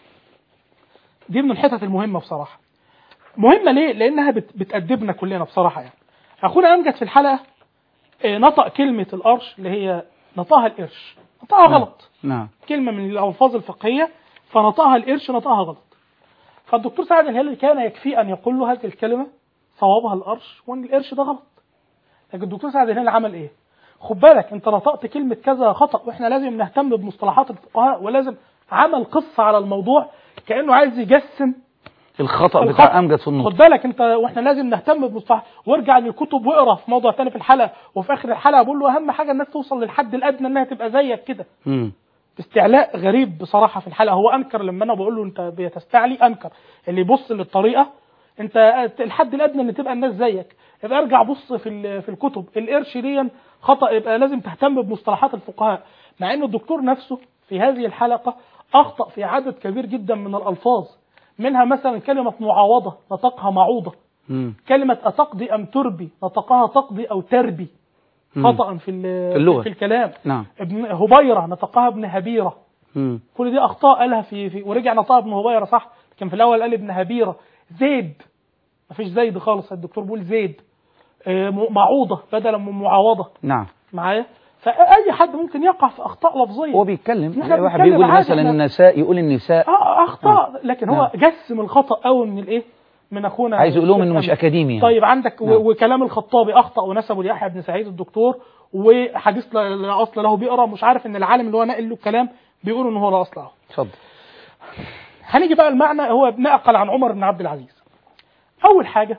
Speaker 2: دي من الحتت المهمه بصراحه مهمه ليه لانها بت بتأدبنا كلنا بصراحه يعني اخونا امجد في الحلقه آه، نطق كلمه القرش اللي هي نطقها القرش نطقها
Speaker 1: نعم.
Speaker 2: غلط
Speaker 1: نعم
Speaker 2: كلمه من الالفاظ الفقهيه فنطقها القرش نطقها غلط فالدكتور سعد الهلالي كان يكفي ان يقول له هذه الكلمه صوابها القرش وان القرش ده غلط لكن الدكتور سعد الهلالي عمل ايه خد بالك انت نطقت كلمه كذا خطا واحنا لازم نهتم بمصطلحات الفقهاء ولازم عمل قصه على الموضوع كانه عايز يجسم
Speaker 1: الخطأ
Speaker 2: الخطأ.
Speaker 1: بتاع أمجد في النطق
Speaker 2: خد بالك انت واحنا لازم نهتم بمصطلح وارجع للكتب واقرا في موضوع تاني في الحلقه وفي اخر الحلقه بقول له اهم حاجه الناس توصل للحد الادنى انها تبقى زيك كده
Speaker 1: مم.
Speaker 2: استعلاء غريب بصراحه في الحلقه هو انكر لما انا بقول له انت بتستعلي انكر اللي يبص للطريقه انت الحد الادنى ان تبقى الناس زيك يبقى ارجع بص في ال- في الكتب القرش دي خطا يبقى لازم تهتم بمصطلحات الفقهاء مع ان الدكتور نفسه في هذه الحلقه اخطا في عدد كبير جدا من الالفاظ منها مثلا كلمه معاوضه نطقها معوضه
Speaker 1: مم.
Speaker 2: كلمه اتقضي ام تربي نطقها تقضي او تربي
Speaker 1: مم.
Speaker 2: خطا في ال-
Speaker 1: في اللغة.
Speaker 2: في الكلام
Speaker 1: نعم
Speaker 2: ابن هبيره نطقها ابن هبيره
Speaker 1: مم.
Speaker 2: كل دي اخطاء قالها في, في ورجع نطقها ابن هبيره صح لكن في الاول قال ابن هبيره زيد مفيش زيد خالص الدكتور بيقول زيد آه، م- معوضه بدلا من معاوضه
Speaker 1: نعم
Speaker 2: معايا فاي حد ممكن يقع في اخطاء لفظيه
Speaker 1: هو بيتكلم
Speaker 2: احنا
Speaker 1: تلاقي واحد
Speaker 2: بنتكلم
Speaker 1: بيقول
Speaker 2: عادي،
Speaker 1: مثلا
Speaker 2: احنا-
Speaker 1: النساء يقول النساء
Speaker 2: اه اخطاء لكن هو
Speaker 1: نعم.
Speaker 2: جسم الخطا قوي من الايه من اخونا
Speaker 1: عايز يقول لهم
Speaker 2: الشيخ
Speaker 1: انه مش
Speaker 2: أمل.
Speaker 1: اكاديمي يعني.
Speaker 2: طيب عندك و-
Speaker 1: نعم.
Speaker 2: وكلام الخطابي اخطا ونسبه ليحيى بن سعيد الدكتور وحديث لا لا اصل له بيقرا مش عارف ان العالم اللي هو ناقل له الكلام بيقول ان هو لا اصل له
Speaker 1: اتفضل
Speaker 2: هنيجي بقى المعنى هو نقل عن عمر بن عبد العزيز اول حاجه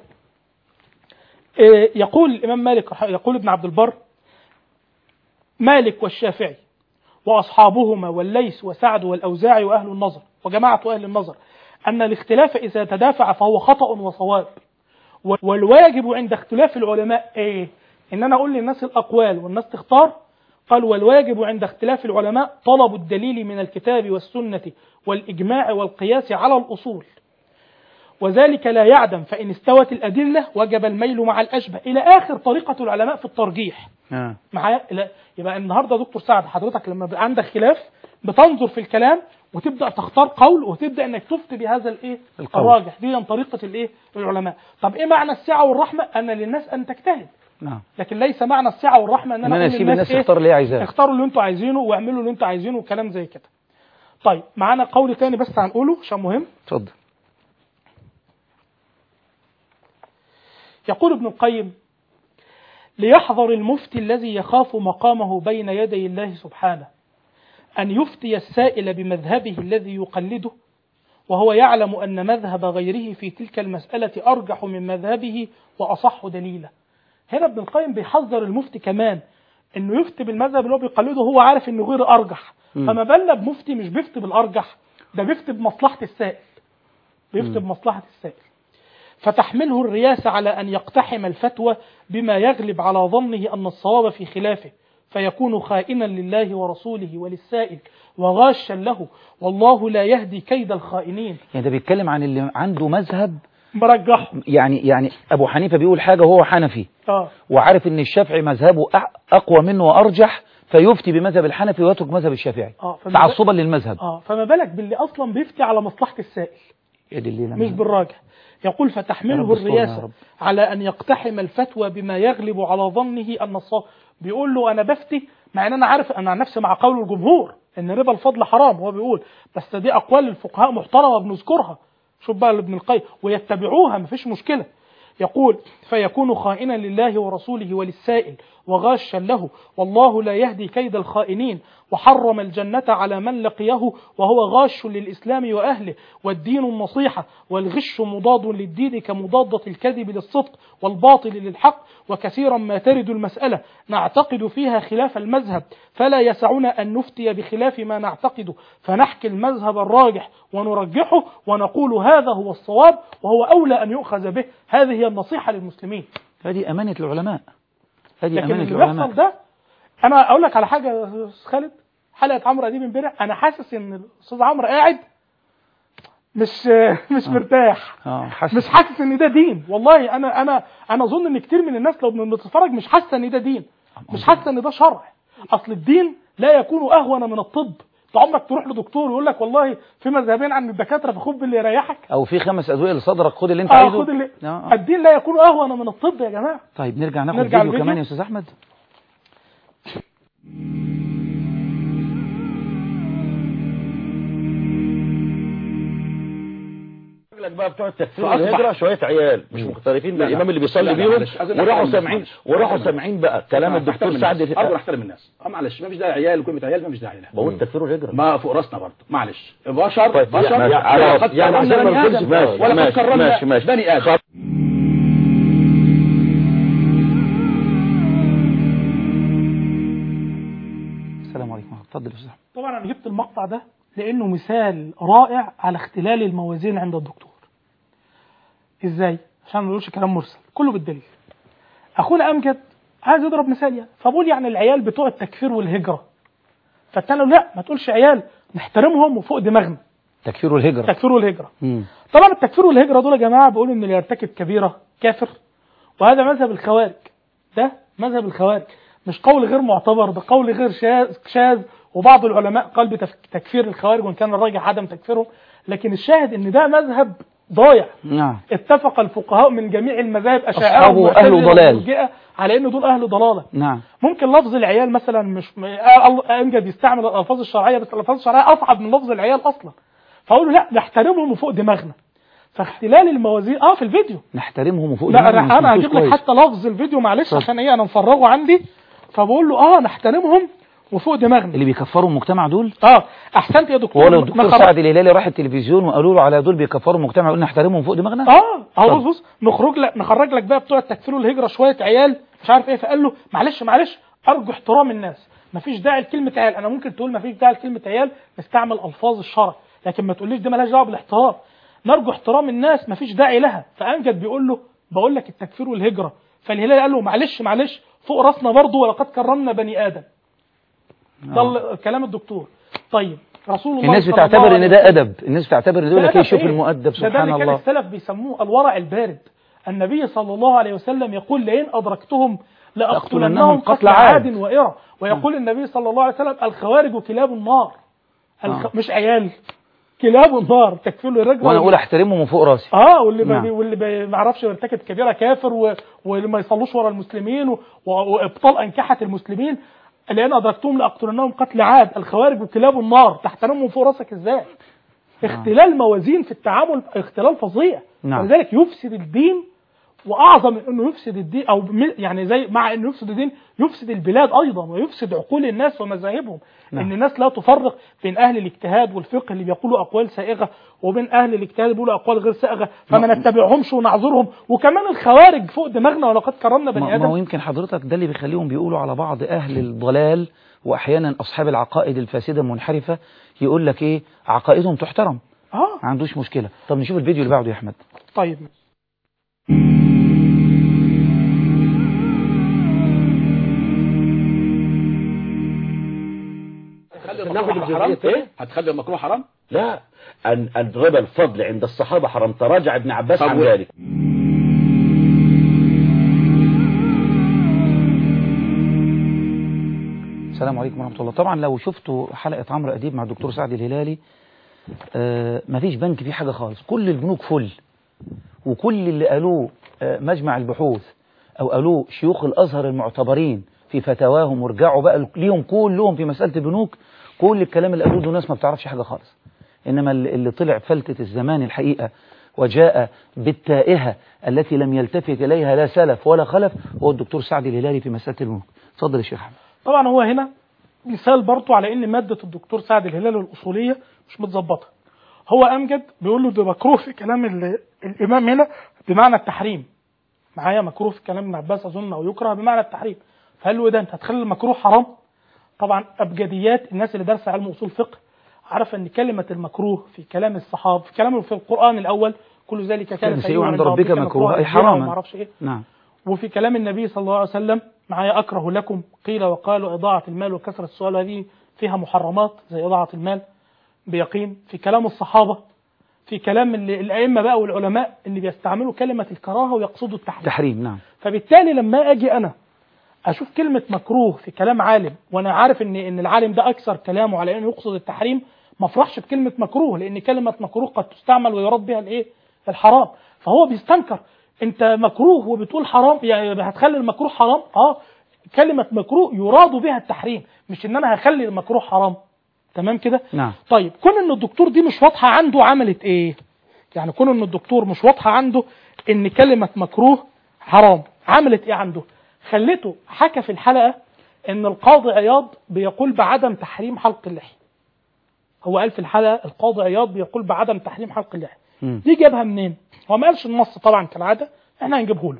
Speaker 2: آه، يقول الامام مالك رح- يقول ابن عبد البر مالك والشافعي وأصحابهما والليث وسعد والأوزاعي وأهل النظر وجماعة أهل النظر أن الاختلاف إذا تدافع فهو خطأ وصواب و- والواجب عند اختلاف العلماء إيه؟ إن أنا أقول للناس الأقوال والناس تختار قال والواجب عند اختلاف العلماء طلب الدليل من الكتاب والسنة والإجماع والقياس على الأصول وذلك لا يعدم فإن استوت الأدلة وجب الميل مع الأشبه إلى آخر طريقة العلماء في الترجيح
Speaker 1: آه.
Speaker 2: معايا لا يبقى النهارده يا دكتور سعد حضرتك لما بيبقى عندك خلاف بتنظر في الكلام وتبدا تختار قول وتبدا انك تفتي بهذا الايه
Speaker 1: القول.
Speaker 2: الراجح دي طريقه الايه العلماء طب ايه معنى السعه والرحمه ان للناس ان تجتهد
Speaker 1: نعم
Speaker 2: لكن ليس معنى السعه والرحمه ان
Speaker 1: إن
Speaker 2: انا
Speaker 1: أنا
Speaker 2: اقول
Speaker 1: أسيب
Speaker 2: للناس
Speaker 1: الناس تختار اللي هي عايزاه.
Speaker 2: اختاروا اللي انتوا عايزينه واعملوا اللي انتوا عايزينه وكلام زي كده طيب معانا قول تاني بس هنقوله عشان مهم
Speaker 1: اتفضل
Speaker 2: يقول ابن القيم ليحذر المفتي الذي يخاف مقامه بين يدي الله سبحانه أن يفتي السائل بمذهبه الذي يقلده وهو يعلم أن مذهب غيره في تلك المسألة أرجح من مذهبه وأصح دليلا هنا ابن القيم بيحذر المفتي كمان انه يفتي بالمذهب اللي هو بيقلده هو عارف انه غير ارجح
Speaker 1: مم.
Speaker 2: فما بالنا بمفتي مش بيفتي بالارجح ده بيفتي بمصلحه السائل بيفتي
Speaker 1: مم.
Speaker 2: بمصلحه السائل فتحمله الرياسة على أن يقتحم الفتوى بما يغلب على ظنه أن الصواب في خلافه فيكون خائنا لله ورسوله وللسائل وغاشا له والله لا يهدي كيد الخائنين
Speaker 1: يعني ده بيتكلم عن اللي عنده مذهب
Speaker 2: مرجحه
Speaker 1: يعني يعني ابو حنيفه بيقول حاجه وهو حنفي
Speaker 2: اه
Speaker 1: وعارف ان الشافعي مذهبه أع- اقوى منه وارجح فيفتي بمذهب الحنفي ويترك مذهب الشافعي
Speaker 2: اه فما
Speaker 1: تعصبا للمذهب
Speaker 2: اه فما بالك باللي اصلا بيفتي على مصلحه السائل
Speaker 1: يا دي الليلة
Speaker 2: مش بالراجح يقول
Speaker 1: يا
Speaker 2: فتحمله
Speaker 1: رب استرنا يا
Speaker 2: الرياسة
Speaker 1: رب.
Speaker 2: على أن يقتحم الفتوى بما يغلب على ظنه أن الصواب بيقول له أنا بفتي مع أن أنا عارف أنا عن نفسي مع قول الجمهور أن ربا الفضل حرام هو بيقول بس دي أقوال الفقهاء محترمة بنذكرها شوف بقى ابن القيم ويتبعوها مفيش مشكلة يقول فيكون خائنا لله ورسوله وللسائل وغاشا له والله لا يهدي كيد الخائنين وحرم الجنة على من لقيه وهو غاش للإسلام وأهله والدين النصيحة والغش مضاد للدين كمضادة الكذب للصدق والباطل للحق وكثيرا ما ترد المسألة نعتقد فيها خلاف المذهب فلا يسعنا أن نفتي بخلاف ما نعتقده فنحكي المذهب الراجح ونرجحه ونقول هذا هو الصواب وهو أولى أن يؤخذ به هذه هي النصيحة للمسلمين
Speaker 1: هذه امانه العلماء هذه
Speaker 2: لكن
Speaker 1: امانه
Speaker 2: اللي
Speaker 1: العلماء
Speaker 2: بيحصل ده انا اقول لك على حاجه يا استاذ خالد حلقه عمرو اديب امبارح انا حاسس ان الاستاذ عمرو قاعد مش مش مرتاح
Speaker 1: اه حاسس
Speaker 2: مش حاسس ان ده دين والله انا انا انا اظن ان كتير من الناس لو بتتفرج مش حاسه ان ده دين مش حاسه ان ده شرع اصل الدين لا يكون اهون من الطب انت عمرك تروح لدكتور ويقول لك والله في مذهبين عند الدكاتره فخد باللي يريحك
Speaker 1: او في خمس ادويه لصدرك خد اللي انت
Speaker 2: اه
Speaker 1: عايزه
Speaker 2: خد اللي
Speaker 1: آه، آه.
Speaker 2: الدين لا يكون اهون من الطب يا جماعه
Speaker 1: طيب نرجع ناخد
Speaker 2: نرجع
Speaker 1: فيديو
Speaker 2: الفيديو.
Speaker 1: كمان يا استاذ احمد
Speaker 5: لك بقى بتوع التكفير
Speaker 3: فأصبح-
Speaker 5: والهجرة شوية عيال مش مختلفين
Speaker 3: لا،
Speaker 5: بالإمام
Speaker 3: لا.
Speaker 5: اللي بيصلي
Speaker 3: لا، لا،
Speaker 5: بيهم
Speaker 3: معلش. عايزين
Speaker 5: وراحوا
Speaker 3: نحترم
Speaker 5: سامعين
Speaker 3: الناس.
Speaker 5: وراحوا
Speaker 3: معلش.
Speaker 5: سامعين بقى كلام الدكتور
Speaker 3: نحترم
Speaker 5: سعد
Speaker 3: الناس. ارجو نحترم الناس اه معلش ما فيش داعي عيال وكلمه عيال ما فيش داعي لها
Speaker 5: بقول التكفير والهجرة
Speaker 3: ما فوق راسنا برضه معلش بشر
Speaker 5: طيب،
Speaker 3: بشر
Speaker 5: ماشي.
Speaker 3: ولا قد
Speaker 5: يعني عشان
Speaker 3: كرمنا
Speaker 5: ما
Speaker 3: بني
Speaker 5: نقولش
Speaker 3: ادم
Speaker 5: ماشي،
Speaker 3: ولا قد
Speaker 5: ماشي،
Speaker 3: كرمنا
Speaker 5: ماشي، ماشي.
Speaker 3: بني ادم
Speaker 1: السلام عليكم اتفضل يا استاذ احمد
Speaker 2: طبعا انا جبت المقطع ده لانه مثال رائع على اختلال الموازين عند الدكتور ازاي عشان ما نقولش كلام مرسل كله بالدليل اخونا امجد عايز يضرب مثال يعني فبقول يعني العيال بتوع التكفير والهجره فالتاني قال له لا ما تقولش عيال نحترمهم وفوق دماغنا
Speaker 1: تكفير والهجره
Speaker 2: التكفير والهجره
Speaker 1: مم.
Speaker 2: طبعا التكفير والهجره دول يا جماعه بيقولوا ان اللي يرتكب كبيره كافر وهذا مذهب الخوارج ده مذهب الخوارج مش قول غير معتبر ده قول غير شاذ شاذ وبعض العلماء قال بتكفير الخوارج وان كان الراجح عدم تكفيرهم لكن الشاهد ان ده مذهب ضايع
Speaker 1: نعم
Speaker 2: اتفق الفقهاء من جميع المذاهب اشاعره
Speaker 1: أصحابه أهل
Speaker 2: ومعتزلة
Speaker 1: ضلال.
Speaker 2: ومرجئة على ان دول اهل ضلاله
Speaker 1: نعم
Speaker 2: ممكن لفظ العيال مثلا مش م- آه، الله- امجد يستعمل الالفاظ الشرعيه بس الالفاظ الشرعيه اصعب من لفظ العيال اصلا فاقول له لا نحترمهم وفوق دماغنا فاختلال الموازين اه في الفيديو
Speaker 1: نحترمهم وفوق
Speaker 2: لا
Speaker 1: دماغنا،
Speaker 2: انا
Speaker 1: مش
Speaker 2: انا
Speaker 1: نفوس
Speaker 2: هجيب لك
Speaker 1: كويس.
Speaker 2: حتى لفظ الفيديو معلش
Speaker 1: اتفضل.
Speaker 2: عشان ايه انا مفرغه عندي فبقول له اه نحترمهم وفوق دماغنا
Speaker 1: اللي بيكفروا المجتمع دول
Speaker 2: اه احسنت يا دكتور
Speaker 1: هو لو الدكتور
Speaker 2: نخرج-
Speaker 1: سعد الهلالي راح التلفزيون وقالوا له على دول بيكفروا المجتمع قلنا نحترمهم فوق دماغنا
Speaker 2: اه اهو
Speaker 1: اتفضل.
Speaker 2: بص بص نخرج لك نخرج لك بقى بتوع التكفير والهجره شويه عيال مش عارف ايه فقال له معلش معلش ارجو احترام الناس مفيش داعي لكلمه عيال انا ممكن تقول مفيش داعي لكلمه عيال نستعمل الفاظ الشرع لكن ما تقوليش دي مالهاش دعوه بالاحترام نرجو احترام الناس مفيش داعي لها فامجد بيقول له بقول لك التكفير والهجره فالهلال قال له معلش معلش فوق راسنا برضه ولقد كرمنا بني ادم ده ال- كلام الدكتور طيب رسول الله
Speaker 1: الناس
Speaker 2: صلى
Speaker 1: بتعتبر
Speaker 2: الله
Speaker 1: ان
Speaker 2: عليه
Speaker 1: ده
Speaker 2: وسلم-
Speaker 1: ادب الناس بتعتبر ان يقول
Speaker 2: ده
Speaker 1: لك ايه
Speaker 2: أدب
Speaker 1: شوف
Speaker 2: إيه؟
Speaker 1: المؤدب
Speaker 2: ده ده
Speaker 1: سبحان
Speaker 2: اللي كان
Speaker 1: الله
Speaker 2: السلف بيسموه الورع البارد النبي صلى الله عليه وسلم يقول لئن أدركتهم
Speaker 1: لأقتلنهم
Speaker 2: لأقتلنهم
Speaker 1: قتل
Speaker 2: قتل
Speaker 1: عاد.
Speaker 2: عاد وإرم ويقول النبي صلى الله عليه وسلم الخوارج كلاب النار الخ...
Speaker 1: آه.
Speaker 2: مش عيال كلاب النار تكفير الرجل
Speaker 1: وانا اقول احترمه من فوق راسي
Speaker 2: اه واللي نعم.
Speaker 1: نعم.
Speaker 2: واللي بي- ما يعرفش يرتكب كبيره كافر و... واللي ما يصلوش ورا المسلمين و... و... وابطال انكحه المسلمين لان ادركتهم لاقتلنهم قتل عاد الخوارج وكلاب النار تحترمهم فوق راسك ازاي؟ اختلال موازين في التعامل اختلال فظيع
Speaker 1: نعم.
Speaker 2: ولذلك يفسد الدين واعظم من انه يفسد الدين او م- يعني زي مع انه يفسد الدين يفسد البلاد ايضا ويفسد عقول الناس ومذاهبهم
Speaker 1: نعم.
Speaker 2: ان الناس لا تفرق بين اهل الاجتهاد والفقه اللي بيقولوا اقوال سائغه وبين اهل الاجتهاد اللي بيقولوا اقوال غير سائغه فما
Speaker 1: ما-
Speaker 2: نتبعهمش ونعذرهم وكمان الخوارج فوق دماغنا ولقد كرمنا بني
Speaker 1: ما ما هو
Speaker 2: ادم
Speaker 1: يمكن حضرتك ده اللي بيخليهم بيقولوا على بعض اهل الضلال واحيانا اصحاب العقائد الفاسده المنحرفه يقول لك ايه عقائدهم تحترم
Speaker 2: اه
Speaker 1: ما عندوش مشكله طب نشوف الفيديو اللي بعده يا احمد
Speaker 2: طيب
Speaker 3: ناخد الجزئيه ايه هتخلي المكروه حرام
Speaker 5: لا أن أضرب الفضل عند الصحابة حرام تراجع ابن عباس
Speaker 3: طب
Speaker 5: عن
Speaker 3: و-
Speaker 5: ذلك
Speaker 1: السلام عليكم ورحمه الله طبعا لو شفتوا حلقه عمرو اديب مع الدكتور سعد الهلالي آه مفيش بنك فيه حاجه خالص كل البنوك فل وكل اللي قالوه آه مجمع البحوث او قالوه شيوخ الازهر المعتبرين في فتاواهم وارجعوا بقى ليهم كلهم في مساله البنوك كل الكلام اللي قالوه ده ناس ما بتعرفش حاجه خالص انما اللي اللي طلع فلتة الزمان الحقيقه وجاء بالتائهه التي لم يلتفت اليها لا سلف ولا خلف هو الدكتور سعد الهلالي في مساله البنوك اتفضل يا شيخ احمد
Speaker 2: طبعا هو هنا مثال برضه على ان ماده الدكتور سعد الهلال الاصوليه مش متظبطه هو امجد بيقول له ده مكروه في كلام ال- الامام هنا بمعنى التحريم معايا مكروه في كلام ابن عباس اظن او يكره بمعنى التحريم فقال له إيه ده انت هتخلي المكروه حرام طبعا ابجديات الناس اللي دارسه علم اصول فقه عارفه ان كلمه المكروه في كلام الصحابه في كلام في القران الاول كل ذلك كان
Speaker 1: كان سيئا
Speaker 2: سيئا
Speaker 1: عند ربك مكروها أي حراما.
Speaker 2: ما اعرفش ايه
Speaker 1: نعم
Speaker 2: وفي كلام النبي صلى الله عليه وسلم معايا أكره لكم قيل وقالوا إضاعة المال وكثرة السؤال هذه فيها محرمات زي إضاعة المال بيقين في كلام الصحابة في كلام ال- الأئمة بقى والعلماء اللي بيستعملوا كلمة الكراهة ويقصدوا التحريم
Speaker 1: تحريم نعم
Speaker 2: فبالتالي لما أجي أنا أشوف كلمة مكروه في كلام عالم وأنا عارف إن إن العالم ده أكثر كلامه على إنه يقصد التحريم ما افرحش بكلمة مكروه لأن كلمة مكروه قد تستعمل ويراد بها الإيه؟ الحرام فهو بيستنكر أنت مكروه وبتقول حرام يعني هتخلي المكروه حرام؟ أه كلمة مكروه يراد بها التحريم مش إن أنا هخلي المكروه حرام تمام كده؟
Speaker 1: نعم
Speaker 2: طيب كون ان الدكتور دي مش واضحه عنده عملت ايه يعني كون ان الدكتور مش واضحه عنده ان كلمه مكروه حرام عملت ايه عنده خلته حكى في الحلقه ان القاضي عياض بيقول بعدم تحريم حلق اللحيه هو قال في الحلقه القاضي عياض بيقول بعدم تحريم حلق اللحيه
Speaker 1: مم.
Speaker 2: دي جابها منين هو ما قالش النص طبعا كالعاده احنا هنجيبه له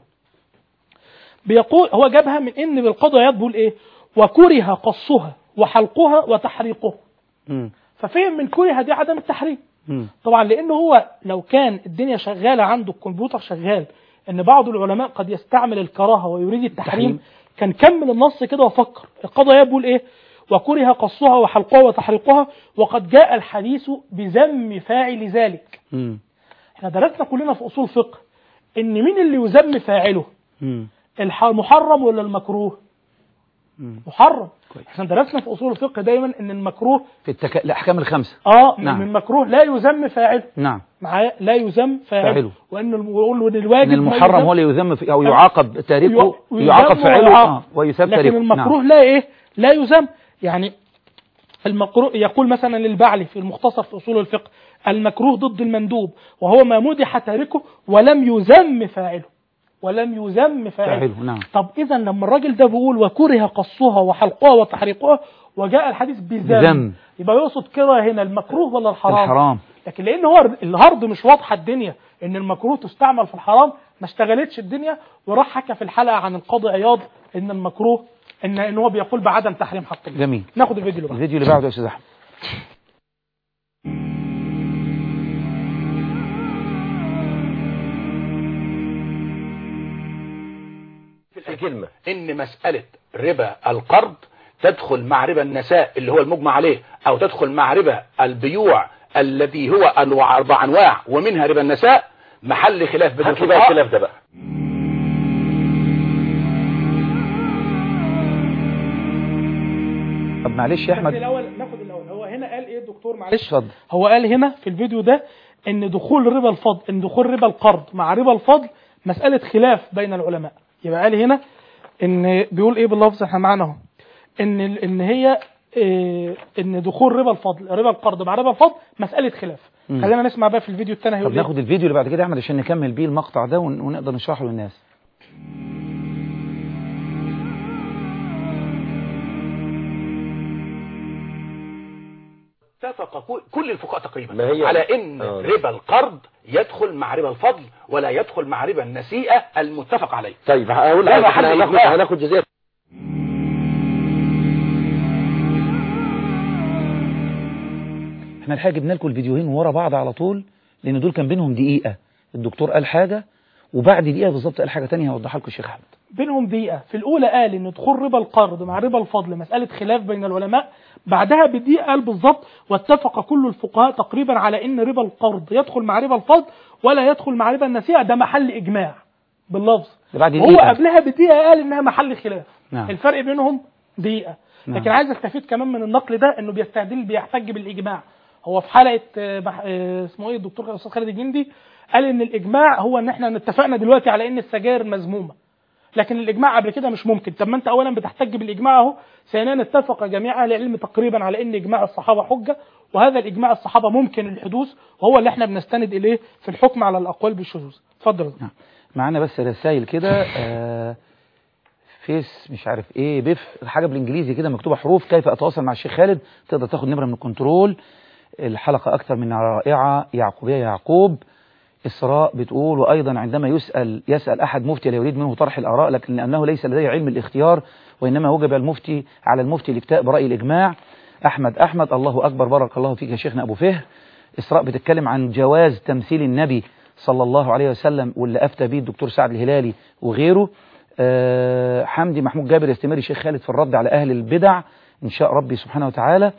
Speaker 2: بيقول هو جابها من ان القاضي عياض بيقول ايه وكره قصها وحلقها وتحريقها
Speaker 1: مم.
Speaker 2: ففهم من كره دي عدم التحريم
Speaker 1: مم.
Speaker 2: طبعا لان هو لو كان الدنيا شغاله عنده الكمبيوتر شغال ان بعض العلماء قد يستعمل الكراهه ويريد التحريم
Speaker 1: تحريم.
Speaker 2: كان كمل النص كده وفكر القضايا بيقول ايه وكره قصها وحلقها وتحريقها وقد جاء الحديث بذم فاعل ذلك
Speaker 1: مم.
Speaker 2: احنا درسنا كلنا في اصول فقه ان مين اللي يذم فاعله
Speaker 1: مم.
Speaker 2: الح- المحرم ولا المكروه
Speaker 1: مم.
Speaker 2: محرم
Speaker 1: كويس.
Speaker 2: احنا درسنا في اصول الفقه دايما ان المكروه
Speaker 1: في التك... الأحكام الخمسة
Speaker 2: اه
Speaker 1: نعم.
Speaker 2: من المكروه لا يذم فاعله
Speaker 1: نعم
Speaker 2: معايا لا يذم فاعله
Speaker 1: فاعله.
Speaker 2: وان الم- وان الواجب
Speaker 1: إن
Speaker 2: ما
Speaker 1: المحرم
Speaker 2: يذم،
Speaker 1: هو اللي يذم في أو يعاقب تاركه
Speaker 2: وي-
Speaker 1: يعاقب
Speaker 2: ويذم
Speaker 1: فاعله
Speaker 2: ويعاقب.
Speaker 1: آه، ويثاب
Speaker 2: لكن
Speaker 1: تاركه
Speaker 2: المكروه
Speaker 1: نعم.
Speaker 2: لا ايه لا يذم يعني المكروه يقول مثلا للبعلي في المختصر في اصول الفقه المكروه ضد المندوب وهو ما مدح تاركه ولم يذم فاعله ولم يذم فاعله
Speaker 1: فاعله نعم
Speaker 2: طب اذا لما الراجل ده بيقول وكره قصها وحلقها وتحريقها وجاء الحديث بذم
Speaker 1: بذم.
Speaker 2: يبقى يقصد كده هنا المكروه ولا الحرام
Speaker 1: الحرام
Speaker 2: لكن لان هو الهرد مش واضحه الدنيا ان المكروه تستعمل في الحرام ما اشتغلتش الدنيا وراح حكى في الحلقه عن القاضي عياض ان المكروه ان ان هو بيقول بعدم تحريم حق الله
Speaker 1: جميل
Speaker 2: ناخد الفيديو اللي بعده
Speaker 1: الفيديو اللي بعده يا استاذ احمد
Speaker 3: في كلمة ان مسألة ربا القرض تدخل مع ربا النساء اللي هو المجمع عليه او تدخل مع ربا البيوع الذي هو انواع اربع انواع ومنها ربا النساء محل خلاف بين
Speaker 5: هات لي بقى
Speaker 3: الفقهاء
Speaker 5: الخلاف ده بقى
Speaker 1: طب معلش يا
Speaker 2: بس
Speaker 1: احمد
Speaker 2: الاول ناخد الاول هو هنا قال ايه الدكتور معلش
Speaker 1: اتفضل
Speaker 2: هو قال هنا في الفيديو ده ان دخول ربا الفضل ان دخول ربا القرض مع ربا الفضل مسألة خلاف بين العلماء يبقى قال هنا ان بيقول ايه باللفظ احنا معانا اهو ان ان هي إيه ان دخول ربا الفضل ربا القرض مع ربا الفضل مسألة خلاف
Speaker 1: مم.
Speaker 2: خلينا نسمع بقى في الفيديو الثاني
Speaker 1: طب
Speaker 2: هيقول ايه
Speaker 1: ناخد الفيديو اللي بعد كده يا احمد عشان نكمل بيه المقطع ده ون- ونقدر نشرحه للناس
Speaker 3: اتفق كل- كل الفقهاء تقريبا
Speaker 5: ما هي-
Speaker 3: على ان
Speaker 5: آه.
Speaker 3: ربا القرض يدخل مع ربا الفضل ولا يدخل مع ربا النسيئة المتفق عليه
Speaker 5: طيب هقول
Speaker 3: لا،
Speaker 5: لك
Speaker 3: لا،
Speaker 5: احنا
Speaker 3: حد
Speaker 5: هناخد
Speaker 3: إجماع.
Speaker 5: هناخد جزئيه
Speaker 1: احنا الحقيقه جبنا لكم الفيديوهين ورا بعض على طول لان دول كان بينهم دقيقه الدكتور قال حاجه وبعد دقيقه بالظبط قال حاجه ثانيه هوضحها لكم الشيخ احمد
Speaker 2: بينهم دقيقة في الأولى قال إن دخول ربا القرض مع ربا الفضل مسألة خلاف بين العلماء بعدها بدقيقة قال بالظبط واتفق كل الفقهاء تقريبا على إن ربا القرض يدخل مع ربا الفضل ولا يدخل مع ربا النسيئة ده محل إجماع باللفظ
Speaker 1: ده بعد
Speaker 2: وهو
Speaker 1: دقيقه
Speaker 2: قبلها بدقيقة قال إنها محل خلاف
Speaker 1: نعم.
Speaker 2: الفرق بينهم دقيقة
Speaker 1: نعم.
Speaker 2: لكن عايز استفيد كمان من النقل ده إنه بيستدل بيحتج بالإجماع هو في حلقة آه، بح- آه، اسمه إيه الدكتور الأستاذ خالد الجندي قال إن الإجماع هو إن إحنا اتفقنا دلوقتي على إن السجاير مذمومة لكن الاجماع قبل كده مش ممكن طب ما انت اولا بتحتج بالاجماع اهو ثانيا اتفق جميع اهل العلم تقريبا على ان اجماع الصحابه حجه وهذا الاجماع الصحابه ممكن الحدوث وهو اللي احنا بنستند اليه في الحكم على الاقوال بالشذوذ اتفضل يا دكتور.
Speaker 1: معانا بس رسائل كده آه فيس مش عارف ايه بف حاجه بالانجليزي كده مكتوبه حروف كيف اتواصل مع الشيخ خالد تقدر تاخد نمره من الكنترول الحلقه اكثر من رائعه يعقوبيه يعقوب إسراء بتقول وأيضا عندما يسأل يسأل أحد مفتي لا يريد منه طرح الآراء لكن لأنه ليس لديه علم الاختيار وإنما وجب المفتي على المفتي الإفتاء برأي الإجماع أحمد أحمد الله أكبر بارك الله فيك يا شيخنا أبو فهر إسراء بتتكلم عن جواز تمثيل النبي صلى الله عليه وسلم واللي أفتى به الدكتور سعد الهلالي وغيره أه حمدي محمود جابر يستمر الشيخ خالد في الرد على أهل البدع إن شاء ربي سبحانه وتعالى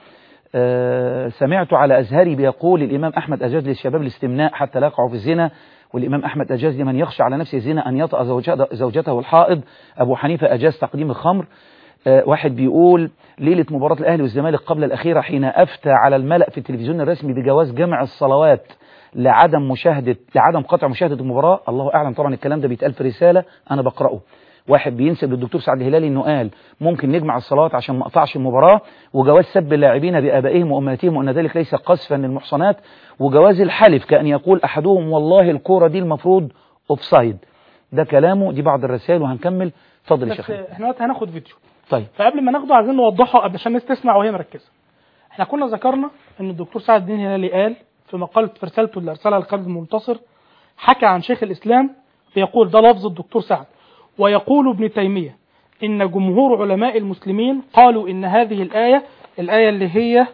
Speaker 1: أه سمعت على أزهري بيقول الإمام أحمد أجاز للشباب الاستمناء حتى لا يقعوا في الزنا والإمام أحمد أجاز لمن يخشى على نفسه الزنا أن يطأ زوجته, زوجته الحائض أبو حنيفة أجاز تقديم الخمر أه واحد بيقول ليلة مباراة الأهلي والزمالك قبل الأخيرة حين أفتى على الملأ في التلفزيون الرسمي بجواز جمع الصلوات لعدم مشاهدة لعدم قطع مشاهدة المباراة الله أعلم طبعا الكلام ده بيتقال في رسالة أنا بقرأه واحد بينسب للدكتور سعد الهلالي انه قال ممكن نجمع الصلوات عشان ما اقطعش المباراه وجواز سب اللاعبين بابائهم وامهاتهم وان ذلك ليس قذفا للمحصنات وجواز الحلف كان يقول احدهم والله الكوره دي المفروض اوفسايد ده كلامه دي بعض الرسائل وهنكمل اتفضل يا
Speaker 2: بس
Speaker 1: شيخ
Speaker 2: احنا دلوقتي هناخد فيديو
Speaker 1: طيب
Speaker 2: فقبل ما ناخده عايزين نوضحه قبل عشان الناس تسمع وهي مركزه احنا كنا ذكرنا ان الدكتور سعد الدين هلالي قال في مقالة في رسالته اللي ارسلها لخالد المنتصر حكى عن شيخ الاسلام بيقول ده لفظ الدكتور سعد ويقول ابن تيمية إن جمهور علماء المسلمين قالوا إن هذه الآية الآية اللي هي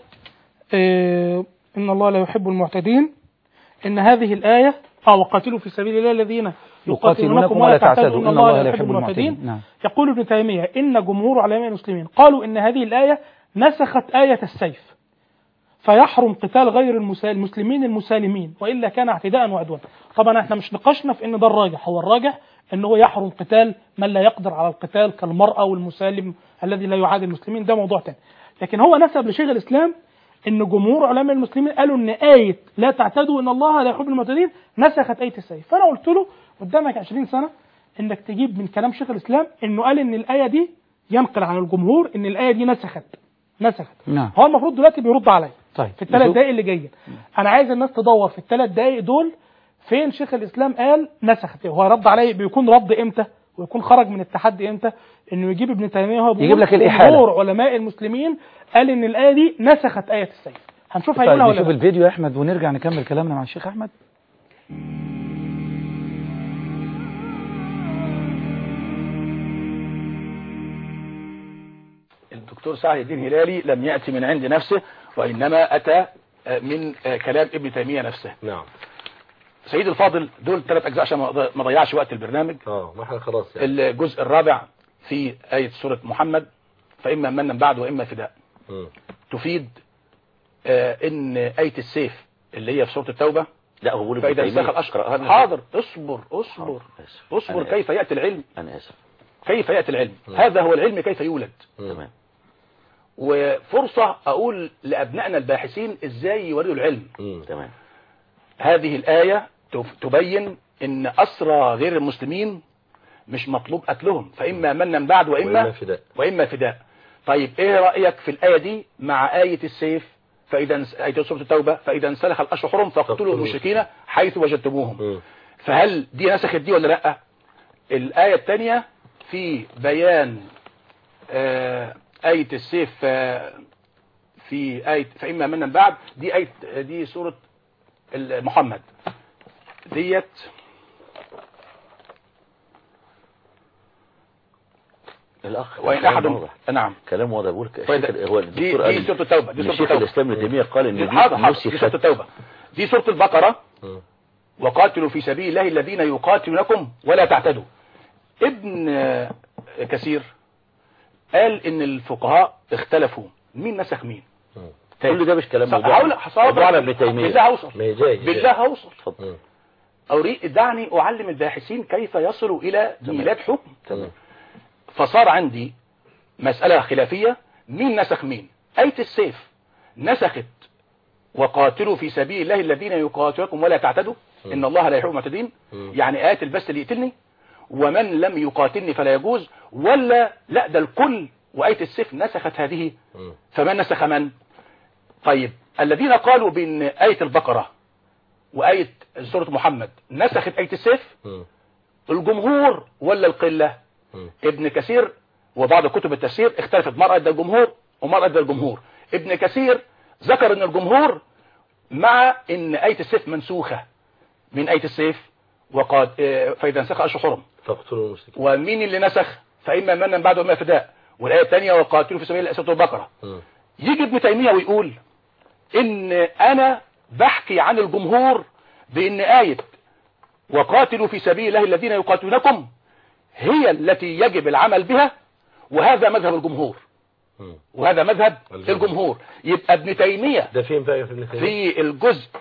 Speaker 2: آه إن الله لا يحب المعتدين إن هذه الآية آه وقاتلوا في سبيل الله الذين يقاتلونكم ولا تعتدوا إن الله لا يحب المعتدين
Speaker 1: نعم
Speaker 2: يقول ابن تيمية إن جمهور علماء المسلمين قالوا إن هذه الآية نسخت آية السيف فيحرم قتال غير المسا- المسلمين المسالمين والا كان اعتداء وعدوان طبعا احنا مش نقاشنا في ان ده الراجح هو الراجح ان هو يحرم قتال من لا يقدر على القتال كالمراه والمسالم الذي لا يعادي المسلمين ده موضوع تاني لكن هو نسب لشيخ الاسلام ان جمهور علماء المسلمين قالوا ان ايه لا تعتدوا ان الله لا يحب المعتدين نسخت ايه السيف فانا قلت له قدامك 20 سنه انك تجيب من كلام شيخ الاسلام انه قال ان الايه دي ينقل عن الجمهور ان الايه دي نسخت نسخت
Speaker 1: نعم
Speaker 2: هو المفروض دلوقتي بيرد عليا
Speaker 1: طيب
Speaker 2: في الثلاث
Speaker 1: نشوف.
Speaker 2: دقائق اللي جايه انا عايز الناس تدور في الثلاث دقائق دول فين شيخ الاسلام قال نسخت هو رد عليا بيكون رد امتى ويكون خرج من التحدي امتى انه يجيب ابن تيميه هو
Speaker 1: يجيب لك الإحالة.
Speaker 2: جمهور علماء المسلمين قال ان الايه دي نسخت ايه السيف هنشوف
Speaker 1: طيب
Speaker 2: هيقولها ولا
Speaker 1: نشوف
Speaker 2: لا
Speaker 1: الفيديو يا احمد ونرجع نكمل كلامنا مع الشيخ احمد
Speaker 3: الدكتور سعد الدين هلالي لم يأتي من عند نفسه وإنما أتى آه، من آه، كلام ابن تيمية نفسه
Speaker 4: نعم
Speaker 3: سيد الفاضل دول ثلاث أجزاء عشان ما أض- ما ضيعش وقت البرنامج
Speaker 4: اه ما احنا خلاص يعني
Speaker 3: الجزء الرابع في آية سورة محمد فإما منا بعد وإما فداء
Speaker 4: مم.
Speaker 3: تفيد آه، إن آية السيف اللي هي في سورة التوبة
Speaker 5: لا هو بيقول
Speaker 3: فإذا
Speaker 5: ابن تيمية.
Speaker 3: انسخ الأشقر
Speaker 5: أنا-
Speaker 3: حاضر اصبر اصبر
Speaker 5: آسف.
Speaker 3: اصبر
Speaker 5: أنا
Speaker 3: كيف يأتي العلم
Speaker 5: أنا آسف
Speaker 3: كيف يأتي العلم هذا هو العلم كيف يولد
Speaker 5: تمام
Speaker 3: وفرصة أقول لأبنائنا الباحثين إزاي يوردوا العلم
Speaker 4: مم.
Speaker 5: تمام
Speaker 3: هذه الآية تف- تبين إن أسرى غير المسلمين مش مطلوب قتلهم فإما منا بعد
Speaker 4: وإما
Speaker 3: وإما
Speaker 4: فداء
Speaker 3: وإما فداء طيب إيه رأيك في الآية دي مع آية السيف فإذا انس- آية سورة التوبة فإذا انسلخ الأشهر حرم فاقتلوا
Speaker 4: فاقتلوا
Speaker 3: المشركين حيث وجدتموهم
Speaker 4: مم.
Speaker 3: فهل دي نسخت دي ولا لا الآية الثانية في بيان آه، آية السيف آه، في آية فإما منا بعد دي آية دي سورة ال- محمد ديت
Speaker 5: الأخ
Speaker 3: وإن
Speaker 5: كلام
Speaker 3: أحد
Speaker 5: واضح.
Speaker 3: نعم
Speaker 5: كلام واضح بقول لك
Speaker 3: طيب،
Speaker 5: الشيخ- هو
Speaker 3: دي
Speaker 5: الدكتور
Speaker 3: دي
Speaker 5: قال
Speaker 3: سورة التوبة دي
Speaker 5: إن
Speaker 3: سورة
Speaker 5: شيخ
Speaker 3: التوبة
Speaker 5: الإسلام ابن تيمية قال إن
Speaker 3: دي
Speaker 5: دي
Speaker 3: حاضر حاضر دي سورة
Speaker 5: نسخت
Speaker 3: التوبة دي سورة البقرة
Speaker 4: مم.
Speaker 3: وقاتلوا في سبيل الله الذين يقاتلونكم ولا تعتدوا ابن آه، كثير قال ان الفقهاء اختلفوا مين نسخ مين
Speaker 4: مم.
Speaker 5: كل ده مش كلام
Speaker 3: ص-
Speaker 5: موضوع
Speaker 3: هقول هصور
Speaker 5: موضوع على ابن تيمية
Speaker 3: بالله اوصل
Speaker 4: ما هي جاي
Speaker 3: بالله اوصل
Speaker 4: مم.
Speaker 3: اريد دعني اعلم الباحثين كيف يصلوا الى ميلاد حكم
Speaker 4: تمام
Speaker 3: فصار عندي مسألة خلافية مين نسخ مين آية السيف نسخت وقاتلوا في سبيل الله الذين يقاتلكم ولا تعتدوا إن الله لا يحب المعتدين
Speaker 4: مم.
Speaker 3: يعني آية البس اللي يقتلني ومن لم يقاتلني فلا يجوز ولا لا ده الكل وآية السيف نسخت هذه
Speaker 4: مم.
Speaker 3: فمن نسخ من طيب الذين قالوا بأن آية البقرة وآية سورة محمد نسخت آية السيف
Speaker 4: مم.
Speaker 3: الجمهور ولا القلة
Speaker 4: مم.
Speaker 3: ابن كثير وبعض كتب التفسير اختلفت مرة ادى الجمهور ومرة ادى الجمهور ابن كثير ذكر ان الجمهور مع ان آية السيف منسوخة من آية السيف وقد اه، فإذا نسخ أشهر حرم
Speaker 4: فاقتلوا المشركين
Speaker 3: ومين اللي نسخ فإما منا بعد وإما فداء والآية الثانية وقاتلوا في سبيل الله سورة البقرة
Speaker 4: مم.
Speaker 3: يجي ابن تيمية ويقول ان انا بحكي عن الجمهور بان آية وقاتلوا في سبيل الله الذين يقاتلونكم هي التي يجب العمل بها وهذا مذهب الجمهور
Speaker 4: مم.
Speaker 3: وهذا مذهب
Speaker 4: الجمهور.
Speaker 3: الجمهور يبقى ابن تيمية
Speaker 4: ده فين بقى في ابن تيمية؟
Speaker 3: في الجزء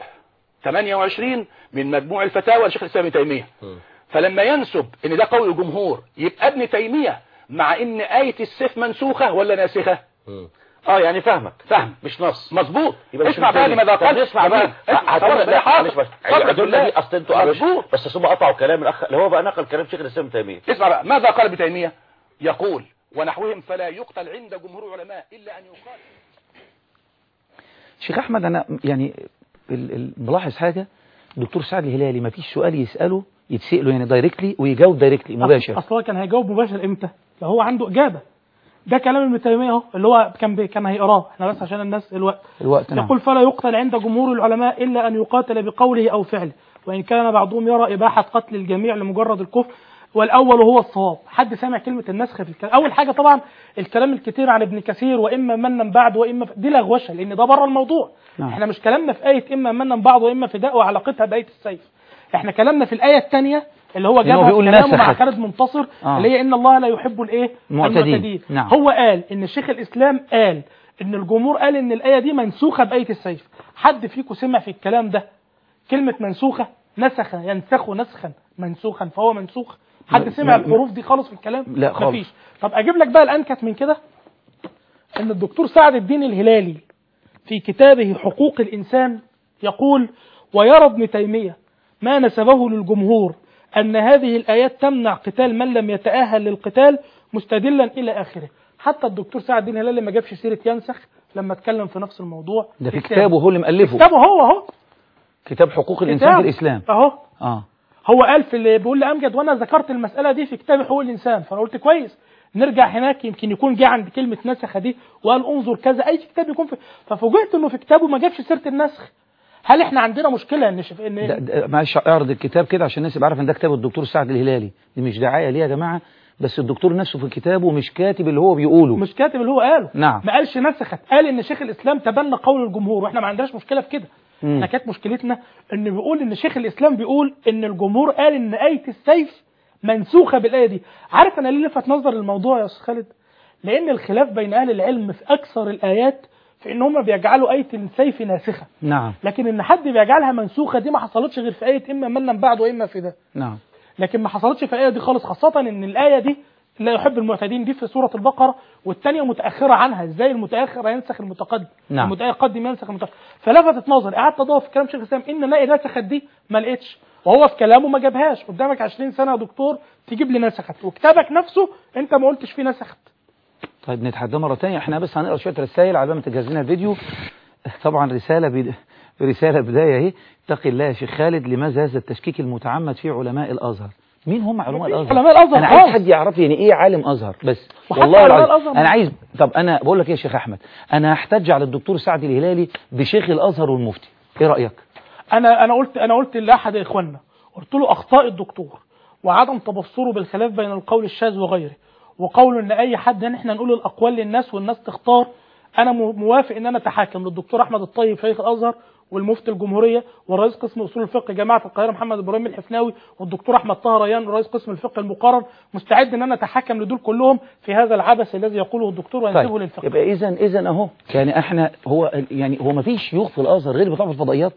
Speaker 3: 28 من مجموع الفتاوى لشيخ الاسلام ابن تيمية
Speaker 4: مم.
Speaker 3: فلما ينسب ان ده قول الجمهور يبقى ابن تيمية مع ان آية السيف منسوخة ولا ناسخة
Speaker 4: مم.
Speaker 5: اه يعني فاهمك
Speaker 3: فهم
Speaker 5: مش نص
Speaker 3: مظبوط
Speaker 5: يبقى مش
Speaker 3: اسمع بقى
Speaker 5: محتاجين.
Speaker 3: لماذا
Speaker 5: طب
Speaker 3: قال
Speaker 5: نسمع بقى
Speaker 3: اسمع
Speaker 5: هتقول
Speaker 3: طبعا
Speaker 5: لا
Speaker 3: حاضر
Speaker 5: معلش بس
Speaker 3: صدق
Speaker 5: العدول
Speaker 3: بالله.
Speaker 5: دي اصل انتوا قالوا-
Speaker 3: مظبوط.
Speaker 5: بس هم قطعوا كلام الاخ اللي هو بقى نقل كلام شيخ الاسلام ابن تيمية
Speaker 3: اسمع بقى ماذا قال ابن تيمية يقول ونحوهم فلا يقتل عند جمهور العلماء إلا أن يقال
Speaker 1: شيخ احمد انا يعني ال- ال- ملاحظ حاجه دكتور سعد الهلالي ما فيش سؤال يساله يتساله يعني دايركتلي ويجاوب دايركتلي مباشر
Speaker 2: اصل هو كان هيجاوب مباشر امتى لو هو عنده اجابه ده كلام ابن تيميه اهو اللي هو كان بي كان هيقراه احنا بس عشان الناس الوقت
Speaker 1: الوقت نعم
Speaker 2: يقول فلا يقتل عند جمهور العلماء الا ان يقاتل بقوله او فعله وان كان بعضهم يرى اباحه قتل الجميع لمجرد الكفر والاول هو الصواب حد سامع كلمه النسخ في الكلام اول حاجه طبعا الكلام الكتير عن ابن كثير واما منا بعد واما ف... دي لغوشه لان ده بره الموضوع
Speaker 1: نعم.
Speaker 2: احنا مش كلامنا في ايه اما منا بعد واما فداء وعلاقتها بايه السيف احنا كلامنا في الايه الثانيه اللي هو
Speaker 1: إن هو
Speaker 2: جابها في
Speaker 1: بيقول
Speaker 2: كلامه مع
Speaker 1: نسخت.
Speaker 2: خالد منتصر
Speaker 1: آه.
Speaker 2: اللي هي ان الله لا يحب الايه
Speaker 1: المعتدين. نعم.
Speaker 2: هو قال ان شيخ الاسلام قال ان الجمهور قال ان الايه دي منسوخه بايه السيف حد فيكم سمع في الكلام ده كلمه منسوخه نسخ ينسخ نسخا منسوخا فهو منسوخ حد
Speaker 1: م-
Speaker 2: سمع
Speaker 1: م-
Speaker 2: الحروف دي خالص في الكلام
Speaker 1: لا خالص.
Speaker 2: مفيش طب اجيب لك بقى الانكت من كده ان الدكتور سعد الدين الهلالي في كتابه حقوق الإنسان يقول ويرى ابن تيمية ما نسبه للجمهور أن هذه الآيات تمنع قتال من لم يتأهل للقتال مستدلا إلى آخره حتى الدكتور سعد الدين الهلالي ما جابش سيرة ينسخ لما اتكلم في نفس الموضوع
Speaker 1: ده في كتابه هو اللي مؤلفه
Speaker 2: كتابه هو اهو
Speaker 1: كتاب حقوق الانسان
Speaker 2: كتاب.
Speaker 1: في الاسلام
Speaker 2: اهو
Speaker 1: اه
Speaker 2: هو قال في اللي بيقول لي امجد وانا ذكرت المساله دي في كتاب حقوق الانسان فانا قلت كويس نرجع هناك يمكن يكون جه عند كلمه نسخ دي وقال انظر كذا اي كتاب يكون في ففوجئت انه في كتابه ما جابش سيره النسخ هل احنا عندنا مشكله ان شف... ان
Speaker 1: ده ده معلش اعرض الكتاب كده عشان الناس يبقى عارفه ان ده كتاب الدكتور سعد الهلالي دي مش دعايه ليه يا جماعه بس الدكتور نفسه في كتابه مش كاتب اللي هو بيقوله
Speaker 2: مش كاتب اللي هو قاله
Speaker 1: نعم
Speaker 2: ما قالش نسخت قال ان شيخ الاسلام تبنى قول الجمهور واحنا ما عندناش مشكله في كده
Speaker 1: مم.
Speaker 2: احنا كانت مشكلتنا ان بيقول ان شيخ الاسلام بيقول ان الجمهور قال ان ايه السيف منسوخه بالايه دي عارف انا ليه لفت نظر الموضوع يا استاذ خالد لان الخلاف بين اهل العلم في اكثر الايات في ان هم بيجعلوا ايه السيف ناسخه
Speaker 1: نعم
Speaker 2: لكن ان حد بيجعلها منسوخه دي ما حصلتش غير في ايه اما منا بعد واما في ده
Speaker 1: نعم
Speaker 2: لكن ما حصلتش في الايه دي خالص خاصه ان الايه دي لا يحب المعتدين دي في سوره البقره والثانيه متاخره عنها ازاي المتاخر ينسخ المتقدم
Speaker 1: نعم.
Speaker 2: المتقدم ينسخ المتاخر فلفتت نظري قعدت ادور في كلام شيخ الاسلام ان الاقي نسخت دي ما لقيتش وهو في كلامه ما جابهاش قدامك 20 سنه يا دكتور تجيب لي نسخت وكتابك نفسه انت ما قلتش فيه نسخت
Speaker 1: طيب نتحدى مرة تانية احنا بس هنقرا شوية رسائل على ما تجهز لنا فيديو طبعا رسالة بد... رسالة بداية اهي اتق الله يا شيخ خالد لماذا هذا التشكيك المتعمد في علماء الازهر مين هم علماء الازهر
Speaker 2: علماء الازهر
Speaker 1: انا عايز
Speaker 2: خالص.
Speaker 1: حد يعرف يعني ايه عالم ازهر بس
Speaker 2: وحتى
Speaker 1: والله
Speaker 2: علماء
Speaker 1: العظيم
Speaker 2: الأزهر
Speaker 1: انا عايز طب انا بقول لك ايه يا شيخ احمد انا هحتج على الدكتور سعد الهلالي بشيخ الازهر والمفتي ايه رايك
Speaker 2: انا انا قلت انا قلت لاحد اخواننا قلت له اخطاء الدكتور وعدم تبصره بالخلاف بين القول الشاذ وغيره وقول ان اي حد ان احنا نقول الاقوال للناس والناس تختار انا مو- موافق ان انا اتحاكم للدكتور احمد الطيب شيخ الازهر والمفتي الجمهوريه ورئيس قسم اصول الفقه جامعه القاهره محمد ابراهيم الحفناوي والدكتور احمد طه ريان رئيس قسم الفقه المقرر مستعد ان انا اتحكم لدول كلهم في هذا العبث الذي يقوله الدكتور وينسبه
Speaker 1: طيب
Speaker 2: للفقه
Speaker 1: يبقى اذا اذا اهو يعني احنا هو يعني هو ما فيش شيوخ في الازهر غير بتوع الفضائيات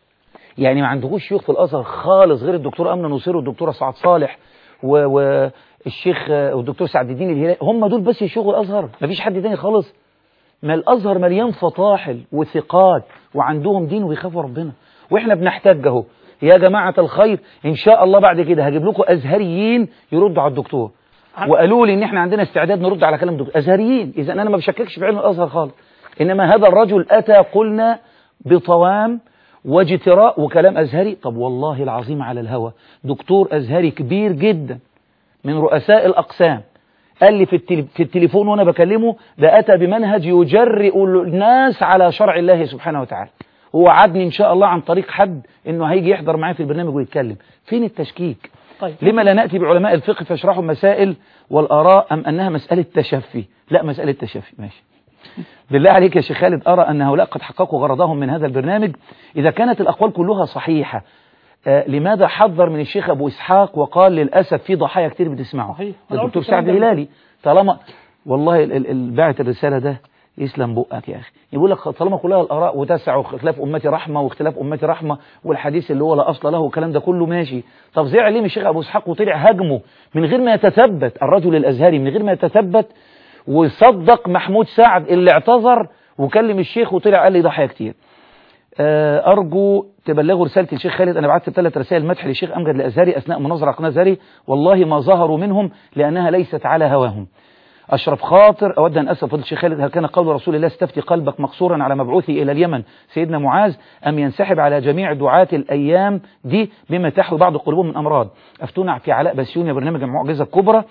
Speaker 1: يعني ما عندكوش شيوخ في الازهر خالص غير الدكتور امنه نصير والدكتوره سعاد صالح و- والشيخ والدكتور سعد الدين الهلالي هم دول بس يشيخوا الازهر ما فيش حد تاني خالص ما الازهر مليان فطاحل وثقات وعندهم دين ويخافوا ربنا واحنا بنحتاج اهو يا جماعه الخير ان شاء الله بعد كده هجيب لكم ازهريين يردوا على الدكتور وقالوا لي ان احنا عندنا استعداد نرد على كلام الدكتور ازهريين اذا انا ما بشككش في علم الازهر خالص انما هذا الرجل اتى قلنا بطوام واجتراء وكلام ازهري طب والله العظيم على الهوى دكتور ازهري كبير جدا من رؤساء الاقسام قال لي في, التلي... في التليفون وانا بكلمه ده اتى بمنهج يجرئ الناس على شرع الله سبحانه وتعالى هو وعدني ان شاء الله عن طريق حد انه هيجي يحضر معايا في البرنامج ويتكلم فين التشكيك
Speaker 2: طيب
Speaker 1: لما لا ناتي بعلماء الفقه فيشرحوا المسائل والاراء ام انها مساله تشفي لا مساله تشفي ماشي بالله عليك يا شيخ خالد أرى أن هؤلاء قد حققوا غرضهم من هذا البرنامج إذا كانت الأقوال كلها صحيحة آه لماذا حذر من الشيخ أبو إسحاق وقال للأسف في ضحايا كتير بتسمعه
Speaker 2: صحيح.
Speaker 1: ده
Speaker 2: أنا
Speaker 1: الدكتور
Speaker 2: قلت الكلام
Speaker 1: سعد
Speaker 2: ده.
Speaker 1: الهلالي طالما والله ال- ال- ال- باعت الرسالة ده يسلم بقك يا أخي يقول لك طالما كلها الآراء وتسع واختلاف أمتي رحمة واختلاف أمتي رحمة والحديث اللي هو لا أصل له والكلام ده كله ماشي طب زعل ليه من الشيخ أبو إسحاق وطلع هجمه من غير ما يتثبت الرجل الأزهري من غير ما يتثبت وصدق محمود سعد اللي اعتذر وكلم الشيخ وطلع قال لي ضحايا كتير آه، أرجو تبلغوا رسالة الشيخ خالد أنا بعت ثلاث رسائل مدح للشيخ أمجد الأزهري أثناء مناظرة على قناة أزهري والله ما ظهروا منهم لأنها ليست على هواهم أشرف خاطر أود أن أسأل فضل الشيخ خالد هل كان قول رسول الله استفتي قلبك مقصورا على مبعوثي إلى اليمن سيدنا معاذ أم ينسحب على جميع دعاة الأيام دي بما تحوي بعض قلوبهم من أمراض أفتونا في علاء بسيوني برنامج المعجزة الكبرى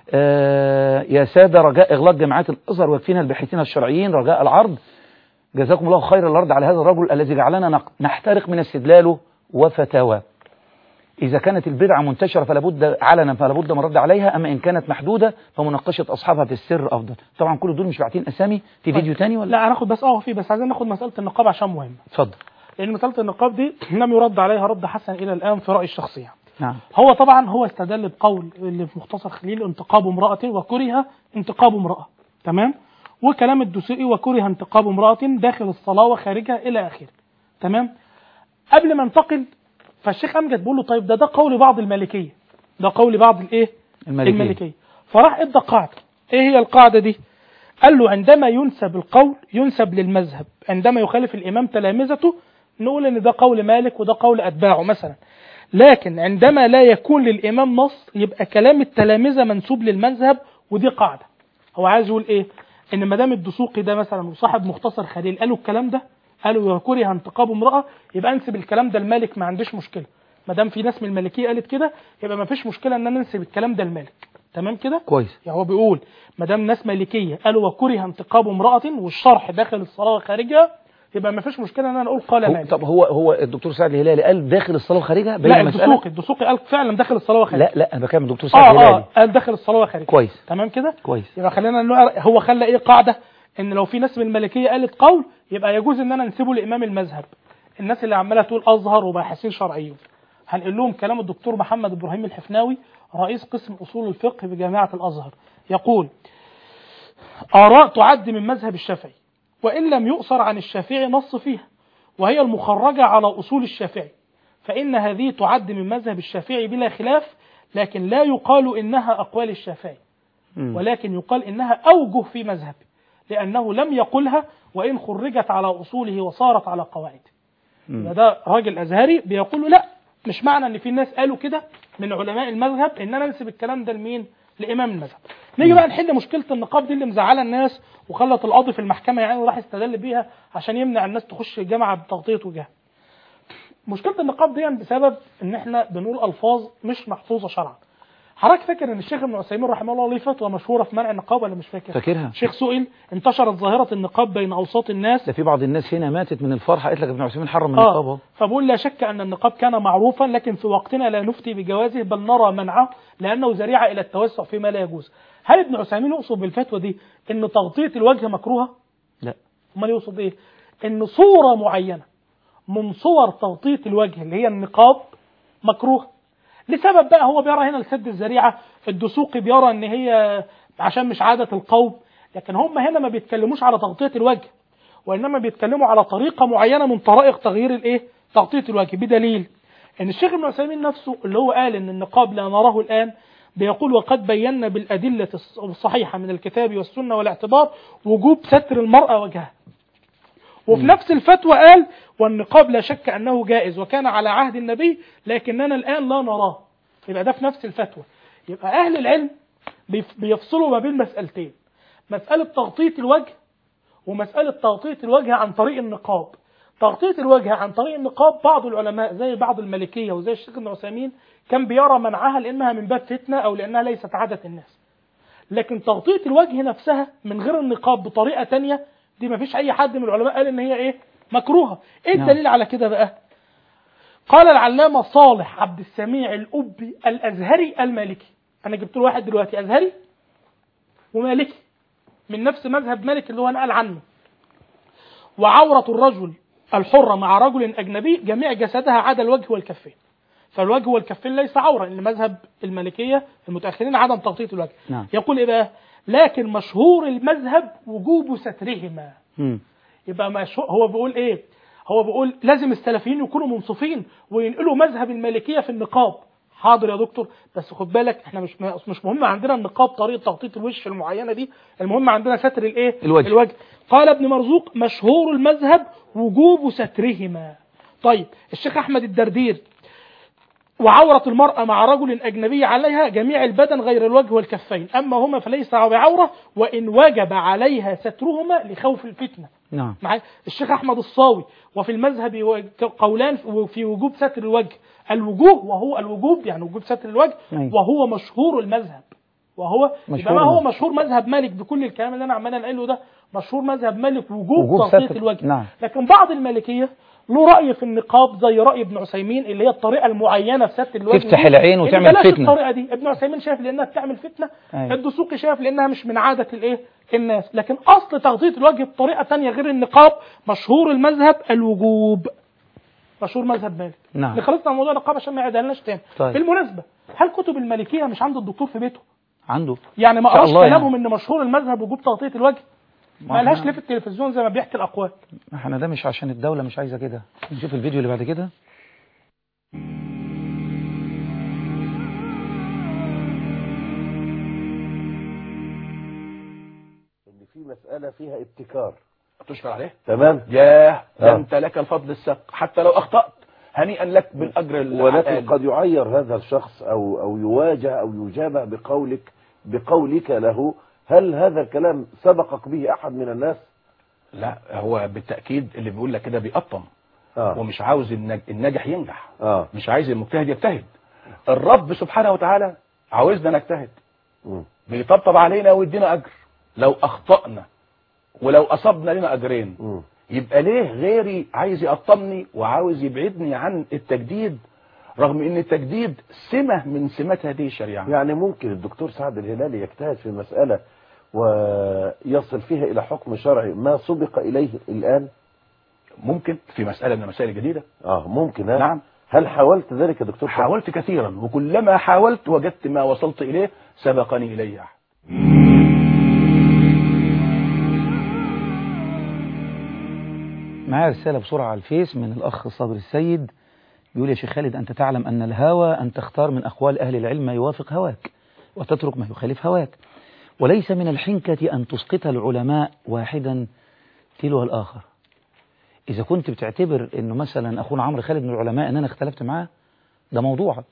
Speaker 1: آه يا سادة رجاء إغلاق جامعات الأزهر ويكفينا الباحثين الشرعيين رجاء العرض جزاكم الله خير الأرض على هذا الرجل الذي جعلنا نق- نحترق من استدلاله وفتاواه إذا كانت البدعة منتشرة فلا بد علنا فلا بد من الرد عليها أما إن كانت محدودة فمناقشة أصحابها في السر أفضل طبعا كل دول مش باعتين أسامي في فيديو تاني ولا
Speaker 2: لا هناخد بس اه في بس عايزين ناخد مساله النقاب عشان مهم
Speaker 1: اتفضل
Speaker 2: لان مساله النقاب دي لم يرد عليها رد حسن الى الان في رايي الشخصي يعني.
Speaker 1: نعم
Speaker 2: هو طبعا هو استدل بقول اللي في مختصر خليل انتقاب امرأة وكره انتقاب امرأة تمام وكلام الدسوقي وكره انتقاب امرأة داخل الصلاة وخارجها إلى آخره تمام قبل ما انتقل فالشيخ أمجد بيقول له طيب ده ده قول بعض المالكية ده قول بعض الايه
Speaker 1: المالكية.
Speaker 2: المالكية فراح ادى قاعدة ايه هي القاعدة دي قال له عندما ينسب القول ينسب للمذهب عندما يخالف الإمام تلامذته نقول ان ده قول مالك وده قول أتباعه مثلا لكن عندما لا يكون للإمام نص يبقى كلام التلامذة منسوب للمذهب ودي قاعدة هو عايز يقول ايه ان ما دام الدسوقي ده مثلا وصاحب مختصر خليل قالوا الكلام ده قالوا وكره انتقاب امرأة يبقى انسب الكلام ده لمالك ما عنديش مشكلة ما دام في ناس من المالكية قالت كده يبقى ما فيش مشكلة ان انا انسب الكلام ده لمالك تمام كده
Speaker 1: كويس
Speaker 2: يعني هو بيقول ما دام ناس مالكية قالوا وكره انتقاب امرأة والشرح داخل الصلاة وخارجها يبقى ما فيش مشكله ان انا اقول قال
Speaker 1: هو
Speaker 2: مالك
Speaker 1: طب هو هو الدكتور سعد الهلالي قال داخل الصلاه وخارجها بين
Speaker 2: لا
Speaker 1: المسألة؟
Speaker 2: الدسوقي الدسوقي قال فعلا داخل الصلاه وخارج
Speaker 1: لا لا انا بكلم الدكتور سعد
Speaker 2: اه
Speaker 1: الهلالي
Speaker 2: اه قال داخل الصلاه وخارج
Speaker 1: كويس
Speaker 2: تمام كده
Speaker 1: كويس
Speaker 2: يبقى خلينا نقول هو خلى ايه قاعده ان لو في ناس من الملكيه قالت قول يبقى يجوز ان انا نسيبه لامام المذهب الناس اللي عماله تقول ازهر وباحثين شرعيون هنقول لهم كلام الدكتور محمد ابراهيم الحفناوي رئيس قسم اصول الفقه بجامعه الازهر يقول اراء تعد من مذهب الشافعي وان لم يؤثر عن الشافعي نص فيها وهي المخرجه على اصول الشافعي فان هذه تعد من مذهب الشافعي بلا خلاف لكن لا يقال انها اقوال الشافعي ولكن يقال إنها أوجه في مذهبه لأنه لم يقلها وإن خرجت على أصوله وصارت على قواعده يبقى ده راجل أزهري بيقول له لا مش معنى إن في ناس قالوا كده من علماء المذهب إن أنا أنسب الكلام ده لمين؟ لإمام المذهب. نيجي بقى نحل مشكلة النقاب دي اللي مزعلة الناس وخلت القاضي في المحكمة يعني وراح يستدل بيها عشان يمنع الناس تخش الجامعة بتغطية وجهها. مشكلة النقاب دي بسبب إن إحنا بنقول ألفاظ مش محفوظة شرعا. حضرتك فاكر ان الشيخ ابن عثيمين رحمه الله ليه فتوى مشهوره في منع النقاب ولا مش فاكر؟
Speaker 1: فاكرها
Speaker 2: الشيخ سئل انتشرت ظاهره النقاب بين اوساط الناس
Speaker 1: ده في بعض الناس هنا ماتت من الفرحه قالت لك ابن عثيمين حرم النقاب
Speaker 2: اه
Speaker 1: اهو
Speaker 2: فبقول لا شك ان النقاب كان معروفا لكن في وقتنا لا نفتي بجوازه بل نرى منعه لانه ذريعه الى التوسع فيما لا يجوز. هل ابن عثيمين يقصد بالفتوى دي ان تغطيه الوجه مكروهه؟
Speaker 1: لا
Speaker 2: امال يقصد ايه؟ ان صوره معينه من صور تغطيه الوجه اللي هي النقاب مكروه لسبب بقى هو بيرى هنا لسد الذريعه الدسوقي بيرى ان هي عشان مش عاده القوم لكن هم هنا ما بيتكلموش على تغطيه الوجه وانما بيتكلموا على طريقه معينه من طرائق تغيير الايه تغطيه الوجه بدليل ان الشيخ ابن عثيمين نفسه اللي هو قال ان النقاب لا نراه الان بيقول وقد بينا بالادله الص- الصحيحه من الكتاب والسنه والاعتبار وجوب ستر المراه وجهها وفي نفس الفتوى قال والنقاب لا شك انه جائز وكان على عهد النبي لكننا الان لا نراه يبقى ده في نفس الفتوى يبقى اهل العلم بيف- بيفصلوا ما بين مسألتين مسألة تغطية الوجه ومسألة تغطية الوجه عن طريق النقاب تغطية الوجه عن طريق النقاب بعض العلماء زي بعض المالكية وزي الشيخ ابن عثيمين كان بيرى منعها لأنها من باب فتنة أو لأنها ليست عادة الناس لكن تغطية الوجه نفسها من غير النقاب بطريقة تانية دي ما فيش أي حد من العلماء قال إن هي إيه مكروهة إيه
Speaker 1: نعم.
Speaker 2: الدليل على كده بقى قال العلامة صالح عبد السميع الأبي الأزهري المالكي أنا جبت له واحد دلوقتي أزهري ومالكي من نفس مذهب مالك اللي هو نقل عنه وعورة الرجل الحرة مع رجل أجنبي جميع جسدها عدا الوجه والكفين فالوجه والكفين ليس عورة لأن مذهب المالكية المتأخرين عدم تغطية الوجه
Speaker 1: نعم
Speaker 2: يقول إيه بقى لكن مشهور المذهب وجوب سترهما
Speaker 1: مم.
Speaker 2: يبقى مشهور هو بيقول ايه هو بيقول لازم السلفيين يكونوا منصفين وينقلوا مذهب المالكيه في النقاب حاضر يا دكتور بس خد بالك احنا مش مش مهم عندنا النقاب طريقه تغطيه الوش المعينه دي المهم عندنا ستر الايه
Speaker 1: الوجه.
Speaker 2: الوجه قال ابن مرزوق مشهور المذهب وجوب سترهما طيب الشيخ احمد الدردير وعورة المرأة مع رجل أجنبي عليها جميع البدن غير الوجه والكفين أما هما فليس بعورة وإن وجب عليها سترهما لخوف الفتنة
Speaker 1: نعم
Speaker 2: معايا الشيخ احمد الصاوي وفي المذهب و- قولان في وجوب ستر الوجه الوجوه وهو الوجوب يعني وجوب ستر الوجه
Speaker 1: أيوة.
Speaker 2: وهو مشهور المذهب وهو
Speaker 1: مشهور
Speaker 2: يبقى ما هو
Speaker 1: المذهب.
Speaker 2: مشهور مذهب مالك بكل الكلام اللي انا عمال انقله ده مشهور مذهب مالك وجوب,
Speaker 1: وجوب
Speaker 2: تغطيه
Speaker 1: ستر.
Speaker 2: الوجه
Speaker 1: نعم.
Speaker 2: لكن بعض المالكيه له راي في النقاب زي راي ابن عثيمين اللي هي الطريقه المعينه في ستر الوجه
Speaker 1: تفتح
Speaker 2: دي،
Speaker 1: العين
Speaker 2: إن
Speaker 1: وتعمل
Speaker 2: بلاش
Speaker 1: فتنة.
Speaker 2: الطريقه دي ابن عثيمين شايف لانها بتعمل فتنه
Speaker 1: أيوة.
Speaker 2: الدسوقي شايف لانها مش من عاده الايه الناس لكن اصل تغطيه الوجه بطريقه تانية غير النقاب مشهور المذهب الوجوب مشهور مذهب مالك
Speaker 1: نعم.
Speaker 2: نخلصنا من موضوع النقاب عشان ما يعيدهالناش تاني
Speaker 1: طيب.
Speaker 2: بالمناسبه هل كتب المالكيه مش عند الدكتور في بيته
Speaker 1: عنده
Speaker 2: يعني ما
Speaker 1: إن شاء
Speaker 2: قراش
Speaker 1: الله يعني.
Speaker 2: كلامهم ان مشهور المذهب وجوب تغطيه الوجه
Speaker 1: ما
Speaker 2: ما لهاش
Speaker 1: إحنا-
Speaker 2: ليه في التلفزيون زي ما بيحكي الاقوال
Speaker 1: احنا ده مش عشان الدولة مش عايزة كده نشوف الفيديو اللي بعد كده
Speaker 12: ان في مسألة فيها ابتكار
Speaker 3: تشكر عليه
Speaker 12: تمام
Speaker 3: ياه ده
Speaker 12: آه.
Speaker 3: انت لك الفضل السابق حتى لو اخطأت هنيئا لك بالاجر
Speaker 12: ولكن
Speaker 3: العائل.
Speaker 12: قد يعير هذا الشخص او او يواجه او يجابه بقولك بقولك له هل هذا الكلام سبقك به احد من الناس؟
Speaker 3: لا هو بالتاكيد اللي بيقول لك كده بيقطم
Speaker 12: اه
Speaker 3: ومش عاوز النج... الناجح ينجح
Speaker 12: اه
Speaker 3: مش عايز المجتهد يجتهد الرب سبحانه وتعالى عاوزنا نجتهد
Speaker 12: مم.
Speaker 3: بيطبطب علينا ويدينا اجر لو اخطأنا ولو اصبنا لنا اجرين
Speaker 12: مم.
Speaker 3: يبقى ليه غيري عايز يقطمني وعاوز يبعدني عن التجديد رغم ان التجديد سمة من سمات هذه الشريعة
Speaker 12: يعني ممكن الدكتور سعد الهلالي يجتهد في مسألة ويصل فيها إلى حكم شرعي ما سبق إليه الآن
Speaker 3: ممكن في مسألة من المسائل الجديدة
Speaker 12: آه ممكن ها؟
Speaker 3: نعم
Speaker 12: هل حاولت ذلك يا دكتور سعد؟
Speaker 3: حاولت كثيرا وكلما حاولت وجدت ما وصلت إليه سبقني إليه أحد
Speaker 1: معايا رسالة بسرعة على الفيس من الأخ صابر السيد بيقول يا شيخ خالد أنت تعلم أن الهوى أن تختار من أقوال أهل العلم ما يوافق هواك وتترك ما يخالف هواك وليس من الحنكة أن تسقط العلماء واحدا تلو الآخر إذا كنت بتعتبر أنه مثلا أخونا عمرو خالد من العلماء أن أنا اختلفت معاه ده موضوعك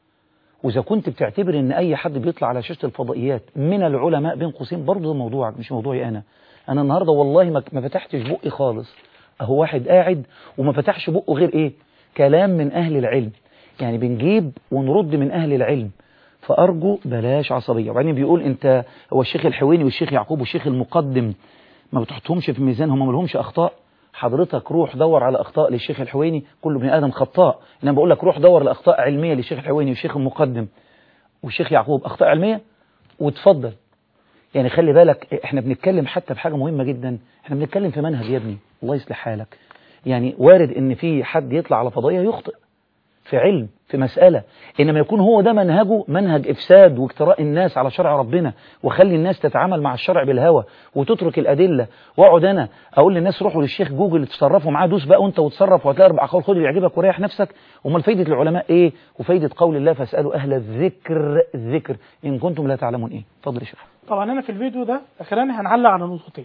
Speaker 1: وإذا كنت بتعتبر أن أي حد بيطلع على شاشة الفضائيات من العلماء بين قوسين برضه ده موضوعك مش موضوعي أنا أنا النهاردة والله ما ما فتحتش بقي خالص أهو واحد قاعد وما فتحش بقه غير إيه كلام من أهل العلم يعني بنجيب ونرد من أهل العلم فأرجو بلاش عصبية وبعدين بيقول أنت هو الشيخ الحويني والشيخ يعقوب والشيخ المقدم ما بتحطهمش في ميزان هم ما لهمش أخطاء حضرتك روح دور على أخطاء للشيخ الحويني كل ابن آدم خطاء إنما بقول لك روح دور لأخطاء علمية للشيخ الحويني والشيخ المقدم والشيخ يعقوب أخطاء علمية وتفضل يعني خلي بالك احنا بنتكلم حتى في حاجة مهمة جدا احنا بنتكلم في منهج يا ابني الله يصلح حالك يعني وارد ان في حد يطلع على فضائية يخطئ في علم في مسألة إنما يكون هو ده منهجه منهج إفساد واجتراء الناس على شرع ربنا وخلي الناس تتعامل مع الشرع بالهوى وتترك الأدلة واقعد أنا أقول للناس روحوا للشيخ جوجل تصرفوا معاه دوس بقى وأنت وتصرف وهتلاقي أربع قول خد اللي يعجبك وريح نفسك أمال فايدة العلماء إيه وفايدة قول الله فاسألوا أهل الذكر الذكر إن كنتم لا تعلمون إيه اتفضل يا شيخ
Speaker 2: طبعا هنا في الفيديو ده اخراني هنعلق على نقطتين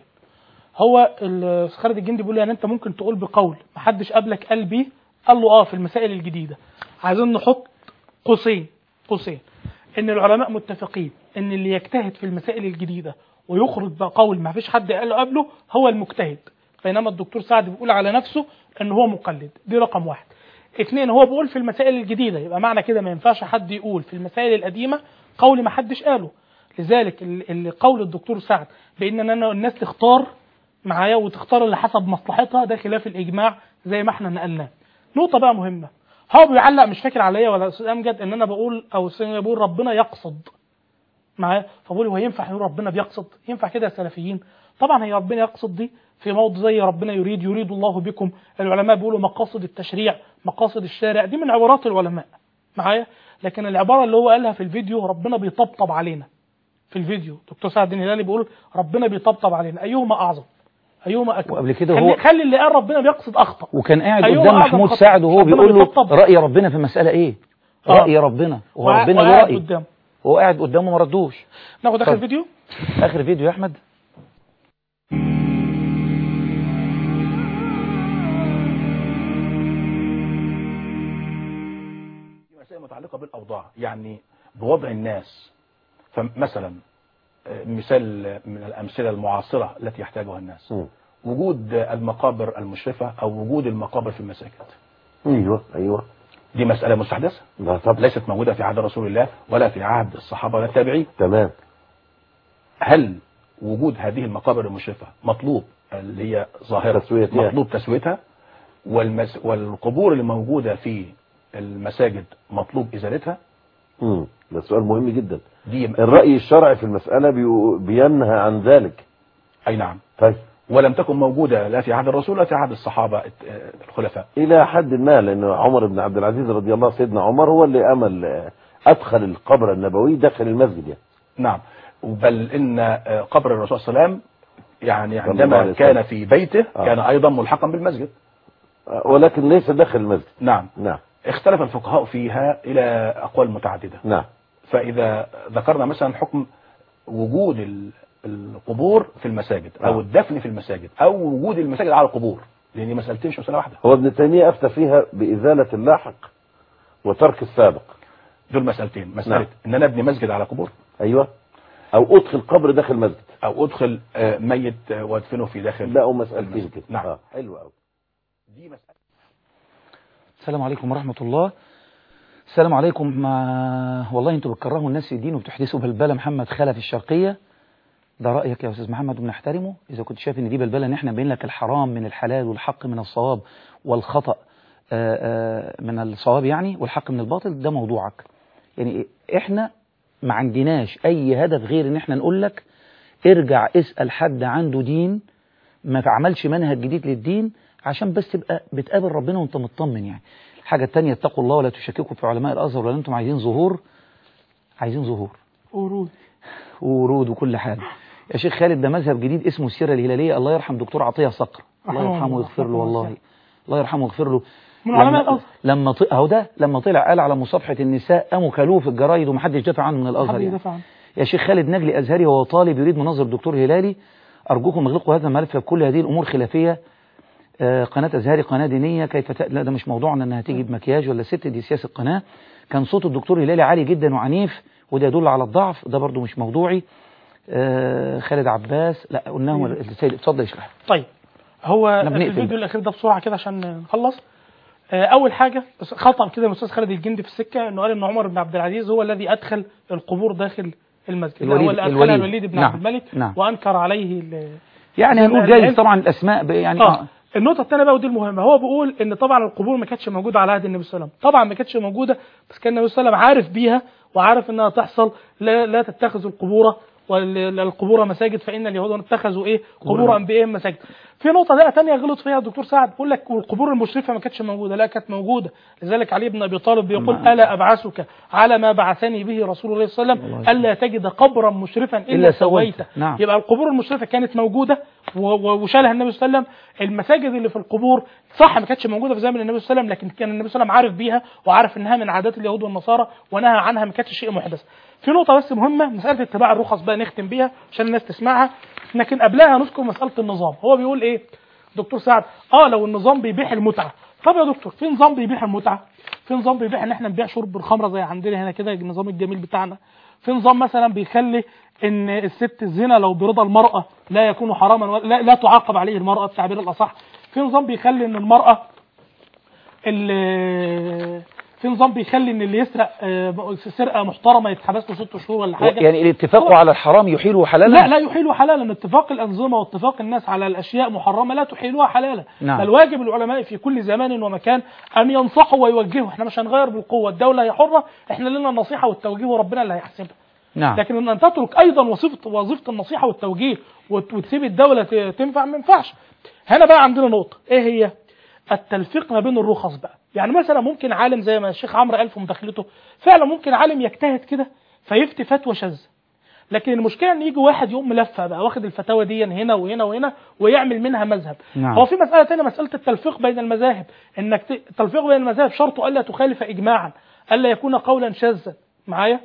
Speaker 2: هو ال- خالد الجندي بيقول يعني انت ممكن تقول بقول محدش قبلك قال بيه قال له اه في المسائل الجديده عايزين نحط قوسين قوسين ان العلماء متفقين ان اللي يجتهد في المسائل الجديده ويخرج بقول ما فيش حد قال قبله هو المجتهد بينما الدكتور سعد بيقول على نفسه ان هو مقلد دي رقم واحد اثنين هو بيقول في المسائل الجديده يبقى معنى كده ما ينفعش حد يقول في المسائل القديمه قول ما حدش قاله لذلك ال- اللي قول الدكتور سعد بان انا الناس تختار معايا وتختار اللي حسب مصلحتها ده خلاف الاجماع زي ما احنا نقلناه نقطه بقى مهمه هو بيعلق مش فاكر عليا ولا استاذ امجد ان انا بقول او استاذ أمجد بيقول ربنا يقصد معايا فبقول هو ينفع يقول ربنا بيقصد ينفع كده يا سلفيين طبعا هي ربنا يقصد دي في موضع زي ربنا يريد يريد الله بكم العلماء بيقولوا مقاصد التشريع مقاصد الشارع دي من عبارات العلماء معايا لكن العباره اللي هو قالها في الفيديو ربنا بيطبطب علينا في الفيديو دكتور سعد الدين الهلالي بيقول ربنا بيطبطب علينا ايهما اعظم ايهما اكبر
Speaker 1: وقبل كده
Speaker 2: خلي,
Speaker 1: هو
Speaker 2: خلي اللي قال ربنا بيقصد اخطا
Speaker 1: وكان قاعد
Speaker 2: أيوة
Speaker 1: قدام
Speaker 2: أعظم
Speaker 1: محمود
Speaker 2: خطأ.
Speaker 1: سعد وهو
Speaker 2: ربنا
Speaker 1: بيقول له
Speaker 2: بيطبطب.
Speaker 1: رأي ربنا في المسألة إيه
Speaker 2: آه.
Speaker 1: رأي ربنا وهو
Speaker 2: وقع-
Speaker 1: ربنا له
Speaker 2: وقاعد
Speaker 1: رأي
Speaker 2: قدامه.
Speaker 1: وهو قاعد قدامه ما ردوش
Speaker 2: ناخد اخر
Speaker 1: اتفضل.
Speaker 2: فيديو
Speaker 1: آخر فيديو يا أحمد
Speaker 3: في مسائل متعلقة بالأوضاع يعني بوضع الناس فمثلا آه، مثال من الأمثلة المعاصرة التي يحتاجها الناس وجود المقابر المشرفة أو وجود المقابر في المساجد
Speaker 12: ايوه ايوه
Speaker 3: دي مسألة مستحدثة
Speaker 12: لا طب
Speaker 3: ليست موجودة في عهد رسول الله ولا في عهد الصحابة ولا التابعين
Speaker 12: تمام
Speaker 3: هل وجود هذه المقابر المشرفة مطلوب اللي هي ظاهرة
Speaker 12: تسويتها.
Speaker 3: مطلوب تسويتها والمس والقبور اللي موجودة في المساجد مطلوب إزالتها
Speaker 12: امم ده سؤال مهم جدا
Speaker 3: دي
Speaker 12: الرأي الشرعي في المسألة بي- بينهى عن ذلك
Speaker 3: أي نعم
Speaker 12: طيب
Speaker 3: ولم تكن موجودة لا في عهد الرسول ولا في عهد الصحابة آه، الخلفاء
Speaker 12: إلى حد ما لأن عمر بن عبد العزيز رضي الله سيدنا عمر هو اللي أمل آه، أدخل القبر النبوي داخل المسجد يعني
Speaker 3: نعم بل إن آه، قبر الرسول صلى الله عليه وسلم يعني
Speaker 12: صلى الله عليه
Speaker 3: عندما
Speaker 12: وسلم.
Speaker 3: كان في بيته
Speaker 12: آه.
Speaker 3: كان أيضا ملحقا بالمسجد
Speaker 12: آه، ولكن ليس داخل المسجد
Speaker 3: نعم
Speaker 12: نعم
Speaker 3: اختلف الفقهاء فيها إلى أقوال متعددة
Speaker 12: نعم
Speaker 3: فإذا ذكرنا مثلا حكم وجود ال- القبور في المساجد أو
Speaker 12: نعم.
Speaker 3: الدفن في المساجد أو وجود المساجد على القبور لأن دي مسألتين مش مسألة واحدة
Speaker 12: هو ابن تيمية أفتى فيها بإزالة اللاحق وترك السابق
Speaker 3: دول مسألتين مسألة
Speaker 12: نعم.
Speaker 3: إن أنا أبني مسجد على قبور
Speaker 12: أيوة أو أدخل قبر داخل مسجد
Speaker 3: أو أدخل آه، ميت آه، وأدفنه في داخل
Speaker 12: لا مسألتين
Speaker 3: المسجد.
Speaker 12: كده
Speaker 3: نعم
Speaker 12: آه. حلو أوي
Speaker 3: دي مسألة
Speaker 1: السلام عليكم ورحمة الله السلام عليكم مع والله انتوا بتكرهوا الناس في الدين وبتحدثوا بلبلة محمد خلف الشرقية ده رأيك يا أستاذ محمد ونحترمه إذا كنت شايف إن دي بلبلة إن إحنا نبين لك الحرام من الحلال والحق من الصواب والخطأ آه، آه، من الصواب يعني والحق من الباطل ده موضوعك يعني إحنا ما عندناش أي هدف غير إن إحنا نقول لك ارجع اسأل حد عنده دين ما عملش منهج جديد للدين عشان بس تبقى بتقابل ربنا وانت مطمن يعني الحاجة التانية اتقوا الله ولا تشككوا في علماء الأزهر ولا انتم عايزين ظهور عايزين ظهور
Speaker 2: ورود
Speaker 1: ورود وكل حاجة يا شيخ خالد ده مذهب جديد اسمه السيرة الهلالية الله يرحم دكتور عطية صقر الله
Speaker 2: رحمه
Speaker 1: يرحمه
Speaker 2: الله،
Speaker 1: ويغفر له
Speaker 2: رحمه الله.
Speaker 1: والله الله يرحمه ويغفر له
Speaker 2: من علماء
Speaker 1: لما-
Speaker 2: الأزهر.
Speaker 1: لما ط... اهو ده لما طلع قال على مصافحة النساء قاموا كلوه في الجرايد ومحدش دافع عنه من الأزهر
Speaker 2: حد
Speaker 1: يعني.
Speaker 2: يدافع عنه.
Speaker 1: يا شيخ خالد نجلي أزهري وهو طالب يريد مناظر دكتور هلالي أرجوكم اغلقوا هذا الملف بكل هذه الأمور خلافية آه، قناة أزهري قناة دينية كيف ت... لا ده مش موضوعنا أنها تيجي بمكياج ولا ست دي سياسة قناة كان صوت الدكتور هلالي عالي جدا وعنيف وده يدل على الضعف ده برضو مش موضوعي آه، خالد عباس لا قلناه السيد اتفضل يا شيخ
Speaker 2: طيب هو
Speaker 1: لما نقفل.
Speaker 2: الفيديو الاخير ده بسرعه كده عشان نخلص آه، اول حاجه بس خطا كده الاستاذ خالد الجندي في السكه انه قال ان عمر بن عبد العزيز هو الذي ادخل القبور داخل المسجد لا،
Speaker 1: الوليد-
Speaker 2: هو اللي ادخلها
Speaker 1: الوليد.
Speaker 2: الوليد بن
Speaker 1: نعم،
Speaker 2: عبد الملك
Speaker 1: نعم.
Speaker 2: وانكر عليه ال-
Speaker 1: يعني هنقول
Speaker 2: العلم.
Speaker 1: جايز طبعا الأسماء ب- يعني
Speaker 2: اه النقطة الثانية بقى ودي المهمة هو بيقول ان طبعا القبور ما كانتش موجودة على عهد النبي صلى الله عليه وسلم طبعا ما كانتش موجودة بس كان النبي صلى الله عليه وسلم عارف بيها وعارف انها تحصل لا, لا تتخذوا القبور والقبور مساجد فان اليهود اتخذوا ايه قبور انبيائهم مساجد في نقطة بقى ثانية غلط فيها الدكتور سعد بيقول لك والقبور المشرفة ما كانتش موجودة لا كانت موجودة لذلك علي بن ابي طالب بيقول
Speaker 1: نعم.
Speaker 2: الا ابعثك على ما بعثني به رسول الله صلى الله عليه وسلم الا تجد قبرا مشرفا الا,
Speaker 1: إلا
Speaker 2: سويته
Speaker 1: سويته. نعم.
Speaker 2: يبقى القبور المشرفة كانت موجودة و- و- وشالها النبي صلى الله عليه وسلم المساجد اللي في القبور صح ما كانتش موجودة في زمن النبي صلى الله عليه وسلم لكن كان النبي صلى الله عليه وسلم عارف بيها وعارف انها من عادات اليهود والنصارى ونهى عنها ما كانتش شيء محدث في نقطة بس مهمة مسألة اتباع الرخص بقى نختم بيها عشان الناس تسمعها لكن قبلها نذكر مسألة النظام هو بيقول ايه دكتور سعد اه لو النظام بيبيح المتعة طب يا دكتور في نظام بيبيح المتعة في نظام بيبيح ان احنا نبيع شرب الخمرة زي عندنا هنا كده النظام الجميل بتاعنا في نظام مثلا بيخلي ان الست الزنا لو برضا المرأة لا يكون حراما ولا لا, لا تعاقب عليه المرأة بتعبير الأصح في نظام بيخلي ان المرأة اللي في نظام بيخلي ان اللي يسرق آه، سرقه محترمه يتحبس له ست شهور ولا حاجه
Speaker 1: يعني الاتفاق على الحرام يحيله حلالا
Speaker 2: لا لا يحيل حلالا اتفاق الأنظمة واتفاق الناس على الأشياء محرمة لا تحيلها حلالا
Speaker 1: نعم.
Speaker 2: بل واجب العلماء في كل زمان ومكان أن ينصحوا ويوجهوا احنا مش هنغير بالقوة الدولة هي حرة احنا لنا النصيحة والتوجيه وربنا اللي هيحسبها
Speaker 1: نعم
Speaker 2: لكن ان تترك ايضا وظيفه وظيفه النصيحه والتوجيه وت- وتسيب الدوله ت- تنفع ما ينفعش هنا بقى عندنا نقطه ايه هي التلفيق ما بين الرخص بقى يعني مثلا ممكن عالم زي ما الشيخ عمرو قال في مداخلته فعلا ممكن عالم يجتهد كده فيفتي فتوى شاذه لكن المشكله ان يجي واحد يقوم ملفه بقى واخد الفتاوى دي هنا وهنا وهنا ويعمل منها مذهب
Speaker 1: نعم.
Speaker 2: هو في مساله ثانيه مساله التلفيق بين المذاهب انك ت- التلفيق بين المذاهب شرطه الا تخالف اجماعا الا يكون قولا شاذا معايا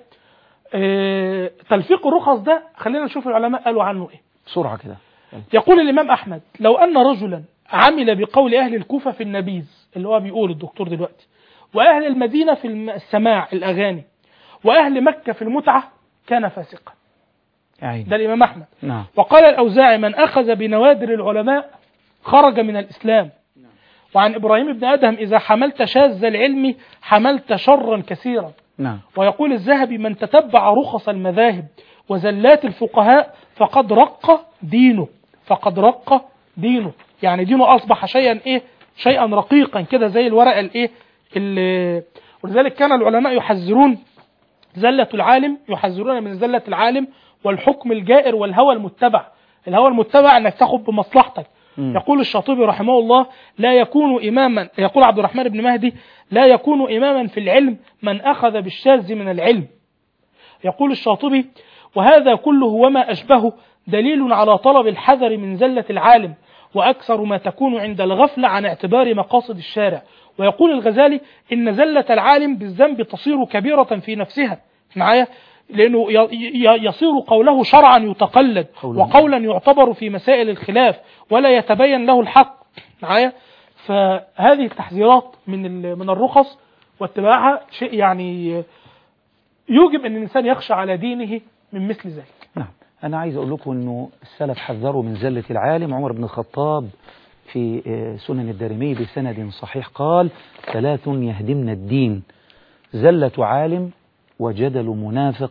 Speaker 2: آه، تلفيق الرخص ده خلينا نشوف العلماء قالوا عنه ايه
Speaker 1: بسرعة كده
Speaker 2: يقول الإمام أحمد لو أن رجلا عمل بقول أهل الكوفة في النبيذ اللي هو بيقول الدكتور دلوقتي وأهل المدينة في الم- السماع الأغاني وأهل مكة في المتعة كان فاسقا
Speaker 1: يا عيني
Speaker 2: ده الإمام أحمد
Speaker 1: نعم
Speaker 2: وقال الأوزاعي من أخذ بنوادر العلماء خرج من الإسلام وعن إبراهيم بن أدهم إذا حملت شاذ العلم حملت شرا كثيرا
Speaker 1: نعم
Speaker 2: ويقول الذهبي من تتبع رخص المذاهب وزلات الفقهاء فقد رق دينه فقد رق دينه يعني دينه أصبح شيئا إيه شيئا رقيقا كده زي الورقة الإيه ال- ولذلك كان العلماء يحذرون زلة العالم يحذرون من زلة العالم والحكم الجائر والهوى المتبع الهوى المتبع انك تاخد بمصلحتك
Speaker 1: مم.
Speaker 2: يقول الشاطبي رحمه الله لا يكون إماما يقول عبد الرحمن بن مهدي لا يكون إماما في العلم من أخذ بالشاذ من العلم يقول الشاطبي وهذا كله وما أشبهه دليل على طلب الحذر من زلة العالم وأكثر ما تكون عند الغفلة عن اعتبار مقاصد الشارع ويقول الغزالي إن زلة العالم بالذنب تصير كبيرة في نفسها معايا لأنه ي- ي- يصير قوله شرعا يتقلد
Speaker 1: قولا.
Speaker 2: وقولا يعتبر في مسائل الخلاف ولا يتبين له الحق معايا فهذه التحذيرات من ال- من الرخص واتباعها شيء يعني يوجب ان الانسان يخشى على دينه من مثل ذلك
Speaker 1: نعم أنا عايز أقول لكم أنه السلف حذروا من زلة العالم عمر بن الخطاب في آه، سنن الدارمي بسند صحيح قال ثلاث يهدمن الدين زلة عالم وجدل منافق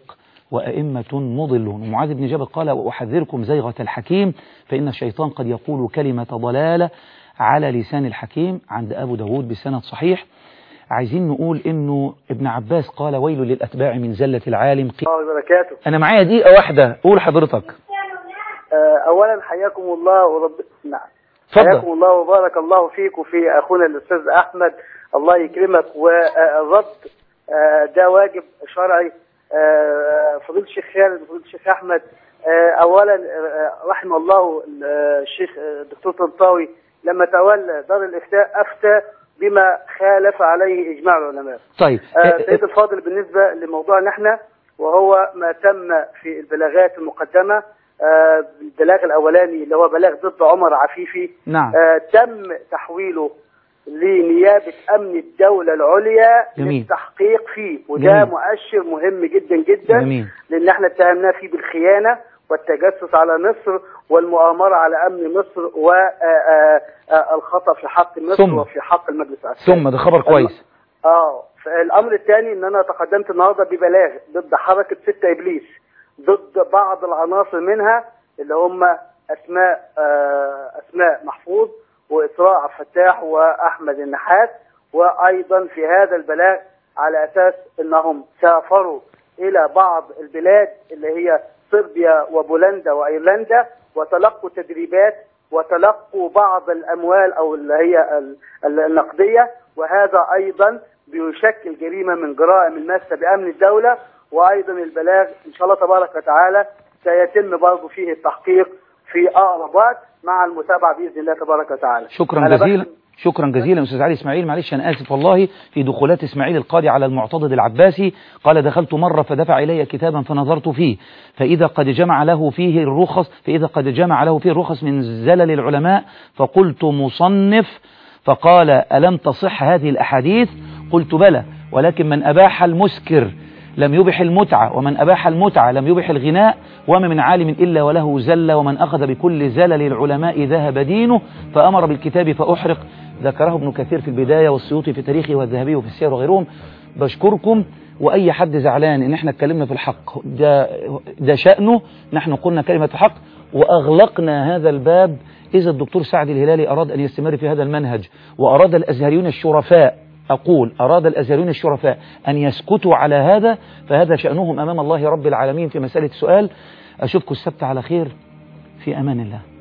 Speaker 1: وأئمة مضلون ومعاذ بن جبل قال وأحذركم زيغة الحكيم فإن الشيطان قد يقول كلمة ضلالة على لسان الحكيم عند أبو داود بسند صحيح عايزين نقول إنه ابن عباس قال ويل للأتباع من زلة العالم
Speaker 13: الله وبركاته
Speaker 1: أنا معايا دقيقة واحدة قول حضرتك
Speaker 13: آه، اولا حياكم الله ورب نعم
Speaker 1: اتفضل.
Speaker 13: حياكم الله وبارك الله فيك وفي اخونا الاستاذ احمد الله يكرمك والرد آه، ده واجب شرعي آه، فضيله الشيخ خالد وفضيله الشيخ احمد آه، اولا آه، رحم الله آه، الشيخ آه، الدكتور طنطاوي لما تولى دار الافتاء افتى بما خالف عليه اجماع العلماء
Speaker 1: طيب
Speaker 13: آه، سيد الفاضل بالنسبة لموضوعنا احنا وهو ما تم في البلاغات المقدمة آه، البلاغ الأولاني اللي هو بلاغ ضد عمر عفيفي
Speaker 1: نعم
Speaker 13: آه، تم تحويله لنيابة أمن الدولة العليا
Speaker 1: جميل.
Speaker 13: للتحقيق فيه وده
Speaker 1: جميل.
Speaker 13: مؤشر مهم جدا جدا
Speaker 1: جميل
Speaker 13: لأن احنا اتهمناه فيه بالخيانة والتجسس على مصر والمؤامرة على أمن مصر والخطأ في حق مصر
Speaker 1: ثم.
Speaker 13: وفي حق المجلس العسكري
Speaker 1: ثم ده خبر كويس
Speaker 13: اه الامر الثاني ان انا تقدمت النهارده ببلاغ ضد حركه ستة ابليس ضد بعض العناصر منها اللي هم اسماء آه اسماء محفوظ واسراء عبد الفتاح واحمد النحات وايضا في هذا البلاغ على اساس انهم سافروا الى بعض البلاد اللي هي صربيا وبولندا وايرلندا وتلقوا تدريبات وتلقوا بعض الاموال او اللي هي ال- ال- النقديه وهذا ايضا بيشكل جريمه من جرائم الماسه بامن الدوله وايضا البلاغ ان شاء الله تبارك وتعالى سيتم برضه فيه التحقيق في اقرب وقت مع المتابعه باذن الله تبارك وتعالى
Speaker 1: شكرا
Speaker 13: أنا
Speaker 1: جزيلا
Speaker 13: بختم-
Speaker 1: شكرا جزيلا استاذ علي اسماعيل معلش انا اسف والله في دخولات اسماعيل القاضي على المعتضد العباسي قال دخلت مره فدفع الي كتابا فنظرت فيه فاذا قد جمع له فيه الرخص فاذا قد جمع له فيه الرخص من زلل العلماء فقلت مصنف فقال الم تصح هذه الاحاديث قلت بلى ولكن من اباح المسكر لم يبح المتعة ومن أباح المتعة لم يبح الغناء وما من عالم إلا وله زلة ومن أخذ بكل زلل العلماء ذهب دينه فأمر بالكتاب فأحرق ذكره ابن كثير في البداية والسيوطي في تاريخه والذهبي في السير وغيرهم بشكركم وأي حد زعلان إن احنا اتكلمنا في الحق ده, ده شأنه نحن قلنا كلمة الحق وأغلقنا هذا الباب إذا الدكتور سعد الهلالي أراد أن يستمر في هذا المنهج وأراد الأزهريون الشرفاء أقول أراد الأزهريون الشرفاء أن يسكتوا على هذا فهذا شأنهم أمام الله رب العالمين في مسألة السؤال أشوفكم السبت على خير في أمان الله